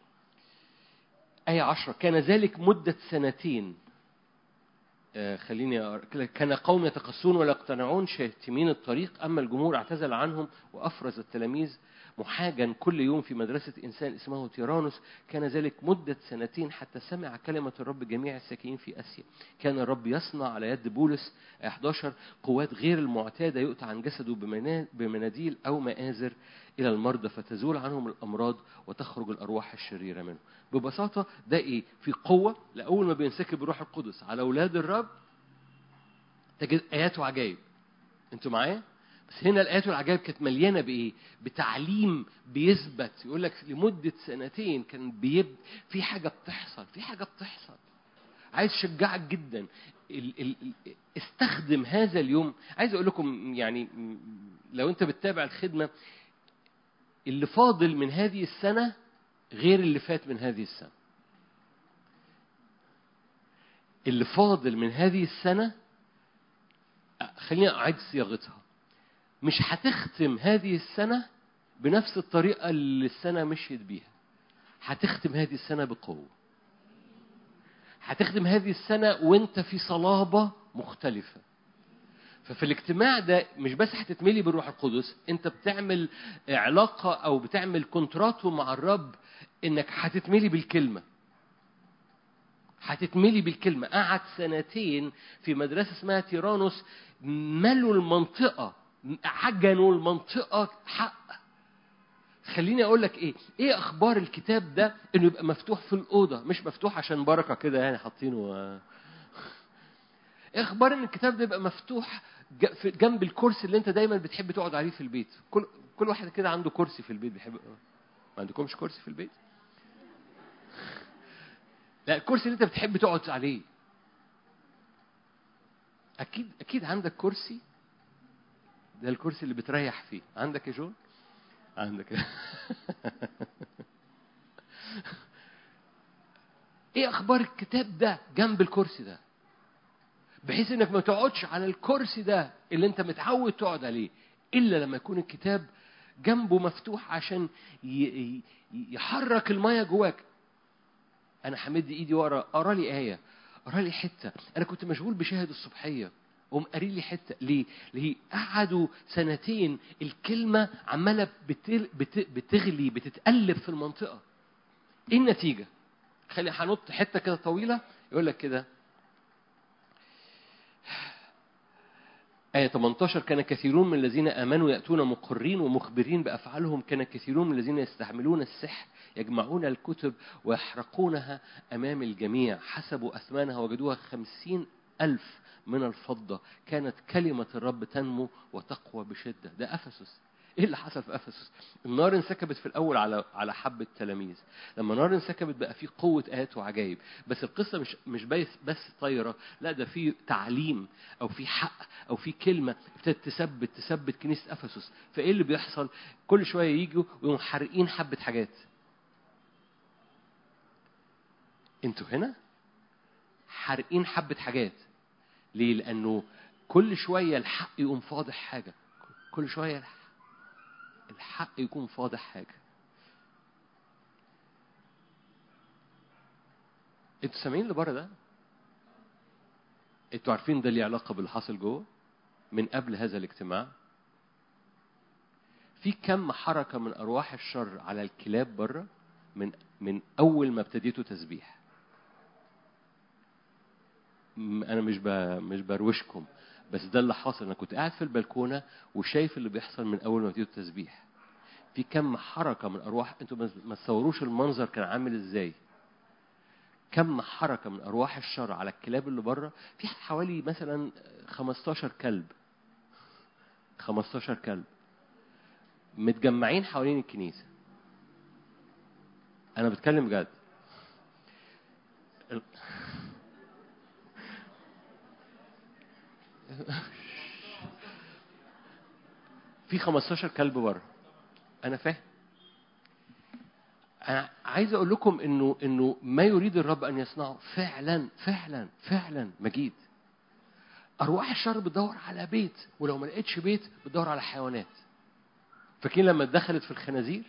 آية عشرة كان ذلك مدة سنتين آه خليني أقرأ كده كان قوم يتقصون ولا يقتنعون شاتمين الطريق أما الجمهور اعتزل عنهم وأفرز التلاميذ محاجا كل يوم في مدرسة إنسان اسمه تيرانوس كان ذلك مدة سنتين حتى سمع كلمة الرب جميع الساكنين في آسيا كان الرب يصنع على يد بولس 11 قوات غير المعتادة يؤتى عن جسده بمنا- بمناديل أو مآزر إلى المرضى فتزول عنهم الأمراض وتخرج الأرواح الشريرة منه ببساطة ده إيه في قوة لأول ما بينسكب الروح القدس على أولاد الرب تجد ايات وعجائب انتوا معايا بس هنا الايات والعجائب كانت مليانه بايه بتعليم بيثبت يقول لك لمده سنتين كان بيب في حاجه بتحصل في حاجه بتحصل عايز اشجعك جدا ال... ال... ال- استخدم هذا اليوم عايز اقول لكم يعني م- لو انت بتتابع الخدمه اللي فاضل من هذه السنه غير اللي فات من هذه السنه اللي فاضل من هذه السنه خليني أعيد صياغتها مش هتختم هذه السنة بنفس الطريقة اللي السنة مشيت بيها هتختم هذه السنة بقوة هتختم هذه السنة وانت في صلابة مختلفة ففي الاجتماع ده مش بس هتتملي بالروح القدس انت بتعمل علاقة او بتعمل كونتراتو مع الرب انك هتتملي بالكلمة هتتملي بالكلمة قعد سنتين في مدرسة اسمها تيرانوس ملوا المنطقة عجنوا المنطقة حق خليني اقول لك ايه ايه اخبار الكتاب ده انه يبقى مفتوح في الاوضه مش مفتوح عشان بركه كده يعني حاطينه آه. ايه اخبار ان الكتاب ده يبقى مفتوح ج- في- جنب الكرسي اللي انت دايما بتحب تقعد عليه في البيت كل كل واحد كده عنده كرسي في البيت بيحب ما عندكمش كرسي في البيت لا الكرسي اللي انت بتحب تقعد عليه اكيد اكيد عندك كرسي ده الكرسي اللي بتريح فيه عندك يا جون عندك ايه اخبار الكتاب ده جنب الكرسي ده بحيث انك ما تقعدش على الكرسي ده اللي انت متعود تقعد عليه الا لما يكون الكتاب جنبه مفتوح عشان ي- ي- يحرك الميه جواك انا همد ايدي ورا اقرا لي ايه اقرا لي حته انا كنت مشغول بشاهد الصبحيه قوم قاري لي حته ليه؟ ليه قعدوا سنتين الكلمه عماله بتل... بت... بتغلي بتتقلب في المنطقه ايه النتيجه؟ خلي هنط حته كده طويله يقول لك كده آية 18 كان كثيرون من الذين آمنوا يأتون مقرين ومخبرين بأفعالهم كان كثيرون من الذين يستحملون السحر يجمعون الكتب ويحرقونها أمام الجميع حسبوا أثمانها وجدوها خمسين ألف من الفضة كانت كلمة الرب تنمو وتقوى بشدة ده أفسس ايه اللي حصل في افسس؟ النار انسكبت في الاول على على حبه تلاميذ، لما النار انسكبت بقى في قوه ايات وعجائب، بس القصه مش مش بس بس طايره، لا ده في تعليم او في حق او في كلمه ابتدت تثبت تثبت كنيسه افسس، فايه اللي بيحصل؟ كل شويه يجوا ويقوموا حارقين حبه حاجات. انتوا هنا؟ حارقين حبه حاجات. ليه؟ لانه كل شويه الحق يقوم فاضح حاجه، كل شويه الحق الحق يكون فاضح حاجة انتوا سامعين اللي بره ده؟ انتوا عارفين ده ليه علاقة باللي حاصل جوه؟ من قبل هذا الاجتماع؟ في كم حركة من أرواح الشر على الكلاب بره من من أول ما ابتديتوا تسبيح. م- أنا مش ب... مش بروشكم بس ده اللي حاصل أنا كنت قاعد في البلكونة وشايف اللي بيحصل من أول ما ابتديتوا التسبيح. في كم حركة من أرواح أنتوا ما- ما تصوروش المنظر كان عامل إزاي. كم حركة من أرواح الشر على الكلاب اللي بره في حوالي مثلا 15 كلب 15 كلب متجمعين حوالين الكنيسة أنا بتكلم بجد ال- في 15 كلب بره أنا فاهم أنا عايز أقول لكم إنه إنه ما يريد الرب أن يصنعه فعلا فعلا فعلا مجيد. أرواح الشر بتدور على بيت ولو ما لقيتش بيت بتدور على حيوانات. فاكرين لما دخلت في الخنازير؟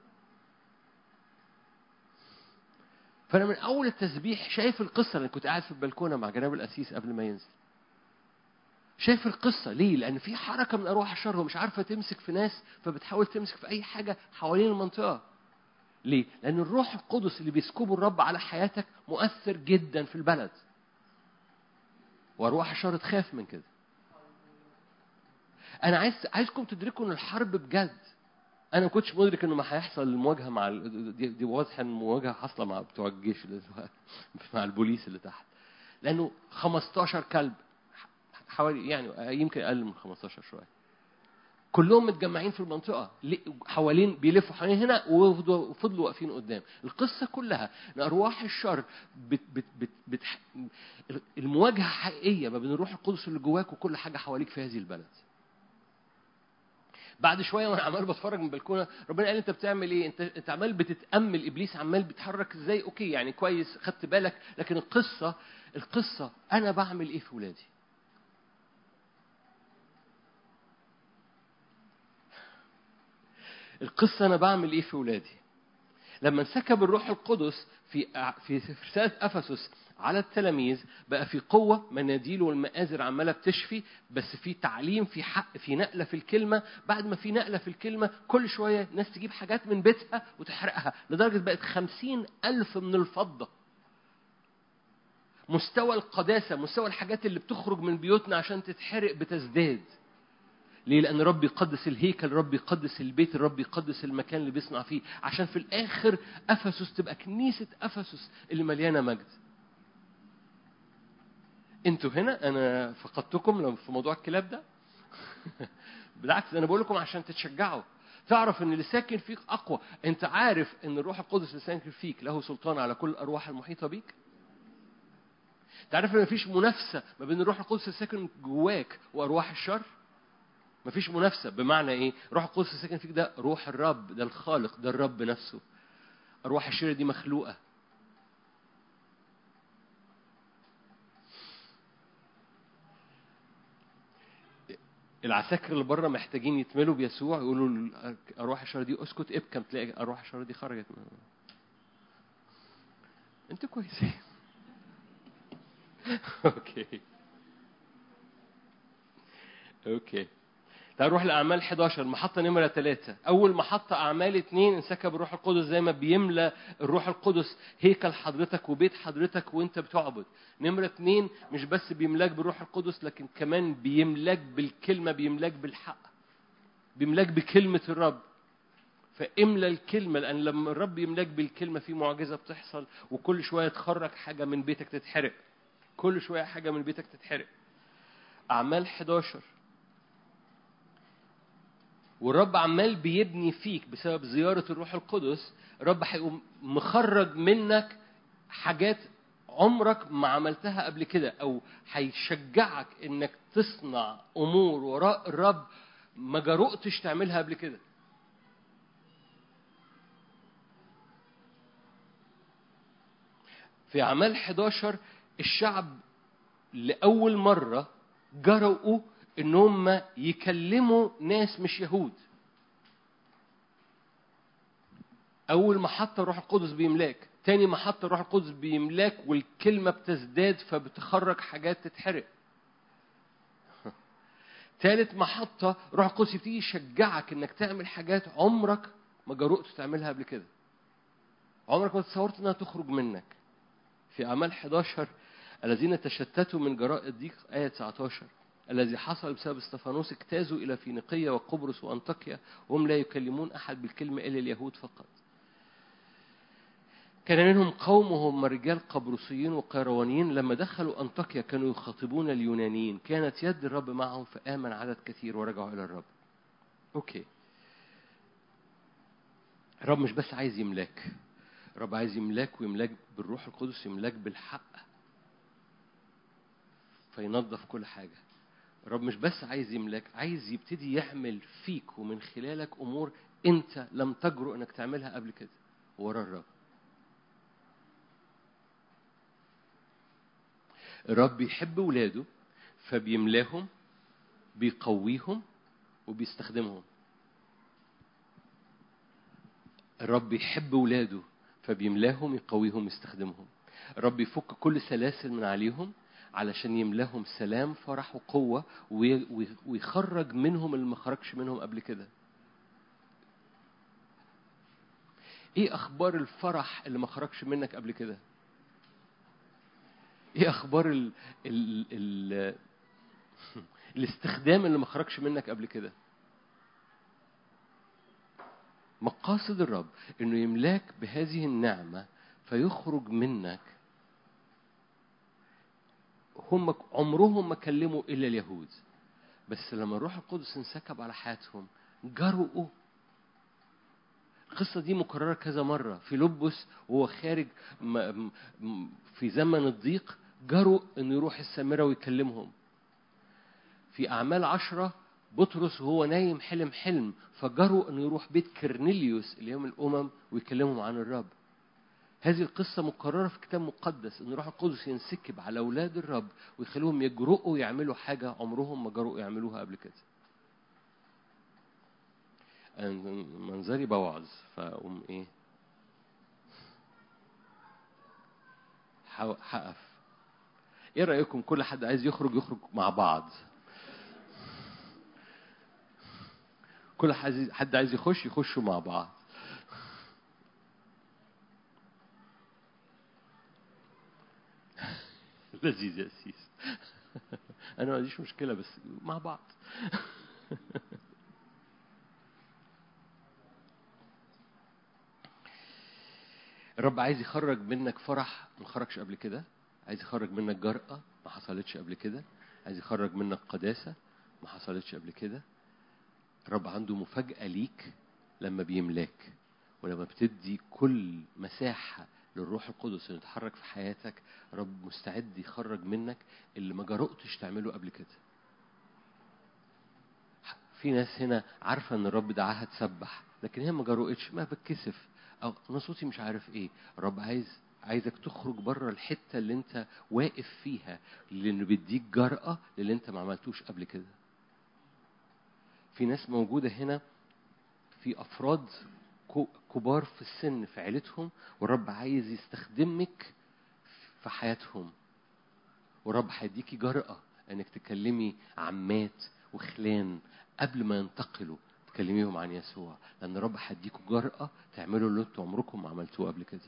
فأنا من أول التسبيح شايف القصة أنا كنت قاعد في البلكونة مع جناب القسيس قبل ما ينزل. شايف القصة ليه؟ لأن في حركة من أرواح الشر ومش عارفة تمسك في ناس فبتحاول تمسك في أي حاجة حوالين المنطقة. ليه؟ لأن الروح القدس اللي بيسكبه الرب على حياتك مؤثر جدا في البلد. وأرواح الشر تخاف من كده. أنا عايز عايزكم تدركوا إن الحرب بجد. أنا ما كنتش مدرك إنه ما هيحصل المواجهة مع ال... دي, دي واضح إن المواجهة حاصلة مع بتوع الجيش اللي مع البوليس اللي تحت. لأنه 15 كلب حوالي يعني يمكن اقل من 15 شويه كلهم متجمعين في المنطقة ليه- حوالين بيلفوا حوالين هنا وفضلوا وفضلوا واقفين قدام القصة كلها ان أرواح الشر بت بت بت بت المواجهة حقيقية ما بين الروح القدس اللي جواك وكل حاجة حواليك في هذه البلد بعد شويه وانا عمال بتفرج من البلكونه ربنا قال انت بتعمل ايه انت انت عمال بتتامل ابليس عمال بيتحرك ازاي اوكي يعني كويس خدت بالك لكن القصه القصه انا بعمل ايه في ولادي القصه انا بعمل ايه في ولادي لما انسكب الروح القدس في في في رساله افسس على التلاميذ بقى في قوه مناديل والمآزر عماله بتشفي بس في تعليم في حق في نقله في الكلمه بعد ما في نقله في الكلمه كل شويه ناس تجيب حاجات من بيتها وتحرقها لدرجه بقت خمسين ألف من الفضه مستوى القداسه مستوى الحاجات اللي بتخرج من بيوتنا عشان تتحرق بتزداد ليه؟ لأن رب يقدس الهيكل، رب يقدس البيت، الرب يقدس المكان اللي بيصنع فيه، عشان في الآخر أفسس تبقى كنيسة أفسس اللي مليانة مجد. أنتوا هنا أنا فقدتكم لو في موضوع الكلاب ده. بالعكس أنا بقول لكم عشان تتشجعوا. تعرف ان اللي ساكن فيك اقوى، انت عارف ان الروح القدس اللي ساكن فيك له سلطان على كل الارواح المحيطه بيك؟ تعرف ان مفيش منافسه ما بين الروح القدس اللي ساكن جواك وارواح الشر؟ مفيش منافسة بمعنى إيه؟ روح القدس الساكن فيك ده روح الرب ده الخالق ده الرب نفسه. أرواح الشريرة دي مخلوقة. العساكر اللي بره محتاجين يتملوا بيسوع يقولوا أرواح الشر دي اسكت ابكم تلاقي أرواح الشر دي خرجت من أنتوا كويسين. أوكي. أوكي. تعال نروح لأعمال 11 محطة نمرة ثلاثة أول محطة أعمال اثنين انسكب الروح القدس زي ما بيملى الروح القدس هيكل حضرتك وبيت حضرتك وأنت بتعبد نمرة اثنين مش بس بيملاك بالروح القدس لكن كمان بيملاك بالكلمة بيملاك بالحق بيملاك بكلمة الرب فاملى الكلمة لأن لما الرب يملاك بالكلمة في معجزة بتحصل وكل شوية تخرج حاجة من بيتك تتحرق كل شوية حاجة من بيتك تتحرق أعمال 11 والرب عمال بيبني فيك بسبب زيارة الروح القدس الرب هيقوم مخرج منك حاجات عمرك ما عملتها قبل كده أو هيشجعك إنك تصنع أمور وراء الرب ما جرؤتش تعملها قبل كده في أعمال 11 الشعب لأول مرة جرؤوا ان هم يكلموا ناس مش يهود اول محطه روح القدس بيملاك تاني محطه روح القدس بيملاك والكلمه بتزداد فبتخرج حاجات تتحرق تالت محطة روح القدس يبتدي يشجعك انك تعمل حاجات عمرك ما جرؤت تعملها قبل كده. عمرك ما تصورت انها تخرج منك. في اعمال 11 الذين تشتتوا من جراء الضيق آية 19 الذي حصل بسبب استفانوس اجتازوا إلى فينيقية وقبرص وأنطاكيا وهم لا يكلمون أحد بالكلمة إلا اليهود فقط كان منهم قوم وهم رجال قبرصيين وقيروانيين لما دخلوا أنطاكيا كانوا يخاطبون اليونانيين كانت يد الرب معهم فآمن عدد كثير ورجعوا إلى الرب أوكي الرب مش بس عايز يملاك الرب عايز يملاك ويملاك بالروح القدس يملاك بالحق فينظف كل حاجة الرب مش بس عايز يملاك عايز يبتدي يعمل فيك ومن خلالك أمور أنت لم تجرؤ إنك تعملها قبل كده ورا الرب الرب بيحب ولاده فبيملاهم بيقويهم وبيستخدمهم الرب بيحب ولاده فبيملاهم يقويهم يستخدمهم الرب يفك كل سلاسل من عليهم علشان يملاهم سلام فرح وقوة ويخرج منهم اللي ما خرجش منهم قبل كده ايه اخبار الفرح اللي ما خرجش منك قبل كده ايه اخبار ال ال ال الاستخدام اللي ما خرجش منك قبل كده مقاصد الرب انه يملاك بهذه النعمه فيخرج منك هم عمرهم ما كلموا الا اليهود بس لما الروح القدس انسكب على حياتهم جرؤوا القصة دي مكررة كذا مرة في لبس وهو خارج م- م- في زمن الضيق جرؤ انه يروح السامرة ويكلمهم في أعمال عشرة بطرس وهو نايم حلم حلم فجرؤ انه يروح بيت كرنيليوس اللي هم الأمم ويكلمهم عن الرب هذه القصة مكررة في كتاب مقدس إن روح القدس ينسكب على أولاد الرب ويخليهم يجرؤوا يعملوا حاجة عمرهم ما جرؤوا يعملوها قبل كده. أنا منظري بوعظ فأقوم إيه؟ حو- حقف. إيه رأيكم كل حد عايز يخرج يخرج مع بعض؟ كل حد حد عايز يخش يخشوا مع بعض. لذيذ يا أسيس أنا ما عنديش مشكلة بس مع بعض الرب عايز يخرج منك فرح ما خرجش قبل كده عايز يخرج منك جرأة ما حصلتش قبل كده عايز يخرج منك قداسة ما حصلتش قبل كده الرب عنده مفاجأة ليك لما بيملاك ولما بتدي كل مساحة للروح القدس انه يتحرك في حياتك رب مستعد يخرج منك اللي ما جرؤتش تعمله قبل كده في ناس هنا عارفة ان الرب دعاها تسبح لكن هي ما جرؤتش ما بتكسف او انا صوتي مش عارف ايه الرب عايز عايزك تخرج بره الحتة اللي انت واقف فيها لانه بيديك جرأة للي انت ما عملتوش قبل كده في ناس موجودة هنا في أفراد كو- كبار في السن في عيلتهم والرب عايز يستخدمك في حياتهم والرب هيديكي جرأة انك تكلمي عمات وخلان قبل ما ينتقلوا تكلميهم عن يسوع لان الرب هيديكوا جرأة تعملوا اللي انتوا عمركم ما عملتوه قبل كده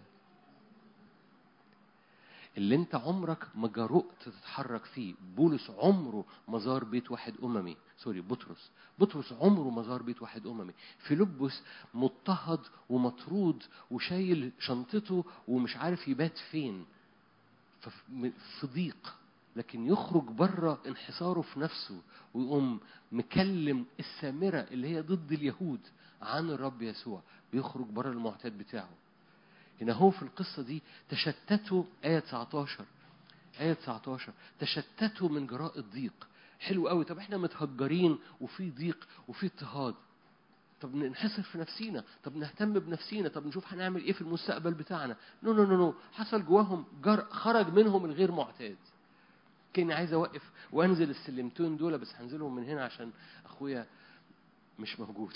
اللي انت عمرك ما جرؤت تتحرك فيه بولس عمره ما زار بيت واحد اممي سوري بطرس بطرس عمره ما زار بيت واحد اممي فيلبس مضطهد ومطرود وشايل شنطته ومش عارف يبات فين فف- م- في ضيق لكن يخرج بره انحصاره في نفسه ويقوم مكلم السامرة اللي هي ضد اليهود عن الرب يسوع بيخرج بره المعتاد بتاعه هنا هو في القصة دي تشتتوا آية 19 آية 19 تشتتوا من جراء الضيق حلو قوي طب احنا متهجرين وفي ضيق وفي اضطهاد طب ننحصر في نفسينا طب نهتم بنفسينا طب نشوف هنعمل ايه في المستقبل بتاعنا نو نو نو نو حصل جواهم جر خرج منهم الغير معتاد كاني عايز اوقف وانزل السلمتين دول بس هنزلهم من هنا عشان اخويا مش موجود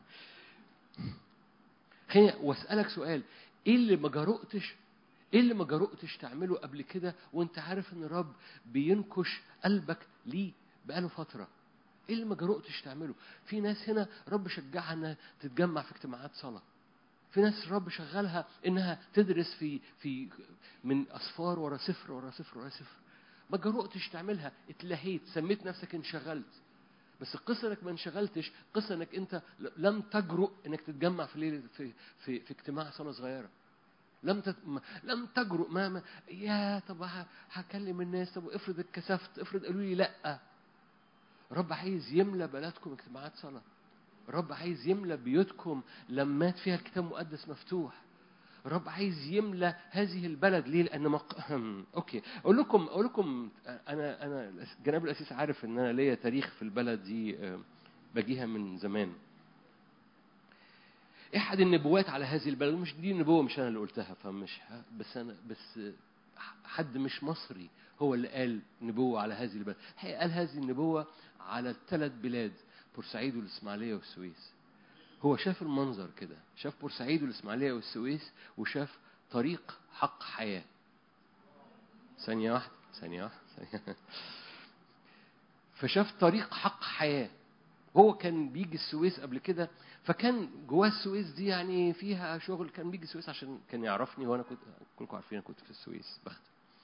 خليني واسالك سؤال ايه اللي ما جرؤتش ايه اللي ما جرؤتش تعمله قبل كده وانت عارف ان الرب بينكش قلبك ليه بقاله فتره ايه اللي ما جرؤتش تعمله في ناس هنا رب شجعها انها تتجمع في اجتماعات صلاه في ناس الرب شغلها انها تدرس في في من اصفار ورا صفر ورا صفر ورا صفر ما جرؤتش تعملها اتلهيت سميت نفسك انشغلت بس القصه انك ما انشغلتش قصه انك انت ل- لم تجرؤ انك تتجمع في ليله في في, في اجتماع صلاه صغيره لم تت... ما... لم تجرؤ ما, ما يا طب ه... هكلم الناس طب افرض اتكسفت افرض قالوا لي لا رب عايز يملى بلدكم اجتماعات صلاه رب عايز يملى بيوتكم لمات فيها الكتاب المقدس مفتوح رب عايز يملى هذه البلد ليه؟ لأن مق... أوكي أقول لكم أقول لكم أنا أنا جناب الأسيس عارف إن أنا ليا تاريخ في البلد دي آه، بجيها من زمان. أحد النبوات على هذه البلد مش دي نبوة مش أنا اللي قلتها فمش ه- بس أنا بس حد مش مصري هو اللي قال نبوة على هذه البلد. الحقيقة قال هذه النبوة على الثلاث بلاد بورسعيد والإسماعيلية والسويس. هو شاف المنظر كده شاف بورسعيد والإسماعيلية والسويس وشاف طريق حق حياة ثانية واحدة ثانية واحدة ثانية. فشاف طريق حق حياة هو كان بيجي السويس قبل كده فكان جواه السويس دي يعني فيها شغل كان بيجي السويس عشان كان يعرفني وانا كنت كلكم عارفين انا كنت في السويس بخت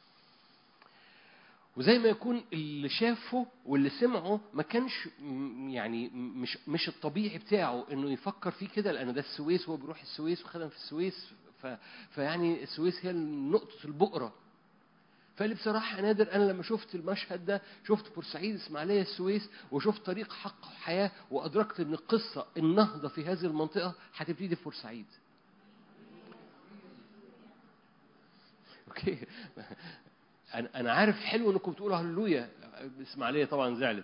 وزي ما يكون اللي شافه واللي سمعه ما كانش م- يعني م- مش مش الطبيعي بتاعه انه يفكر فيه كده لان ده السويس وهو بيروح السويس وخدم في السويس ف فيعني السويس هي نقطة البؤرة فقال لي بصراحه يا نادر انا لما شفت المشهد ده شفت بورسعيد اسماعيليه السويس وشفت طريق حق وحياه وادركت ان القصه النهضه في هذه المنطقه هتبتدي في بورسعيد اوكي انا انا عارف حلو انكم بتقولوا هللويا اسماعيليه طبعا زعلت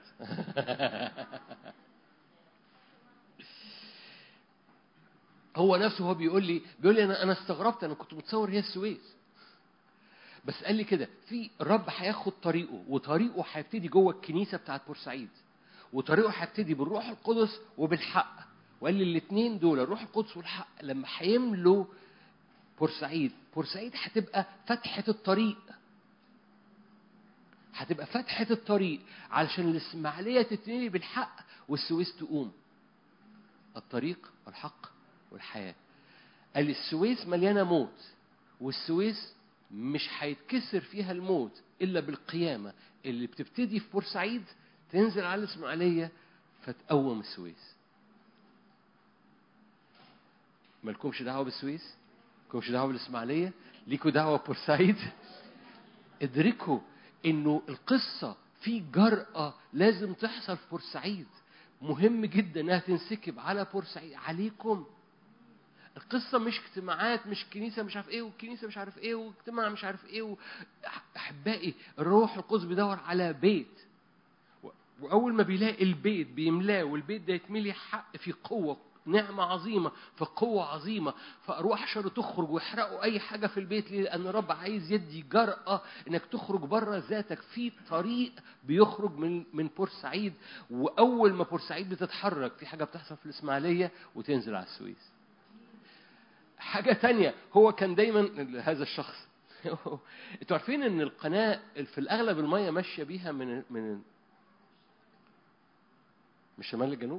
هو نفسه هو بيقول لي بيقول لي انا انا استغربت انا كنت متصور هي السويس بس قال لي كده في الرب هياخد طريقه وطريقه هيبتدي جوه الكنيسه بتاعت بورسعيد وطريقه هيبتدي بالروح القدس وبالحق وقال لي الاثنين دول الروح القدس والحق لما هيملوا بورسعيد بورسعيد هتبقى فتحة الطريق هتبقى فتحة الطريق علشان الإسماعيلية تتملي بالحق والسويس تقوم الطريق والحق والحياة قال لي السويس مليانة موت والسويس مش هيتكسر فيها الموت إلا بالقيامة اللي بتبتدي في بورسعيد تنزل على الإسماعيلية فتقوم السويس مالكمش دعوة بالسويس مالكمش دعوة بالإسماعيلية ليكوا دعوة بورسعيد ادركوا انه القصة في جرأة لازم تحصل في بورسعيد مهم جدا انها تنسكب على بورسعيد عليكم القصة مش اجتماعات مش كنيسة مش عارف ايه والكنيسة مش عارف ايه واجتماع مش عارف ايه و... احبائي الروح القدس بيدور على بيت و- واول ما بيلاقي البيت بيملاه والبيت ده يتملي حق في قوة نعمة عظيمة فقوة عظيمة فأرواح شر تخرج ويحرقوا أي حاجة في البيت ليه؟ لأن الرب عايز يدي جرأة إنك تخرج بره ذاتك في طريق بيخرج من من بورسعيد وأول ما بورسعيد بتتحرك في حاجة بتحصل في الإسماعيلية وتنزل على السويس. حاجة تانية هو كان دايما هذا الشخص انتوا عارفين ان القناة في الاغلب المية ماشية بيها من من من الشمال للجنوب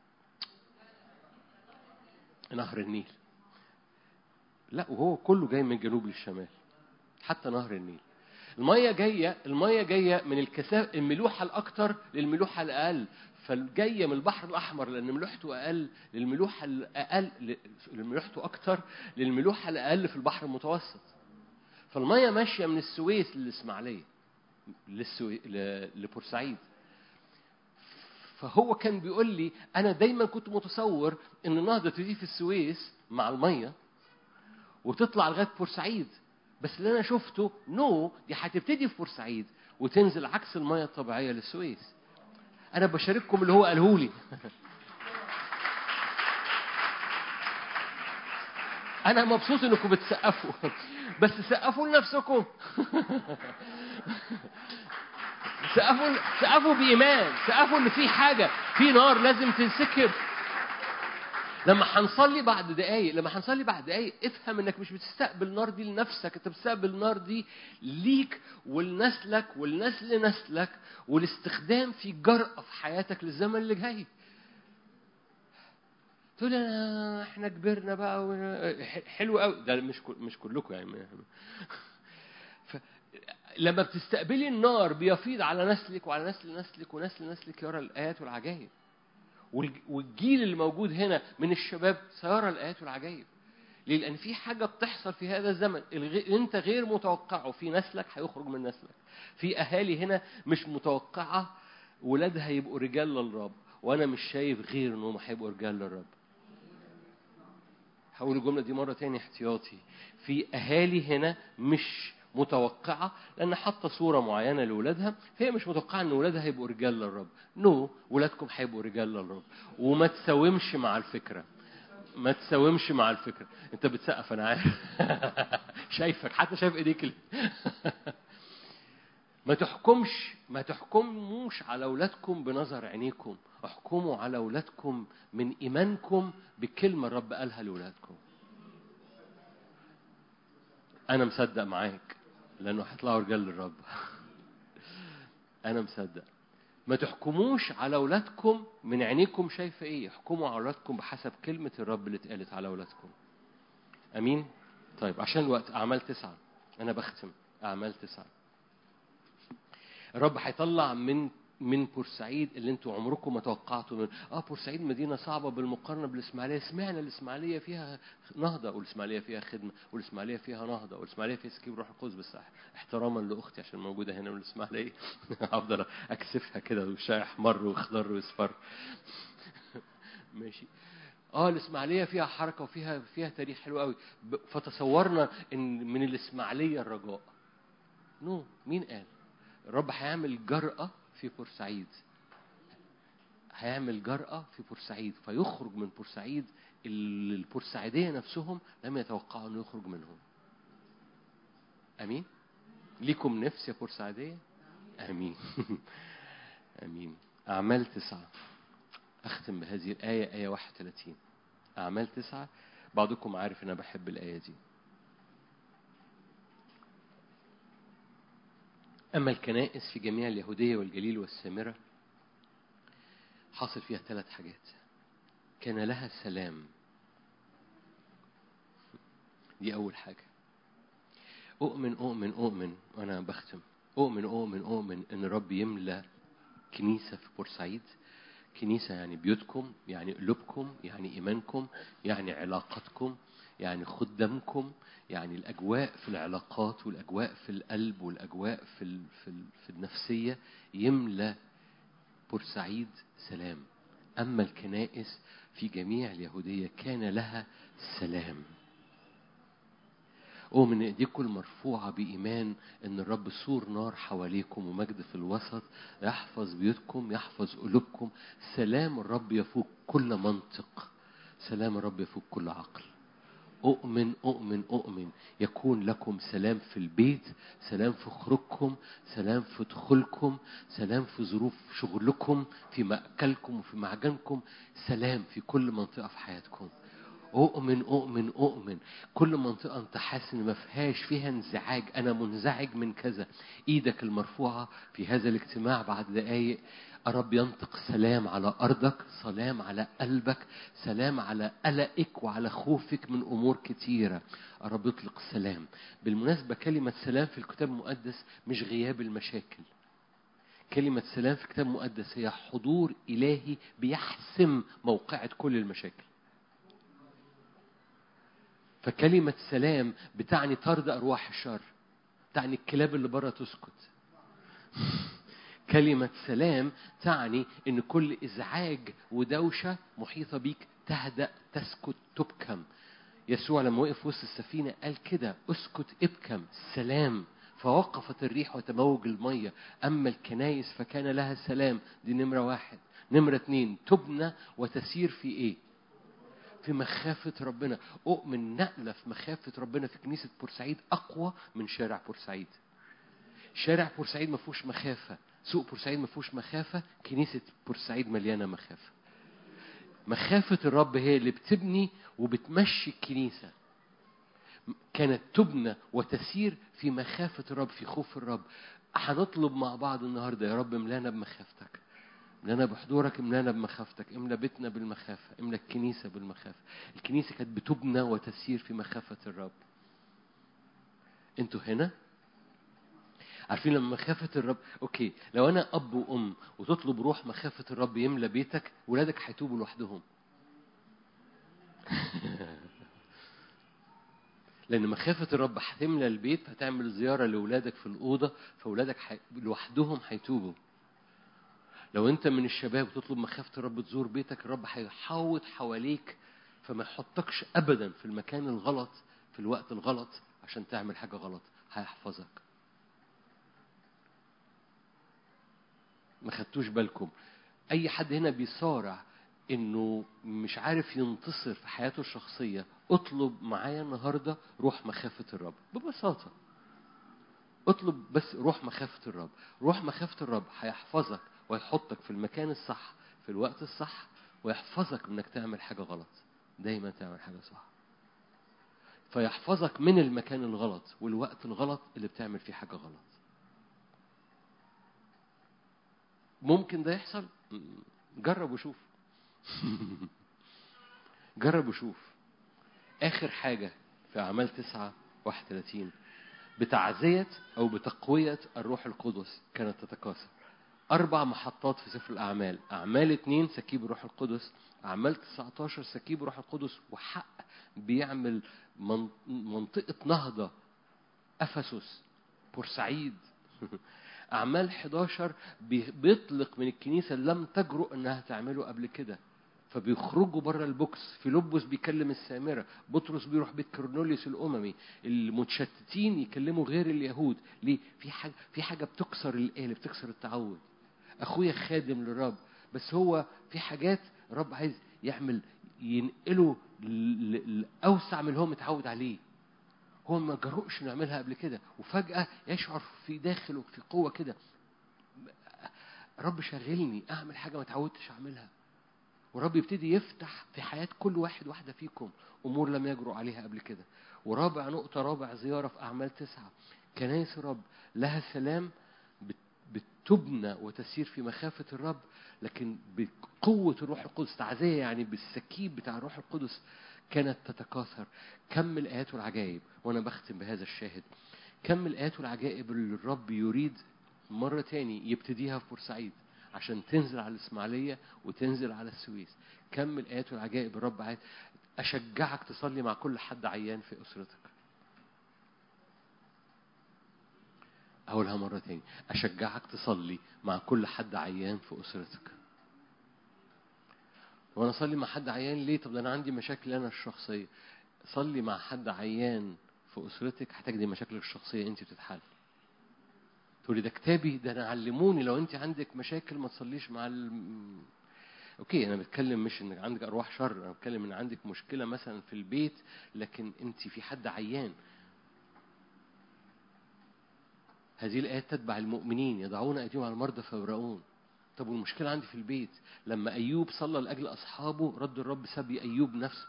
نهر النيل لا وهو كله جاي من الجنوب للشمال حتى نهر النيل المية جاية المية جاية من الكثافة الملوحة الأكثر للملوحة الأقل فالجاية من البحر الأحمر لأن ملوحته أقل للملوحة الأقل لملوحته أكثر للملوحة الأقل في البحر المتوسط فالمية ماشية من السويس للإسماعيلية للسوي... ل... لبورسعيد فهو كان بيقول لي أنا دايما كنت متصور إن النهضة تيجي في السويس مع المية وتطلع لغاية بورسعيد بس اللي أنا شفته نو دي هتبتدي في بورسعيد وتنزل عكس المية الطبيعية للسويس أنا بشارككم اللي هو قاله لي أنا مبسوط إنكم بتسقفوا بس سقفوا لنفسكم سقفوا سقفوا بإيمان سقفوا إن في حاجة في نار لازم تنسكب لما هنصلي بعد دقايق لما هنصلي بعد دقايق افهم انك مش بتستقبل النار دي لنفسك انت بتستقبل النار دي ليك ولنسلك ولنسل نسلك والاستخدام في جرأة في حياتك للزمن اللي جاي تقول انا احنا كبرنا بقى و... حلو قوي ده مش كل... مش كلكم يعني ف... لما بتستقبلي النار بيفيض على نسلك وعلى نسل نسلك ونسل نسلك يرى الايات والعجائب والج- والجيل اللي موجود هنا من الشباب سيرى الايات والعجائب ليه؟ لان في حاجه بتحصل في هذا الزمن الغ... انت غير متوقعه في نسلك هيخرج من نسلك في اهالي هنا مش متوقعه ولادها يبقوا رجال للرب وانا مش شايف غير انهم هيبقوا رجال للرب هقول الجملة دي مرة تاني احتياطي في أهالي هنا مش متوقعة لأن حاطة صورة معينة لأولادها فهي مش متوقعة إن أولادها هيبقوا رجال للرب نو no. ولادكم هيبقوا رجال للرب وما تساومش مع الفكرة ما تساومش مع الفكرة أنت بتسقف أنا عارف شايفك حتى شايف إيديك ال- ما تحكمش ما تحكموش على أولادكم بنظر عينيكم احكموا على أولادكم من إيمانكم بكلمة الرب قالها لأولادكم أنا مصدق معاك لأنه هيطلعوا رجال للرب أنا مصدق ما تحكموش على أولادكم من عينيكم شايفة إيه احكموا على أولادكم بحسب كلمة الرب اللي اتقالت على أولادكم أمين طيب عشان الوقت أعمال تسعة أنا بختم أعمال تسعة الرب هيطلع من من بورسعيد اللي انتوا عمركم ما توقعتوا من اه بورسعيد مدينه صعبه بالمقارنه بالاسماعيليه سمعنا الاسماعيليه فيها نهضه والاسماعيليه فيها خدمه والاسماعيليه فيها نهضه والاسماعيليه فيها سكيب روح القدس بس احتراما لاختي عشان موجوده هنا من الاسماعيليه هفضل اكسفها كده وشاي احمر واخضر واصفر ماشي اه الاسماعيليه فيها حركه وفيها فيها تاريخ حلو قوي ب- فتصورنا ان من الاسماعيليه الرجاء نو مين قال الرب هيعمل جرأة في بورسعيد هيعمل جرأة في بورسعيد فيخرج من بورسعيد اللي البورسعيدية نفسهم لم يتوقعوا انه يخرج منهم امين ليكم نفس يا بورسعيدية امين امين اعمال تسعة اختم بهذه الايه ايه 31 اعمال تسعة بعضكم عارف ان انا بحب الايه دي أما الكنائس في جميع اليهودية والجليل والسامرة حصل فيها ثلاث حاجات كان لها سلام دي أول حاجة أؤمن أؤمن أؤمن وأنا بختم أؤمن أؤمن أؤمن إن الرب يملى كنيسة في بورسعيد كنيسة يعني بيوتكم يعني قلوبكم يعني إيمانكم يعني علاقتكم يعني خدامكم يعني الأجواء في العلاقات والأجواء في القلب والأجواء في ال- في ال- في النفسية يملى بورسعيد سلام أما الكنائس في جميع اليهودية كان لها سلام أؤمن إيديكم المرفوعة بإيمان إن الرب سور نار حواليكم ومجد في الوسط يحفظ بيوتكم يحفظ قلوبكم سلام الرب يفوق كل منطق سلام الرب يفوق كل عقل أؤمن أؤمن أؤمن يكون لكم سلام في البيت سلام في خروجكم سلام في دخولكم سلام في ظروف شغلكم في مأكلكم وفي معجنكم سلام في كل منطقة في حياتكم أؤمن أؤمن أؤمن كل منطقة أنت حاسس إن ما فيهاش فيها انزعاج أنا منزعج من كذا إيدك المرفوعة في هذا الاجتماع بعد دقايق الرب ينطق سلام على أرضك سلام على قلبك سلام على قلقك وعلى خوفك من أمور كتيرة الرب يطلق سلام بالمناسبة كلمة سلام في الكتاب المقدس مش غياب المشاكل كلمة سلام في الكتاب المقدس هي حضور إلهي بيحسم موقعة كل المشاكل فكلمة سلام بتعني طرد أرواح الشر تعني الكلاب اللي بره تسكت كلمة سلام تعني إن كل إزعاج ودوشة محيطة بيك تهدأ تسكت تبكم يسوع لما وقف وسط السفينة قال كده اسكت ابكم سلام فوقفت الريح وتموج المية أما الكنايس فكان لها سلام دي نمرة واحد نمرة اتنين تبنى وتسير في إيه في مخافة ربنا أؤمن نقلة في مخافة ربنا في كنيسة بورسعيد أقوى من شارع بورسعيد شارع بورسعيد ما فيهوش مخافة سوق بورسعيد ما فيهوش مخافة كنيسة بورسعيد مليانة مخافة مخافة الرب هي اللي بتبني وبتمشي الكنيسة كانت تبنى وتسير في مخافة الرب في خوف الرب هنطلب مع بعض النهاردة يا رب املانا بمخافتك املانا بحضورك املانا بمخافتك املا بيتنا بالمخافة املا الكنيسة بالمخافة الكنيسة كانت بتبنى وتسير في مخافة الرب انتوا هنا عارفين لما مخافة الرب اوكي لو انا اب وام وتطلب روح مخافة الرب يملى بيتك ولادك هيتوبوا لوحدهم لان مخافة الرب هتملى البيت هتعمل زيارة لاولادك في الاوضة فاولادك حي... لوحدهم هيتوبوا لو انت من الشباب وتطلب مخافة الرب تزور بيتك الرب هيحاوط حواليك فما يحطكش ابدا في المكان الغلط في الوقت الغلط عشان تعمل حاجة غلط هيحفظك ما خدتوش بالكم اي حد هنا بيصارع انه مش عارف ينتصر في حياته الشخصية اطلب معايا النهاردة روح مخافة الرب ببساطة اطلب بس روح مخافة الرب روح مخافة الرب هيحفظك ويحطك في المكان الصح في الوقت الصح ويحفظك من انك تعمل حاجة غلط دايما تعمل حاجة صح فيحفظك من المكان الغلط والوقت الغلط اللي بتعمل فيه حاجة غلط ممكن ده يحصل م- جرب وشوف جرب وشوف آخر حاجة في أعمال تسعة 31 بتعزية أو بتقوية الروح القدس كانت تتكاثر أربع محطات في سفر الأعمال أعمال اتنين سكيب الروح القدس أعمال 19 سكيب الروح القدس وحق بيعمل من- منطقة نهضة أفسس بورسعيد أعمال 11 بي- بيطلق من الكنيسة اللي لم تجرؤ إنها تعمله قبل كده فبيخرجوا بره البوكس فيلبس بيكلم السامرة بطرس بيروح بيت كورنوليوس الأممي المتشتتين يكلموا غير اليهود ليه في حاجة في حاجة بتكسر القالب بتكسر التعود أخويا خادم للرب بس هو في حاجات الرب عايز يعمل ينقله ل- ل- لأوسع من اللي هو متعود عليه هو ما جرؤش انه يعملها قبل كده وفجأة يشعر في داخله في قوة كده رب شغلني اعمل حاجة ما اتعودتش اعملها ورب يبتدي يفتح في حياة كل واحد واحدة فيكم أمور لم يجرؤ عليها قبل كده ورابع نقطة رابع زيارة في أعمال تسعة كنايس الرب لها سلام بت- بتبنى وتسير في مخافة الرب لكن بقوة الروح القدس تعزية يعني بالسكيب بتاع الروح القدس كانت تتكاثر كم الآيات والعجائب وأنا بختم بهذا الشاهد كم الآيات والعجائب اللي الرب يريد مرة تاني يبتديها في بورسعيد عشان تنزل على الإسماعيلية وتنزل على السويس كم الآيات والعجائب الرب عايز أشجعك تصلي مع كل حد عيان في أسرتك أقولها مرة تاني أشجعك تصلي مع كل حد عيان في أسرتك وأنا أصلي مع حد عيان ليه؟ طب ده أنا عندي مشاكل أنا الشخصية صلي مع حد عيان في أسرتك هتجدي مشاكلك الشخصية أنت بتتحل تقولي ده كتابي ده أنا علموني لو أنت عندك مشاكل ما تصليش مع ال... اوكي انا بتكلم مش انك عندك ارواح شر انا بتكلم ان عندك مشكله مثلا في البيت لكن انت في حد عيان هذه الايات تتبع المؤمنين يضعون ايديهم على المرضى فيبرؤون طب والمشكله عندي في البيت لما ايوب صلى لاجل اصحابه رد الرب سبي ايوب نفسه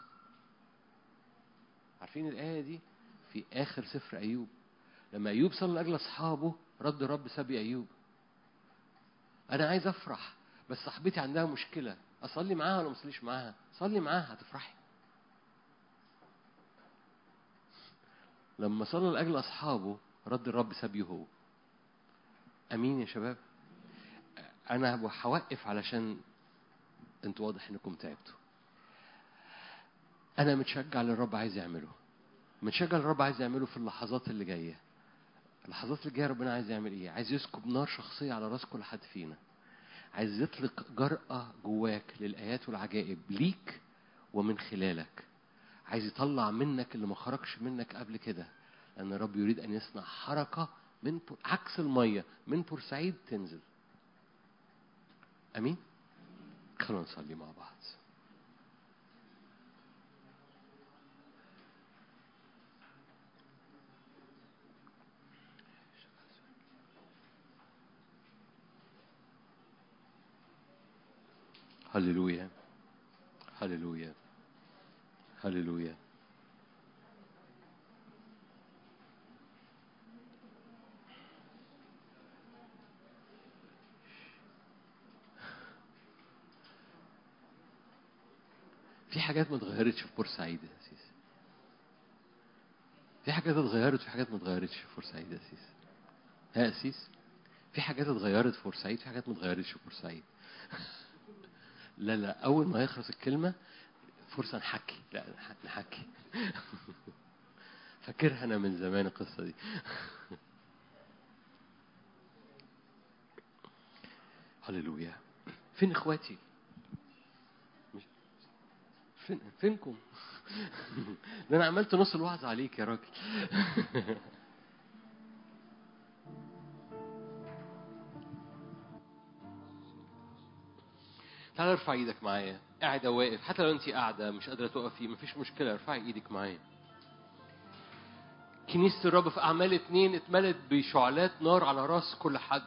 عارفين الايه دي في اخر سفر ايوب لما ايوب صلى لاجل اصحابه رد الرب سبي ايوب انا عايز افرح بس صاحبتي عندها مشكله اصلي معاها ولا ما اصليش معاها صلي معاها هتفرحي لما صلى لاجل اصحابه رد الرب سبيه هو امين يا شباب انا هوقف علشان انتوا واضح انكم تعبتوا انا متشجع اللي الرب عايز يعمله متشجع اللي الرب عايز يعمله في اللحظات اللي جايه اللحظات اللي جايه ربنا عايز يعمل ايه عايز يسكب نار شخصيه على راس كل حد فينا عايز يطلق جرأة جواك للآيات والعجائب ليك ومن خلالك عايز يطلع منك اللي ما خرجش منك قبل كده لأن الرب يريد أن يصنع حركة من بو- عكس المية من بورسعيد تنزل أمين خلونا نصلي مع بعض هللويا هللويا هللويا في حاجات ما اتغيرتش في بورسعيد يا سيس في حاجات اتغيرت وفي حاجات ما اتغيرتش في بورسعيد يا سيس ها يا سيس في حاجات اتغيرت في بورسعيد في حاجات ما اتغيرتش في بورسعيد لا لا اول ما يخلص الكلمه فرصه نحكي لا نح- نحكي فاكرها انا من زمان القصه دي هللويا فين اخواتي مش- فين فينكم ده انا عملت نص الوعظ عليك يا راجل تعالى ارفع ايدك معايا قاعدة واقف حتى لو انت قاعدة مش قادرة تقفي مفيش مشكلة ارفعي ايدك معايا كنيسة الرب في أعمال اتنين اتملت بشعلات نار على راس كل حد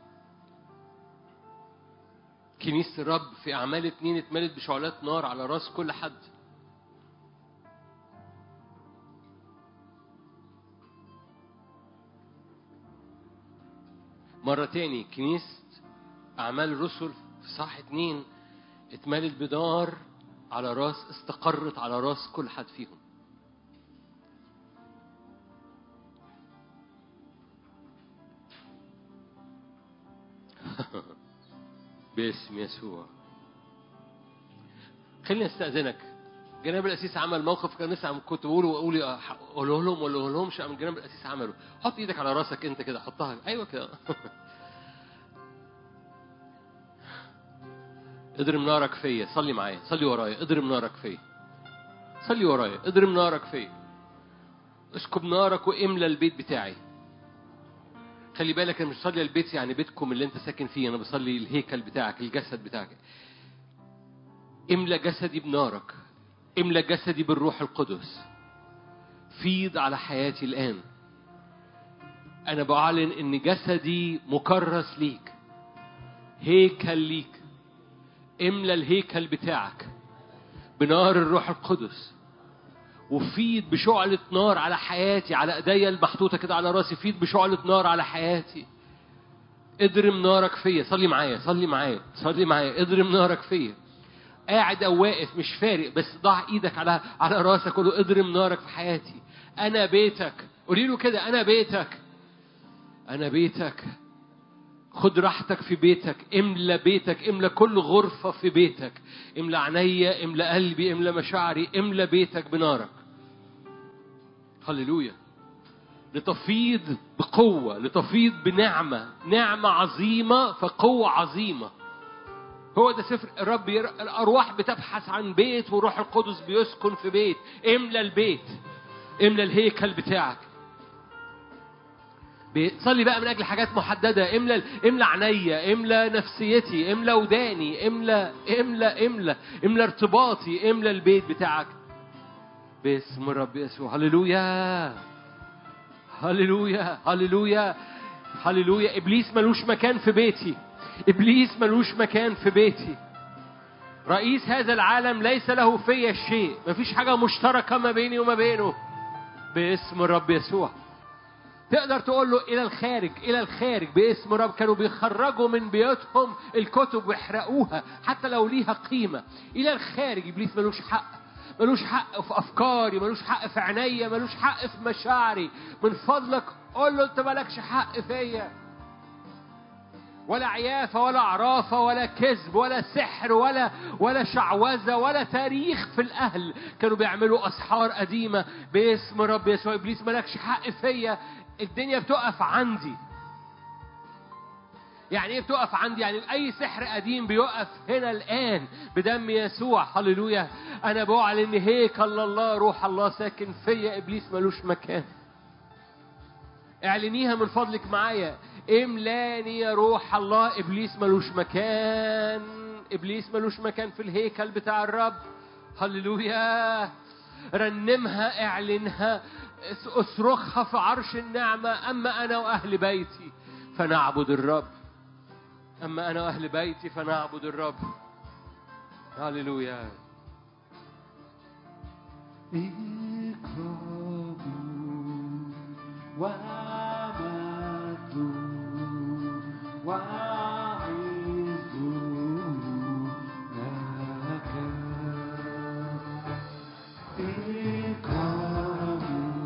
كنيسة الرب في أعمال اتنين اتملت بشعلات نار على راس كل حد مرة تاني كنيسة أعمال الرسل في صح اتنين اتملت بنار على راس استقرت على راس كل حد فيهم باسم يسوع خليني استاذنك جناب الاسيس عمل موقف كان لسه عم كنت بقوله واقول قوله لهم ولا قوله لهمش قام جناب الاسيس عمله حط ايدك على راسك انت كده حطها ايوه كده اضرب نارك فيا صلي معايا صلي ورايا اضرب نارك فيا صلي ورايا اضرب نارك فيا اسكب نارك واملى البيت بتاعي خلي بالك انا مش بصلي البيت يعني بيتكم اللي انت ساكن فيه انا بصلي الهيكل بتاعك الجسد بتاعك املى جسدي بنارك املى جسدي بالروح القدس فيض على حياتي الان انا بعلن ان جسدي مكرس ليك هيكل ليك املى الهيكل بتاعك بنار الروح القدس وفيض بشعلة نار على حياتي على ايديا المحطوطة كده على راسي فيض بشعلة نار على حياتي اضرم نارك فيا صلي معايا صلي معايا صلي معايا اضرم نارك فيا قاعد او واقف مش فارق بس ضع ايدك على على راسك قول له اضرم نارك في حياتي انا بيتك قولي له كده انا بيتك انا بيتك خد راحتك في بيتك املى بيتك املى كل غرفة في بيتك املى عينيا املى قلبي املى مشاعري املى بيتك بنارك هللويا لتفيض بقوة لتفيض بنعمة نعمة عظيمة فقوة عظيمة هو ده سفر الرب ير... الأرواح بتبحث عن بيت وروح القدس بيسكن في بيت املى البيت املى الهيكل بتاعك صلي بقى من اجل حاجات محدده املى املى عينيا املى نفسيتي املى وداني املى املى املى املى ارتباطي املى البيت بتاعك باسم الرب يسوع هللويا هللويا هللويا هللويا ابليس ملوش مكان في بيتي ابليس ملوش مكان في بيتي رئيس هذا العالم ليس له في شيء مفيش حاجه مشتركه ما بيني وما بينه باسم الرب يسوع تقدر تقول له الى الخارج الى الخارج باسم رب كانوا بيخرجوا من بيوتهم الكتب ويحرقوها حتى لو ليها قيمه الى الخارج ابليس ملوش حق ملوش حق في افكاري ملوش حق في عينيا ملوش حق في مشاعري من فضلك قول له انت مالكش حق فيا ولا عيافة ولا عرافة ولا كذب ولا سحر ولا ولا شعوذة ولا تاريخ في الأهل كانوا بيعملوا أسحار قديمة باسم رب يسوع إبليس مالكش حق فيا الدنيا بتقف عندي يعني ايه بتقف عندي يعني اي سحر قديم بيقف هنا الان بدم يسوع هللويا انا بعلن هيكل الله روح الله ساكن فيا ابليس ملوش مكان اعلنيها من فضلك معايا املاني يا روح الله ابليس ملوش مكان ابليس ملوش مكان في الهيكل بتاع الرب هللويا رنمها اعلنها اصرخها في عرش النعمة أما أنا وأهل بيتي فنعبد الرب أما أنا وأهل بيتي فنعبد الرب هللويا إكرام ومجد وعز لك إكرام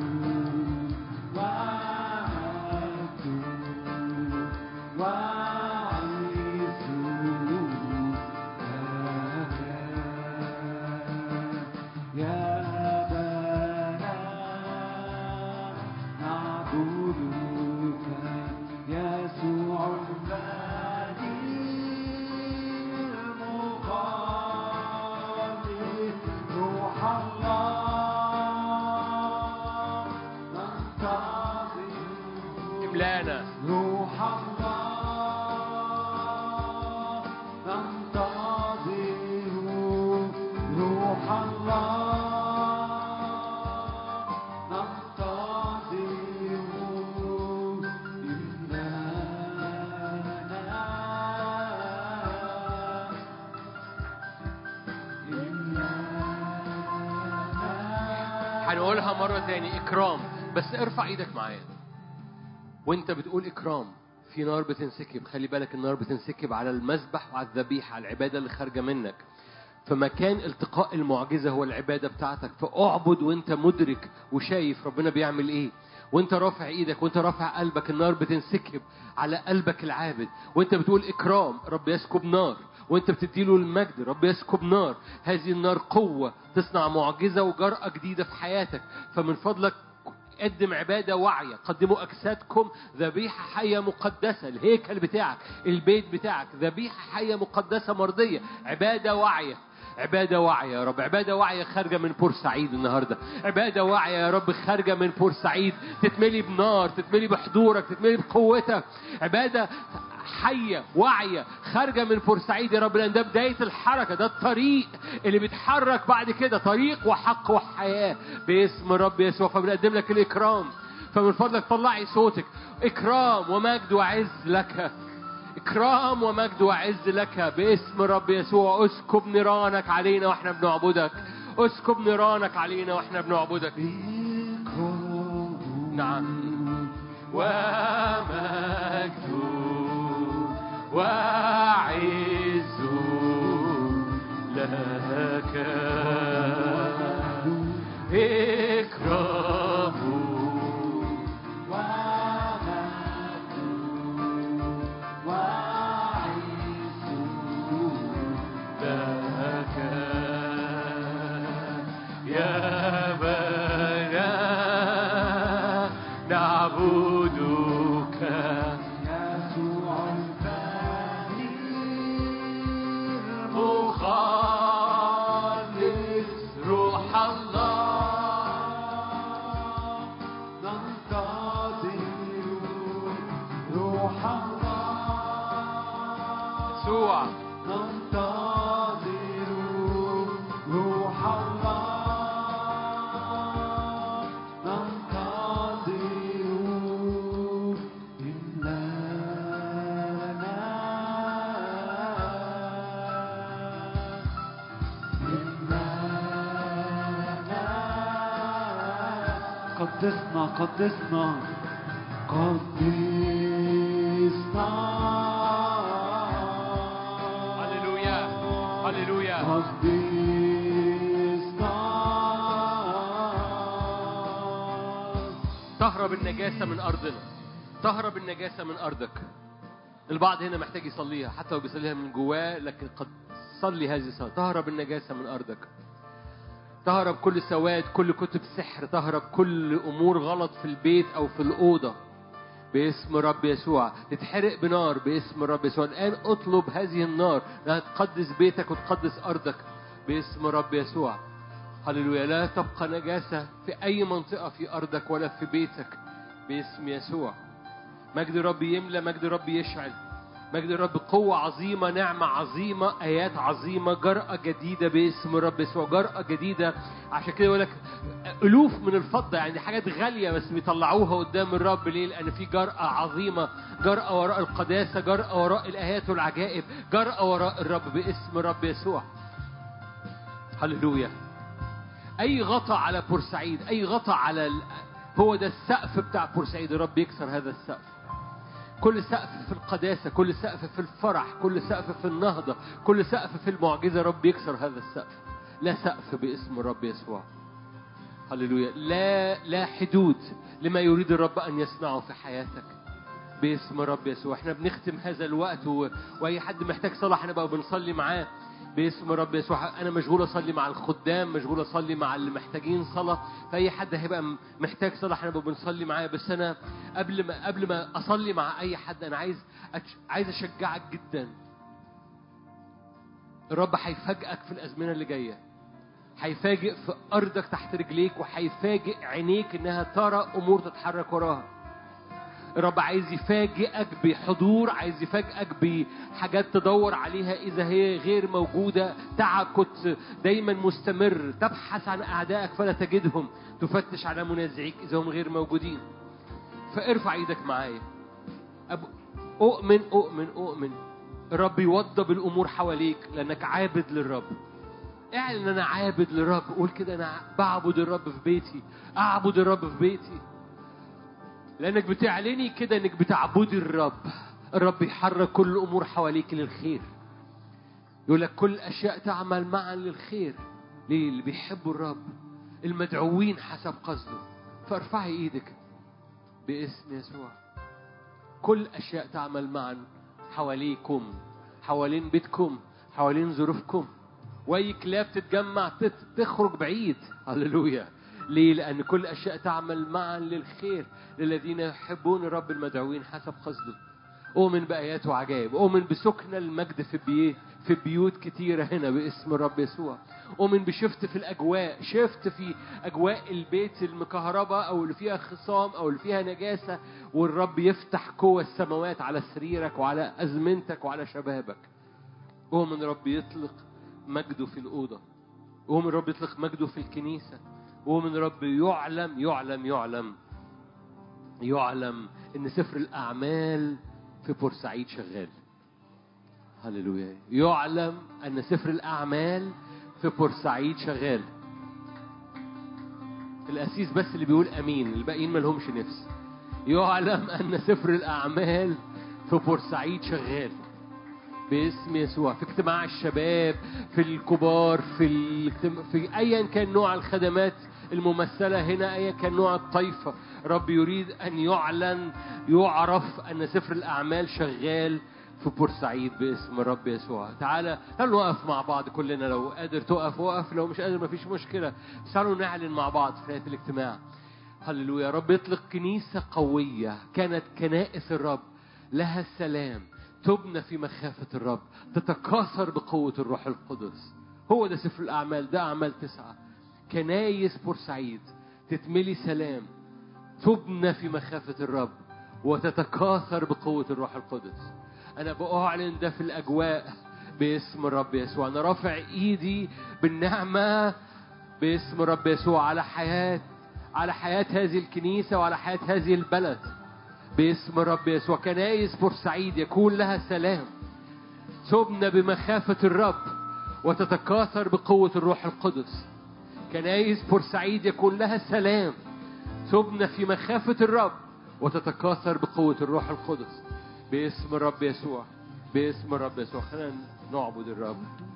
ومجد وعز لك يا بنا نعبدك يسوع البديع المخلص روح الله ننتظر املانا روح الله ننتظر روح الله ننتظر إننا إننا هنقولها مرة تاني إكرام بس ارفع إيدك معايا وأنت بتقول إكرام في نار بتنسكب خلي بالك النار بتنسكب على المذبح وعلى الذبيحة على العبادة اللي خارجة منك فمكان التقاء المعجزة هو العبادة بتاعتك فاعبد وانت مدرك وشايف ربنا بيعمل ايه وانت رافع ايدك وانت رافع قلبك النار بتنسكب على قلبك العابد وانت بتقول اكرام رب يسكب نار وانت بتديله المجد رب يسكب نار هذه النار قوة تصنع معجزة وجرأة جديدة في حياتك فمن فضلك قدم عبادة واعية قدموا أجسادكم ذبيحة حية مقدسة الهيكل بتاعك البيت بتاعك ذبيحة حية مقدسة مرضية عبادة واعية عبادة واعية يا رب عبادة واعية خارجة من بورسعيد النهاردة عبادة واعية يا رب خارجة من بورسعيد تتملي بنار تتملي بحضورك تتملي بقوتك عبادة حية واعية خارجة من بورسعيد يا رب لأن ده بداية الحركة ده الطريق اللي بيتحرك بعد كده طريق وحق وحياة باسم رب يسوع فبنقدم لك الإكرام فمن فضلك طلعي صوتك إكرام ومجد وعز لك إكرام ومجد وعز لك باسم رب يسوع اسكب نيرانك علينا واحنا بنعبدك اسكب نيرانك علينا واحنا بنعبدك نعم ومجد وعز لك إكرام لك يا بنا نعبدك مخلص روح الله روح الله يسوع ننتظر روح الله ننتظر إملانا إملانا قدسنا قدسنا قدسنا هللويا هللويا قدسنا تهرب النجاسة من أرضنا تهرب النجاسة من أرضك البعض هنا محتاج يصليها حتى لو بيصليها من جواه لكن قد صلي هذه الصلاة تهرب النجاسة من أرضك تهرب كل سواد كل كتب سحر تهرب كل أمور غلط في البيت أو في الأوضة باسم رب يسوع تتحرق بنار باسم رب يسوع الآن اطلب هذه النار انها تقدس بيتك وتقدس أرضك باسم رب يسوع هللويا لا تبقى نجاسة في أي منطقة في أرضك ولا في بيتك باسم يسوع مجد رب يملى مجد رب يشعل مجد الرب قوة عظيمة نعمة عظيمة آيات عظيمة جرأة جديدة باسم الرب يسوع جرأة جديدة عشان كده يقول لك ألوف من الفضة يعني دي حاجات غالية بس بيطلعوها قدام الرب ليه؟ لأن في جرأة عظيمة جرأة وراء القداسة جرأة وراء الآيات والعجائب جرأة وراء الرب باسم الرب يسوع هللويا أي غطا على بورسعيد أي غطا على ال... هو ده السقف بتاع بورسعيد الرب يكسر هذا السقف كل سقف في القداسة كل سقف في الفرح كل سقف في النهضة كل سقف في المعجزة رب يكسر هذا السقف لا سقف باسم الرب يسوع هللويا لا لا حدود لما يريد الرب أن يصنعه في حياتك باسم الرب يسوع احنا بنختم هذا الوقت و... واي حد محتاج صلاة هنبقى بنصلي معاه باسم الرب يسوع انا مشغول اصلي مع الخدام مشغول اصلي مع اللي محتاجين صلاه فاي حد هيبقى م- محتاج صلاه هنبقى بنصلي معاه بس انا قبل ما قبل ما اصلي مع اي حد انا عايز أتش... عايز اشجعك جدا الرب هيفاجئك في الازمنه اللي جايه هيفاجئ في ارضك تحت رجليك وهيفاجئ عينيك انها ترى امور تتحرك وراها الرب عايز يفاجئك بحضور عايز يفاجئك بحاجات تدور عليها إذا هي غير موجودة تعب كنت دايما مستمر تبحث عن أعدائك فلا تجدهم تفتش على منازعيك إذا هم غير موجودين فارفع ايدك معايا أب... أؤمن أؤمن أؤمن الرب يوضب الأمور حواليك لأنك عابد للرب اعلن أنا عابد للرب قول كده أنا بعبد الرب في بيتي أعبد الرب في بيتي لانك بتعلني كده انك بتعبدي الرب الرب يحرك كل الامور حواليك للخير يقول لك كل الاشياء تعمل معا للخير ليه اللي بيحبوا الرب المدعوين حسب قصده فارفعي ايدك باسم يسوع كل أشياء تعمل معا حواليكم حوالين بيتكم حوالين ظروفكم واي كلاب تتجمع تت- تخرج بعيد هللويا ليه لان كل اشياء تعمل معا للخير للذين يحبون الرب المدعوين حسب قصده اؤمن بايات وعجائب اؤمن بسكن المجد في بيوت في بيوت كتيره هنا باسم الرب يسوع اؤمن بشفت في الاجواء شفت في اجواء البيت المكهربه او اللي فيها خصام او اللي فيها نجاسه والرب يفتح قوة السماوات على سريرك وعلى ازمنتك وعلى شبابك اؤمن رب يطلق مجده في الاوضه اؤمن رب يطلق مجده في الكنيسه اؤمن رب يعلم يعلم يعلم يعلم ان سفر الاعمال في بورسعيد شغال هللويا يعلم ان سفر الاعمال في بورسعيد شغال القسيس بس اللي بيقول امين الباقيين ما لهمش نفس يعلم ان سفر الاعمال في بورسعيد شغال باسم يسوع في اجتماع الشباب في الكبار في الاجتماع في ايا كان نوع الخدمات الممثله هنا ايا كان نوع الطائفه رب يريد ان يعلن يعرف ان سفر الاعمال شغال في بورسعيد باسم الرب يسوع تعالى تعالوا نقف مع بعض كلنا لو قادر تقف وقف لو مش قادر مفيش مشكله بس تعالوا نعلن مع بعض في نهايه الاجتماع هللويا رب يطلق كنيسة قوية كانت كنائس الرب لها السلام تبنى في مخافة الرب تتكاثر بقوة الروح القدس هو ده سفر الأعمال ده أعمال تسعة كنايس بورسعيد تتملي سلام تبنى في مخافة الرب وتتكاثر بقوة الروح القدس أنا بأعلن ده في الأجواء باسم الرب يسوع أنا رافع إيدي بالنعمة باسم الرب يسوع على حياة على حياة هذه الكنيسة وعلى حياة هذه البلد باسم الرب يسوع كنايس بورسعيد يكون لها سلام تبنى بمخافة الرب وتتكاثر بقوة الروح القدس كنايس بورسعيد يكون لها سلام تبنى في مخافة الرب وتتكاثر بقوة الروح القدس باسم الرب يسوع باسم الرب يسوع خلينا نعبد الرب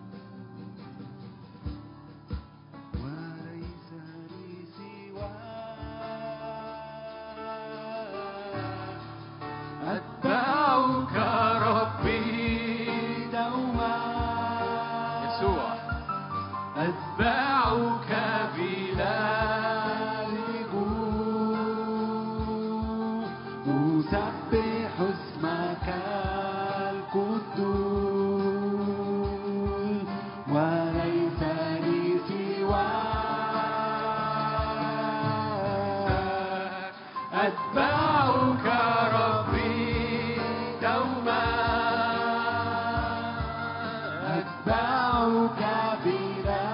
وليس لي سواك أتبعك ربي دوما يسوع أتبعك بلا أسبح اسمك القدوس وليس لي سواك أتبعك ربي دوما أتبعك بلا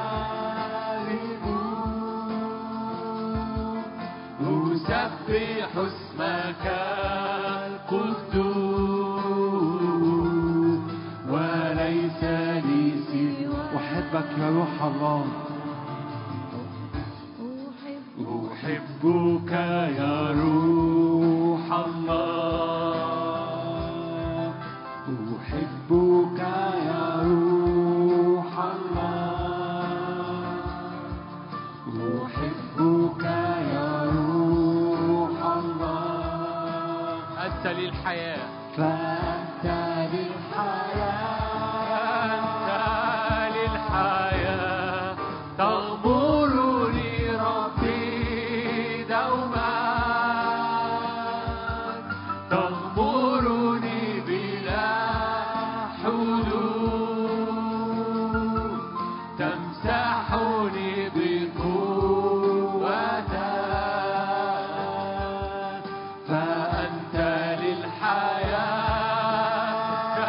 رجوع أسبح اسمك القدوس وليس لي سوى أحبك يا روح الله أحبك يا روح الله أحبك يا روح الله أحبك يا روح الله أنت للحياة فأنت للحياة أنت للحياة تغمرني ربي دوما تغمرني بلا حدود تمسحني بقوتك فأنت للحياة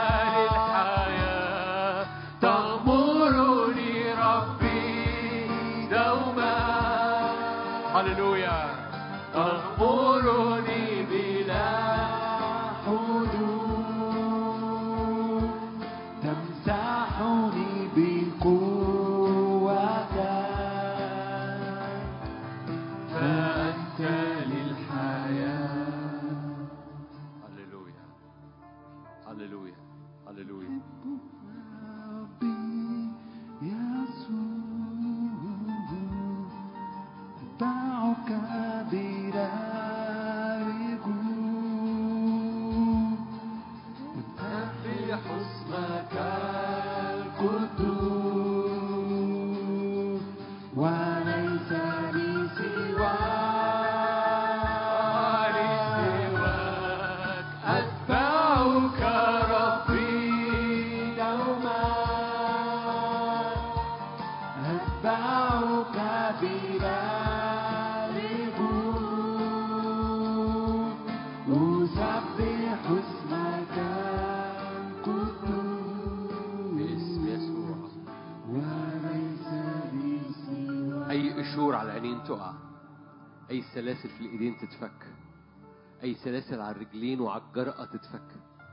للحياة تغمرني ربي دوما هللويا تغمرني بلا حدود تمسحني بقوتك فأنت للحياة هللويا هللويا هللويا ربي يسوع أتبعك بلا ربي بالغون أسبح اسمك باسم القدوس يسوع وليس لي سوى أي قشور على العينين تقع أي سلاسل في الإيدين تتفك أي سلاسل على الرجلين وعلى الجرأة تتفك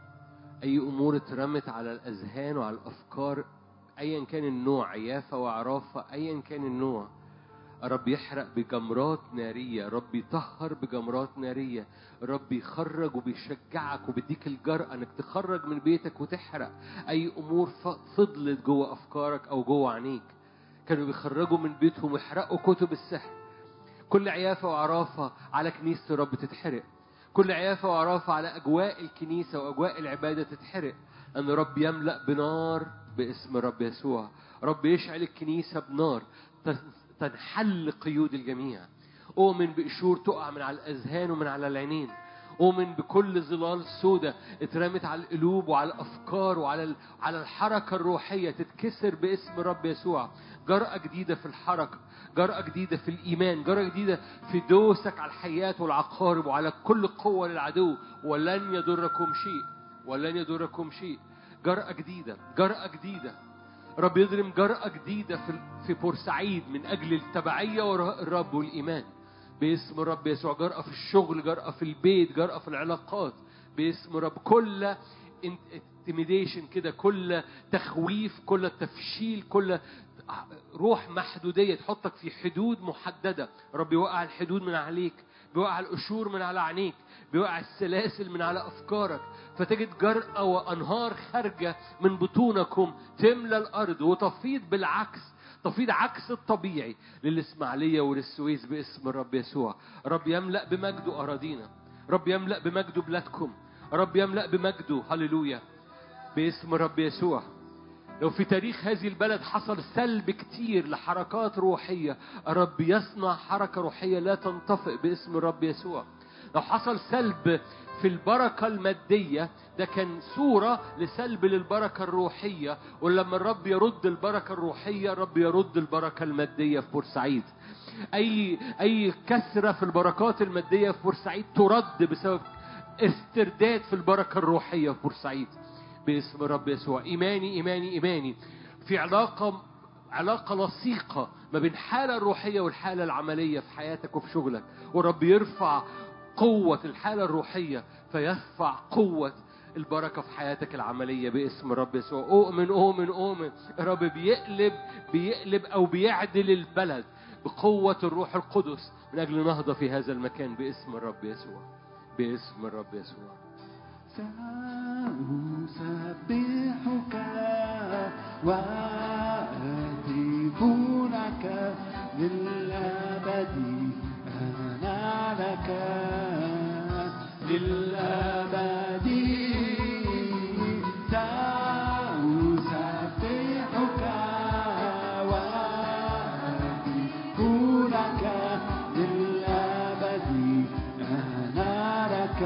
أي أمور اترمت على الأذهان وعلى الأفكار أيا كان النوع عيافة وعرافة أيا كان النوع رب يحرق بجمرات نارية رب يطهر بجمرات نارية رب يخرج وبيشجعك وبيديك الجرأة انك تخرج من بيتك وتحرق اي امور ف- فضلت جوه افكارك او جوه عينيك كانوا بيخرجوا من بيتهم ويحرقوا كتب السحر كل عيافة وعرافة على كنيسة الرب تتحرق كل عيافة وعرافة على أجواء الكنيسة وأجواء العبادة تتحرق أن رب يملأ بنار باسم رب يسوع رب يشعل الكنيسة بنار تن- تنحل قيود الجميع أؤمن بقشور تقع من على الأذهان ومن على العينين أؤمن بكل ظلال سودة اترمت على القلوب وعلى الأفكار وعلى ال- على الحركة الروحية تتكسر باسم رب يسوع جرأة جديدة في الحركة جرأة جديدة في الإيمان جرأة جديدة في دوسك على الحيات والعقارب وعلى كل قوة للعدو ولن يضركم شيء ولن يضركم شيء جرأة جديدة جرأة جديدة رب يضرم جرأة جديدة في في بورسعيد من أجل التبعية وراء الرب والإيمان باسم الرب يسوع جرأة في الشغل جرأة في البيت جرأة في العلاقات باسم رب كل انتميديشن كده كل تخويف كل تفشيل كل روح محدودية تحطك في حدود محددة رب يوقع الحدود من عليك بيوقع القشور من على عينيك بيوقع السلاسل من على أفكارك فتجد جرأة وأنهار خارجة من بطونكم تملى الأرض وتفيض بالعكس تفيض عكس الطبيعي للإسماعيلية وللسويس باسم الرب يسوع رب يملأ بمجده أراضينا رب يملأ بمجده بلادكم رب يملأ بمجده هللويا باسم الرب يسوع لو في تاريخ هذه البلد حصل سلب كتير لحركات روحية الرب يصنع حركة روحية لا تنطفئ باسم الرب يسوع لو حصل سلب في البركة المادية ده كان صورة لسلب للبركة الروحية ولما الرب يرد البركة الروحية الرب يرد البركة المادية في بورسعيد أي أي كسرة في البركات المادية في بورسعيد ترد بسبب استرداد في البركة الروحية في بورسعيد باسم الرب يسوع إيماني إيماني إيماني في علاقة علاقة لصيقة ما بين الحالة الروحية والحالة العملية في حياتك وفي شغلك والرب يرفع قوة الحالة الروحية فيرفع قوة البركة في حياتك العملية باسم الرب يسوع أؤمن أؤمن أؤمن الرب بيقلب بيقلب أو بيعدل البلد بقوة الروح القدس من أجل نهضة في هذا المكان باسم الرب يسوع باسم الرب يسوع سأسبحك وأهتف لك للأبد أنا لك للأبد سأسبحك وأهتف لك للأبد أنا لك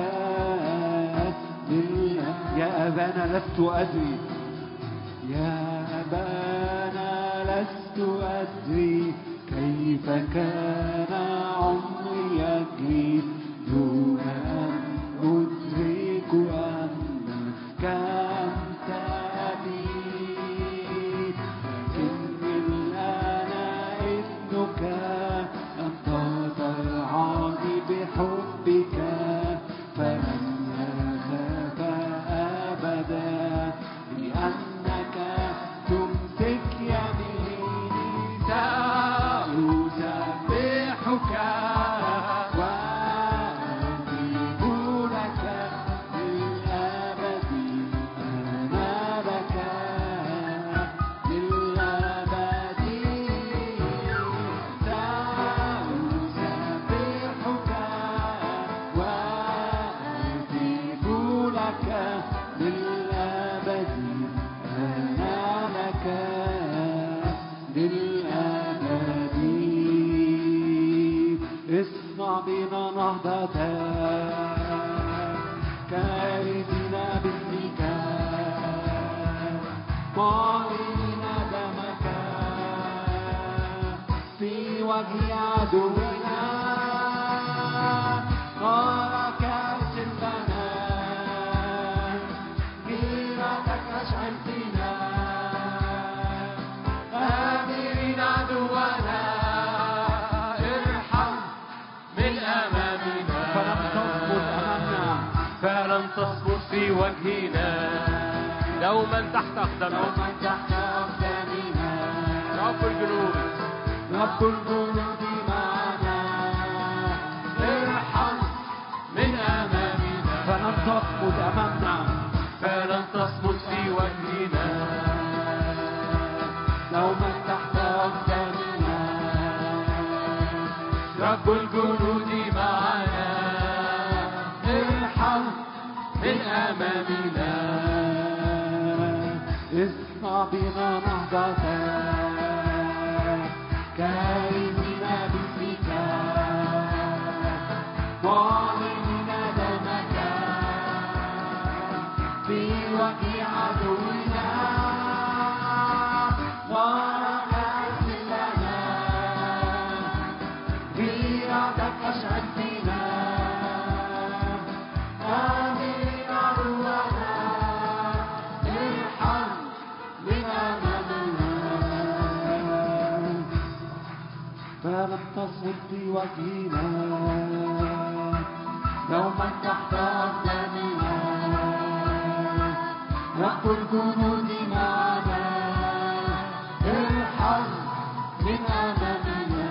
للأبد يا أبانا لست أدري يا أبانا لست أدري كيف كان عمري يجري دون أن أدرك أنك أنت أبي لكني الآن ابنك أنت ترعاني بحبك فلن أخاف أبدا لأنك تمسك يميني سأسبحك وأهتف لك للأبد أنا لك للأبد سأسبحك وأهتف لك للأبد أنا لك للأبد اصنع بنا نهضة كارثين باسمك معلنين دمك في وجه عدونا نارك ارسل لنا جيرتك اشعل فينا آمرين عدونا ارحم من أمامنا فلم تصمت أمامنا فلن تصمت في وجهنا دوما تحت أقدامنا دوما تحت أقدامنا رب الجنود رب الجنود معنا ارحم من أمامنا فلن تصمت أمامنا فلن تصمت في وجهنا دوما تحت أقدامنا رب الجنود معنا ارحم من أمامنا اصنع بنا نهضة كارزين باسمك معلنين دمك في وجه عدونا نارك ارسل لنا غيرتك اشعل فينا آمين عدونا ارحم من أمامنا فلم تصل في وجهنا دوما تحت أقدامنا رب الجنود معنا ارحم من أمامنا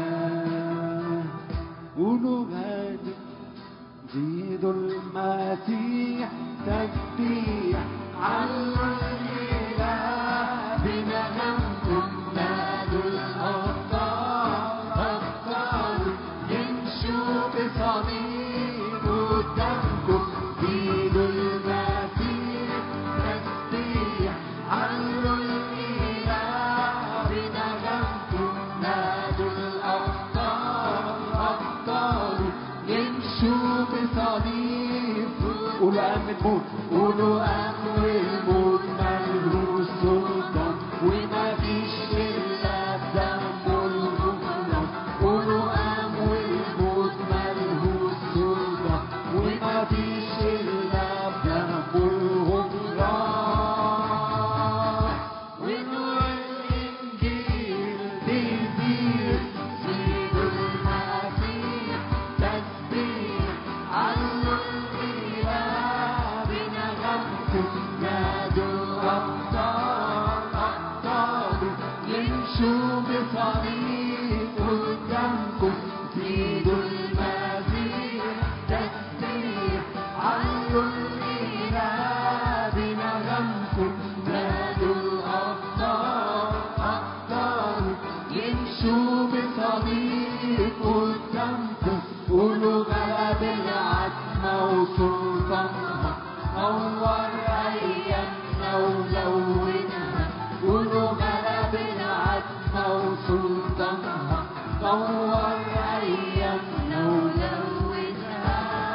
قولوا غالب زيد المسيح تسبيح علوا الإله بنغمكم نادوا الأبطال أبطال يمشوا بصليب قدامكم زيدوا المسيح تسبيح علوا الإله بنغمكم نادوا الأبطال أبطال يمشوا بصليب قولوا أم الموت قولوا أمر الموت ملهوش سلطان وما فيش إلا الدم والغفران قولوا أمر الموت ملهوش سلطان وما فيش إلا الدم والغفران ونور الإنجيل بيزيد زيدوا المسيح تسبيح علوا الإله بنغمكم نادوا الأبطال أبطال يمشوا بصليب قدامكم زيدوا المسيح تسبيح علوا الإله بنغمكم نادوا الأبطال أبطال يمشوا بصليب قدامكم قولوا غلب العتمة وسلطانها نور أيامنا ولونها قولوا غلب العتمة وسلطانها نور أيامنا ولونها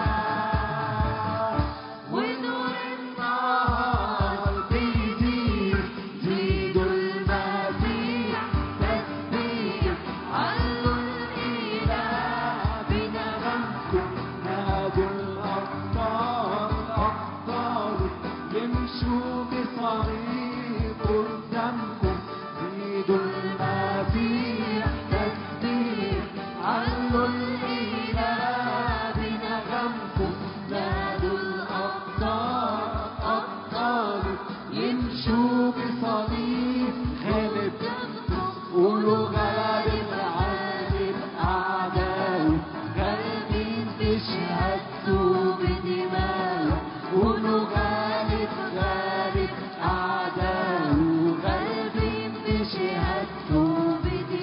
ونور النهار بيزيد زيدوا المسيح تسبيح علوا الإله بنغمكم نادوا الأبطال أبطال يمشوا بصليب قدامكم زيدوا المسيح تسبيح علوا الإله بنغمكم نادوا الأبطال أبطال يمشوا بصليب غالب قولوا غالب العالم أعداؤه غالبين بشهادته بدماءه قولوا غالب غالب أعداؤه غالبين بشهادته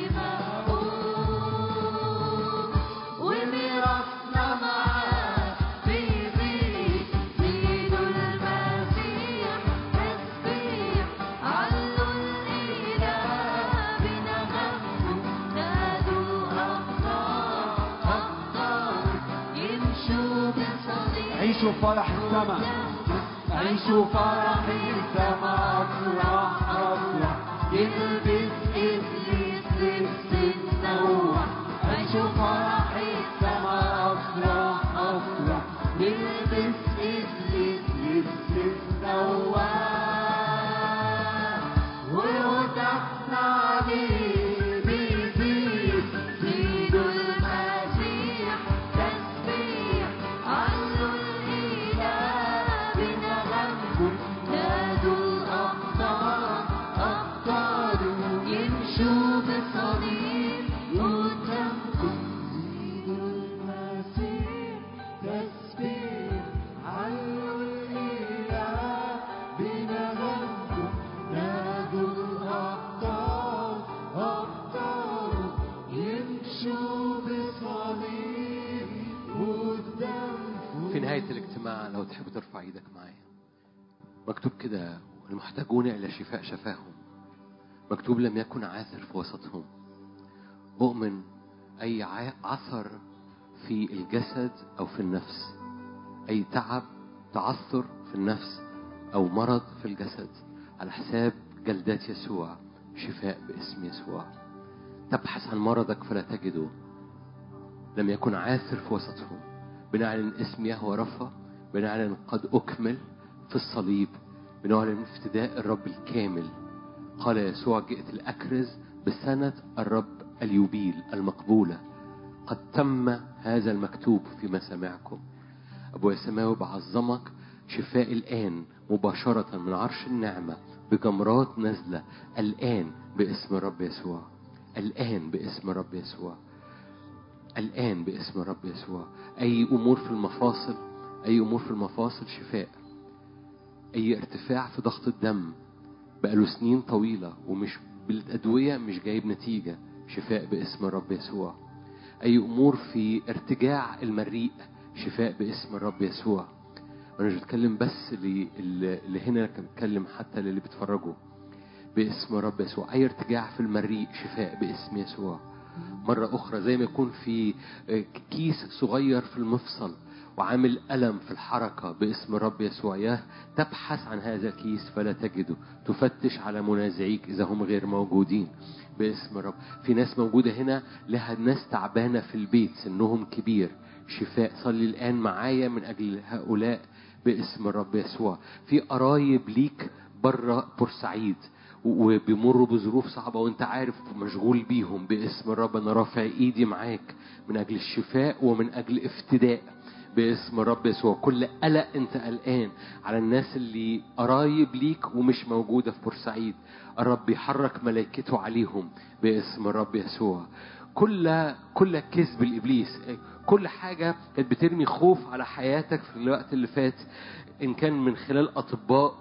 بدماءه وميراثنا معاه بيزيد زيدوا المسيح تسبيح علوا الإله بنغمكم نادوا أبطال أبطال يمشوا بصليب عيشوا فرح السماء عيشوا فرح السماء أفرح أفرح يلبس إبليس لبس النوع شوف فرحي السما أفرح أفرح نلبس إبليس لبس النوار ووضعنا عليه بيزيد زيدوا المسيح تسبيح علوا الإله بنغمكم نادوا الأبطال أبطال يمشوا بصليب قدامكم زيدوا المسيح تسبيح علوا الإله بنغمكم نادوا الأبطال أبطال يمشوا بصليب قدامكم في نهاية الاجتماع لو تحب ترفع ايدك معايا مكتوب كده المحتاجون إلى شفاء شفاهم مكتوب لم يكن عاثر في وسطهم أؤمن أي ع- عثر في الجسد أو في النفس أي تعب تعثر في النفس أو مرض في الجسد على حساب جلدات يسوع شفاء باسم يسوع تبحث عن مرضك فلا تجده لم يكن عاثر في وسطهم بنعلن اسم يهوى رفا بنعلن قد أكمل في الصليب بنعلن افتداء الرب الكامل قال يسوع جئت الأكرز بسنة الرب اليوبيل المقبولة قد تم هذا المكتوب في مسامعكم أبويا السماوي بعظمك شفاء الآن مباشرة من عرش النعمة بجمرات نازلة الآن باسم الرب يسوع الآن باسم الرب يسوع الآن باسم الرب يسوع أي أمور في المفاصل أي أمور في المفاصل شفاء أي ارتفاع في ضغط الدم بقاله سنين طويلة ومش بالأدوية مش جايب نتيجة شفاء باسم الرب يسوع أي أمور في ارتجاع المريء شفاء باسم الرب يسوع أنا مش بتكلم بس اللي, اللي هنا لكن بتكلم حتى للي بيتفرجوا باسم الرب يسوع أي ارتجاع في المريء شفاء باسم يسوع مرة أخرى زي ما يكون في كيس صغير في المفصل وعامل ألم في الحركة باسم الرب يسوع يا تبحث عن هذا الكيس فلا تجده تفتش على منازعيك إذا هم غير موجودين باسم الرب في ناس موجودة هنا لها ناس تعبانة في البيت سنهم كبير شفاء صلي الآن معايا من أجل هؤلاء باسم الرب يسوع في قرايب ليك بره بورسعيد وبيمروا بظروف صعبة وانت عارف مشغول بيهم باسم الرب انا رافع ايدي معاك من اجل الشفاء ومن اجل افتداء باسم الرب يسوع كل قلق انت قلقان على الناس اللي قرايب ليك ومش موجودة في بورسعيد الرب يحرك ملائكته عليهم باسم الرب يسوع كل كل كذب الابليس كل حاجه كانت بترمي خوف على حياتك في الوقت اللي فات ان كان من خلال اطباء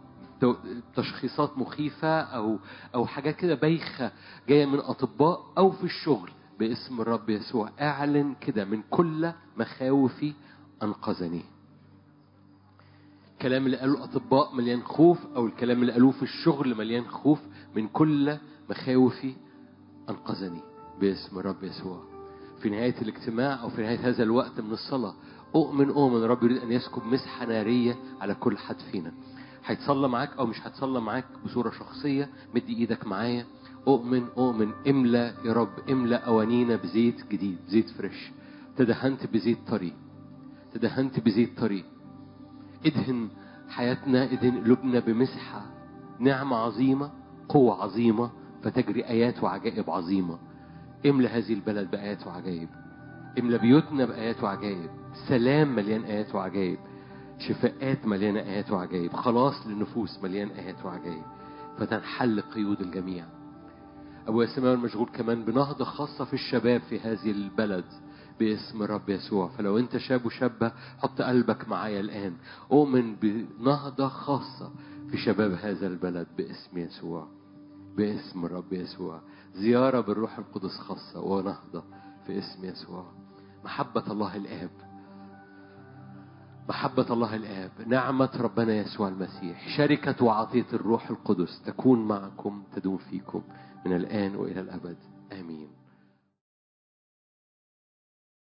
تشخيصات مخيفه او او حاجات كده بايخه جايه من اطباء او في الشغل باسم الرب يسوع اعلن كده من كل مخاوفي انقذني الكلام اللي قالوا الاطباء مليان خوف او الكلام اللي قالوه في الشغل مليان خوف من كل مخاوفي انقذني باسم الرب يسوع في نهاية الاجتماع أو في نهاية هذا الوقت من الصلاة أؤمن أؤمن الرب يريد أن يسكب مسحة نارية على كل حد فينا هيتصلى معاك أو مش هيتصلى معاك بصورة شخصية مدي إيدك معايا أؤمن أؤمن املى يا رب املى أوانينا بزيت جديد زيت فريش تدهنت بزيت طري تدهنت بزيت طري ادهن حياتنا ادهن قلوبنا بمسحة نعمة عظيمة قوة عظيمة فتجري آيات وعجائب عظيمة املى هذه البلد بآيات وعجائب املى بيوتنا بآيات وعجائب سلام مليان آيات وعجائب شفاءات مليانة آيات وعجائب خلاص للنفوس مليان آيات وعجائب فتنحل قيود الجميع أبو السماء المشغول كمان بنهضة خاصة في الشباب في هذه البلد باسم الرب يسوع فلو انت شاب وشابة حط قلبك معايا الآن أؤمن بنهضة خاصة في شباب هذا البلد باسم يسوع باسم الرب يسوع زيارة بالروح القدس خاصة ونهضة في اسم يسوع محبة الله الآب محبة الله الآب نعمة ربنا يسوع المسيح شركة وعطية الروح القدس تكون معكم تدوم فيكم من الآن وإلى الأبد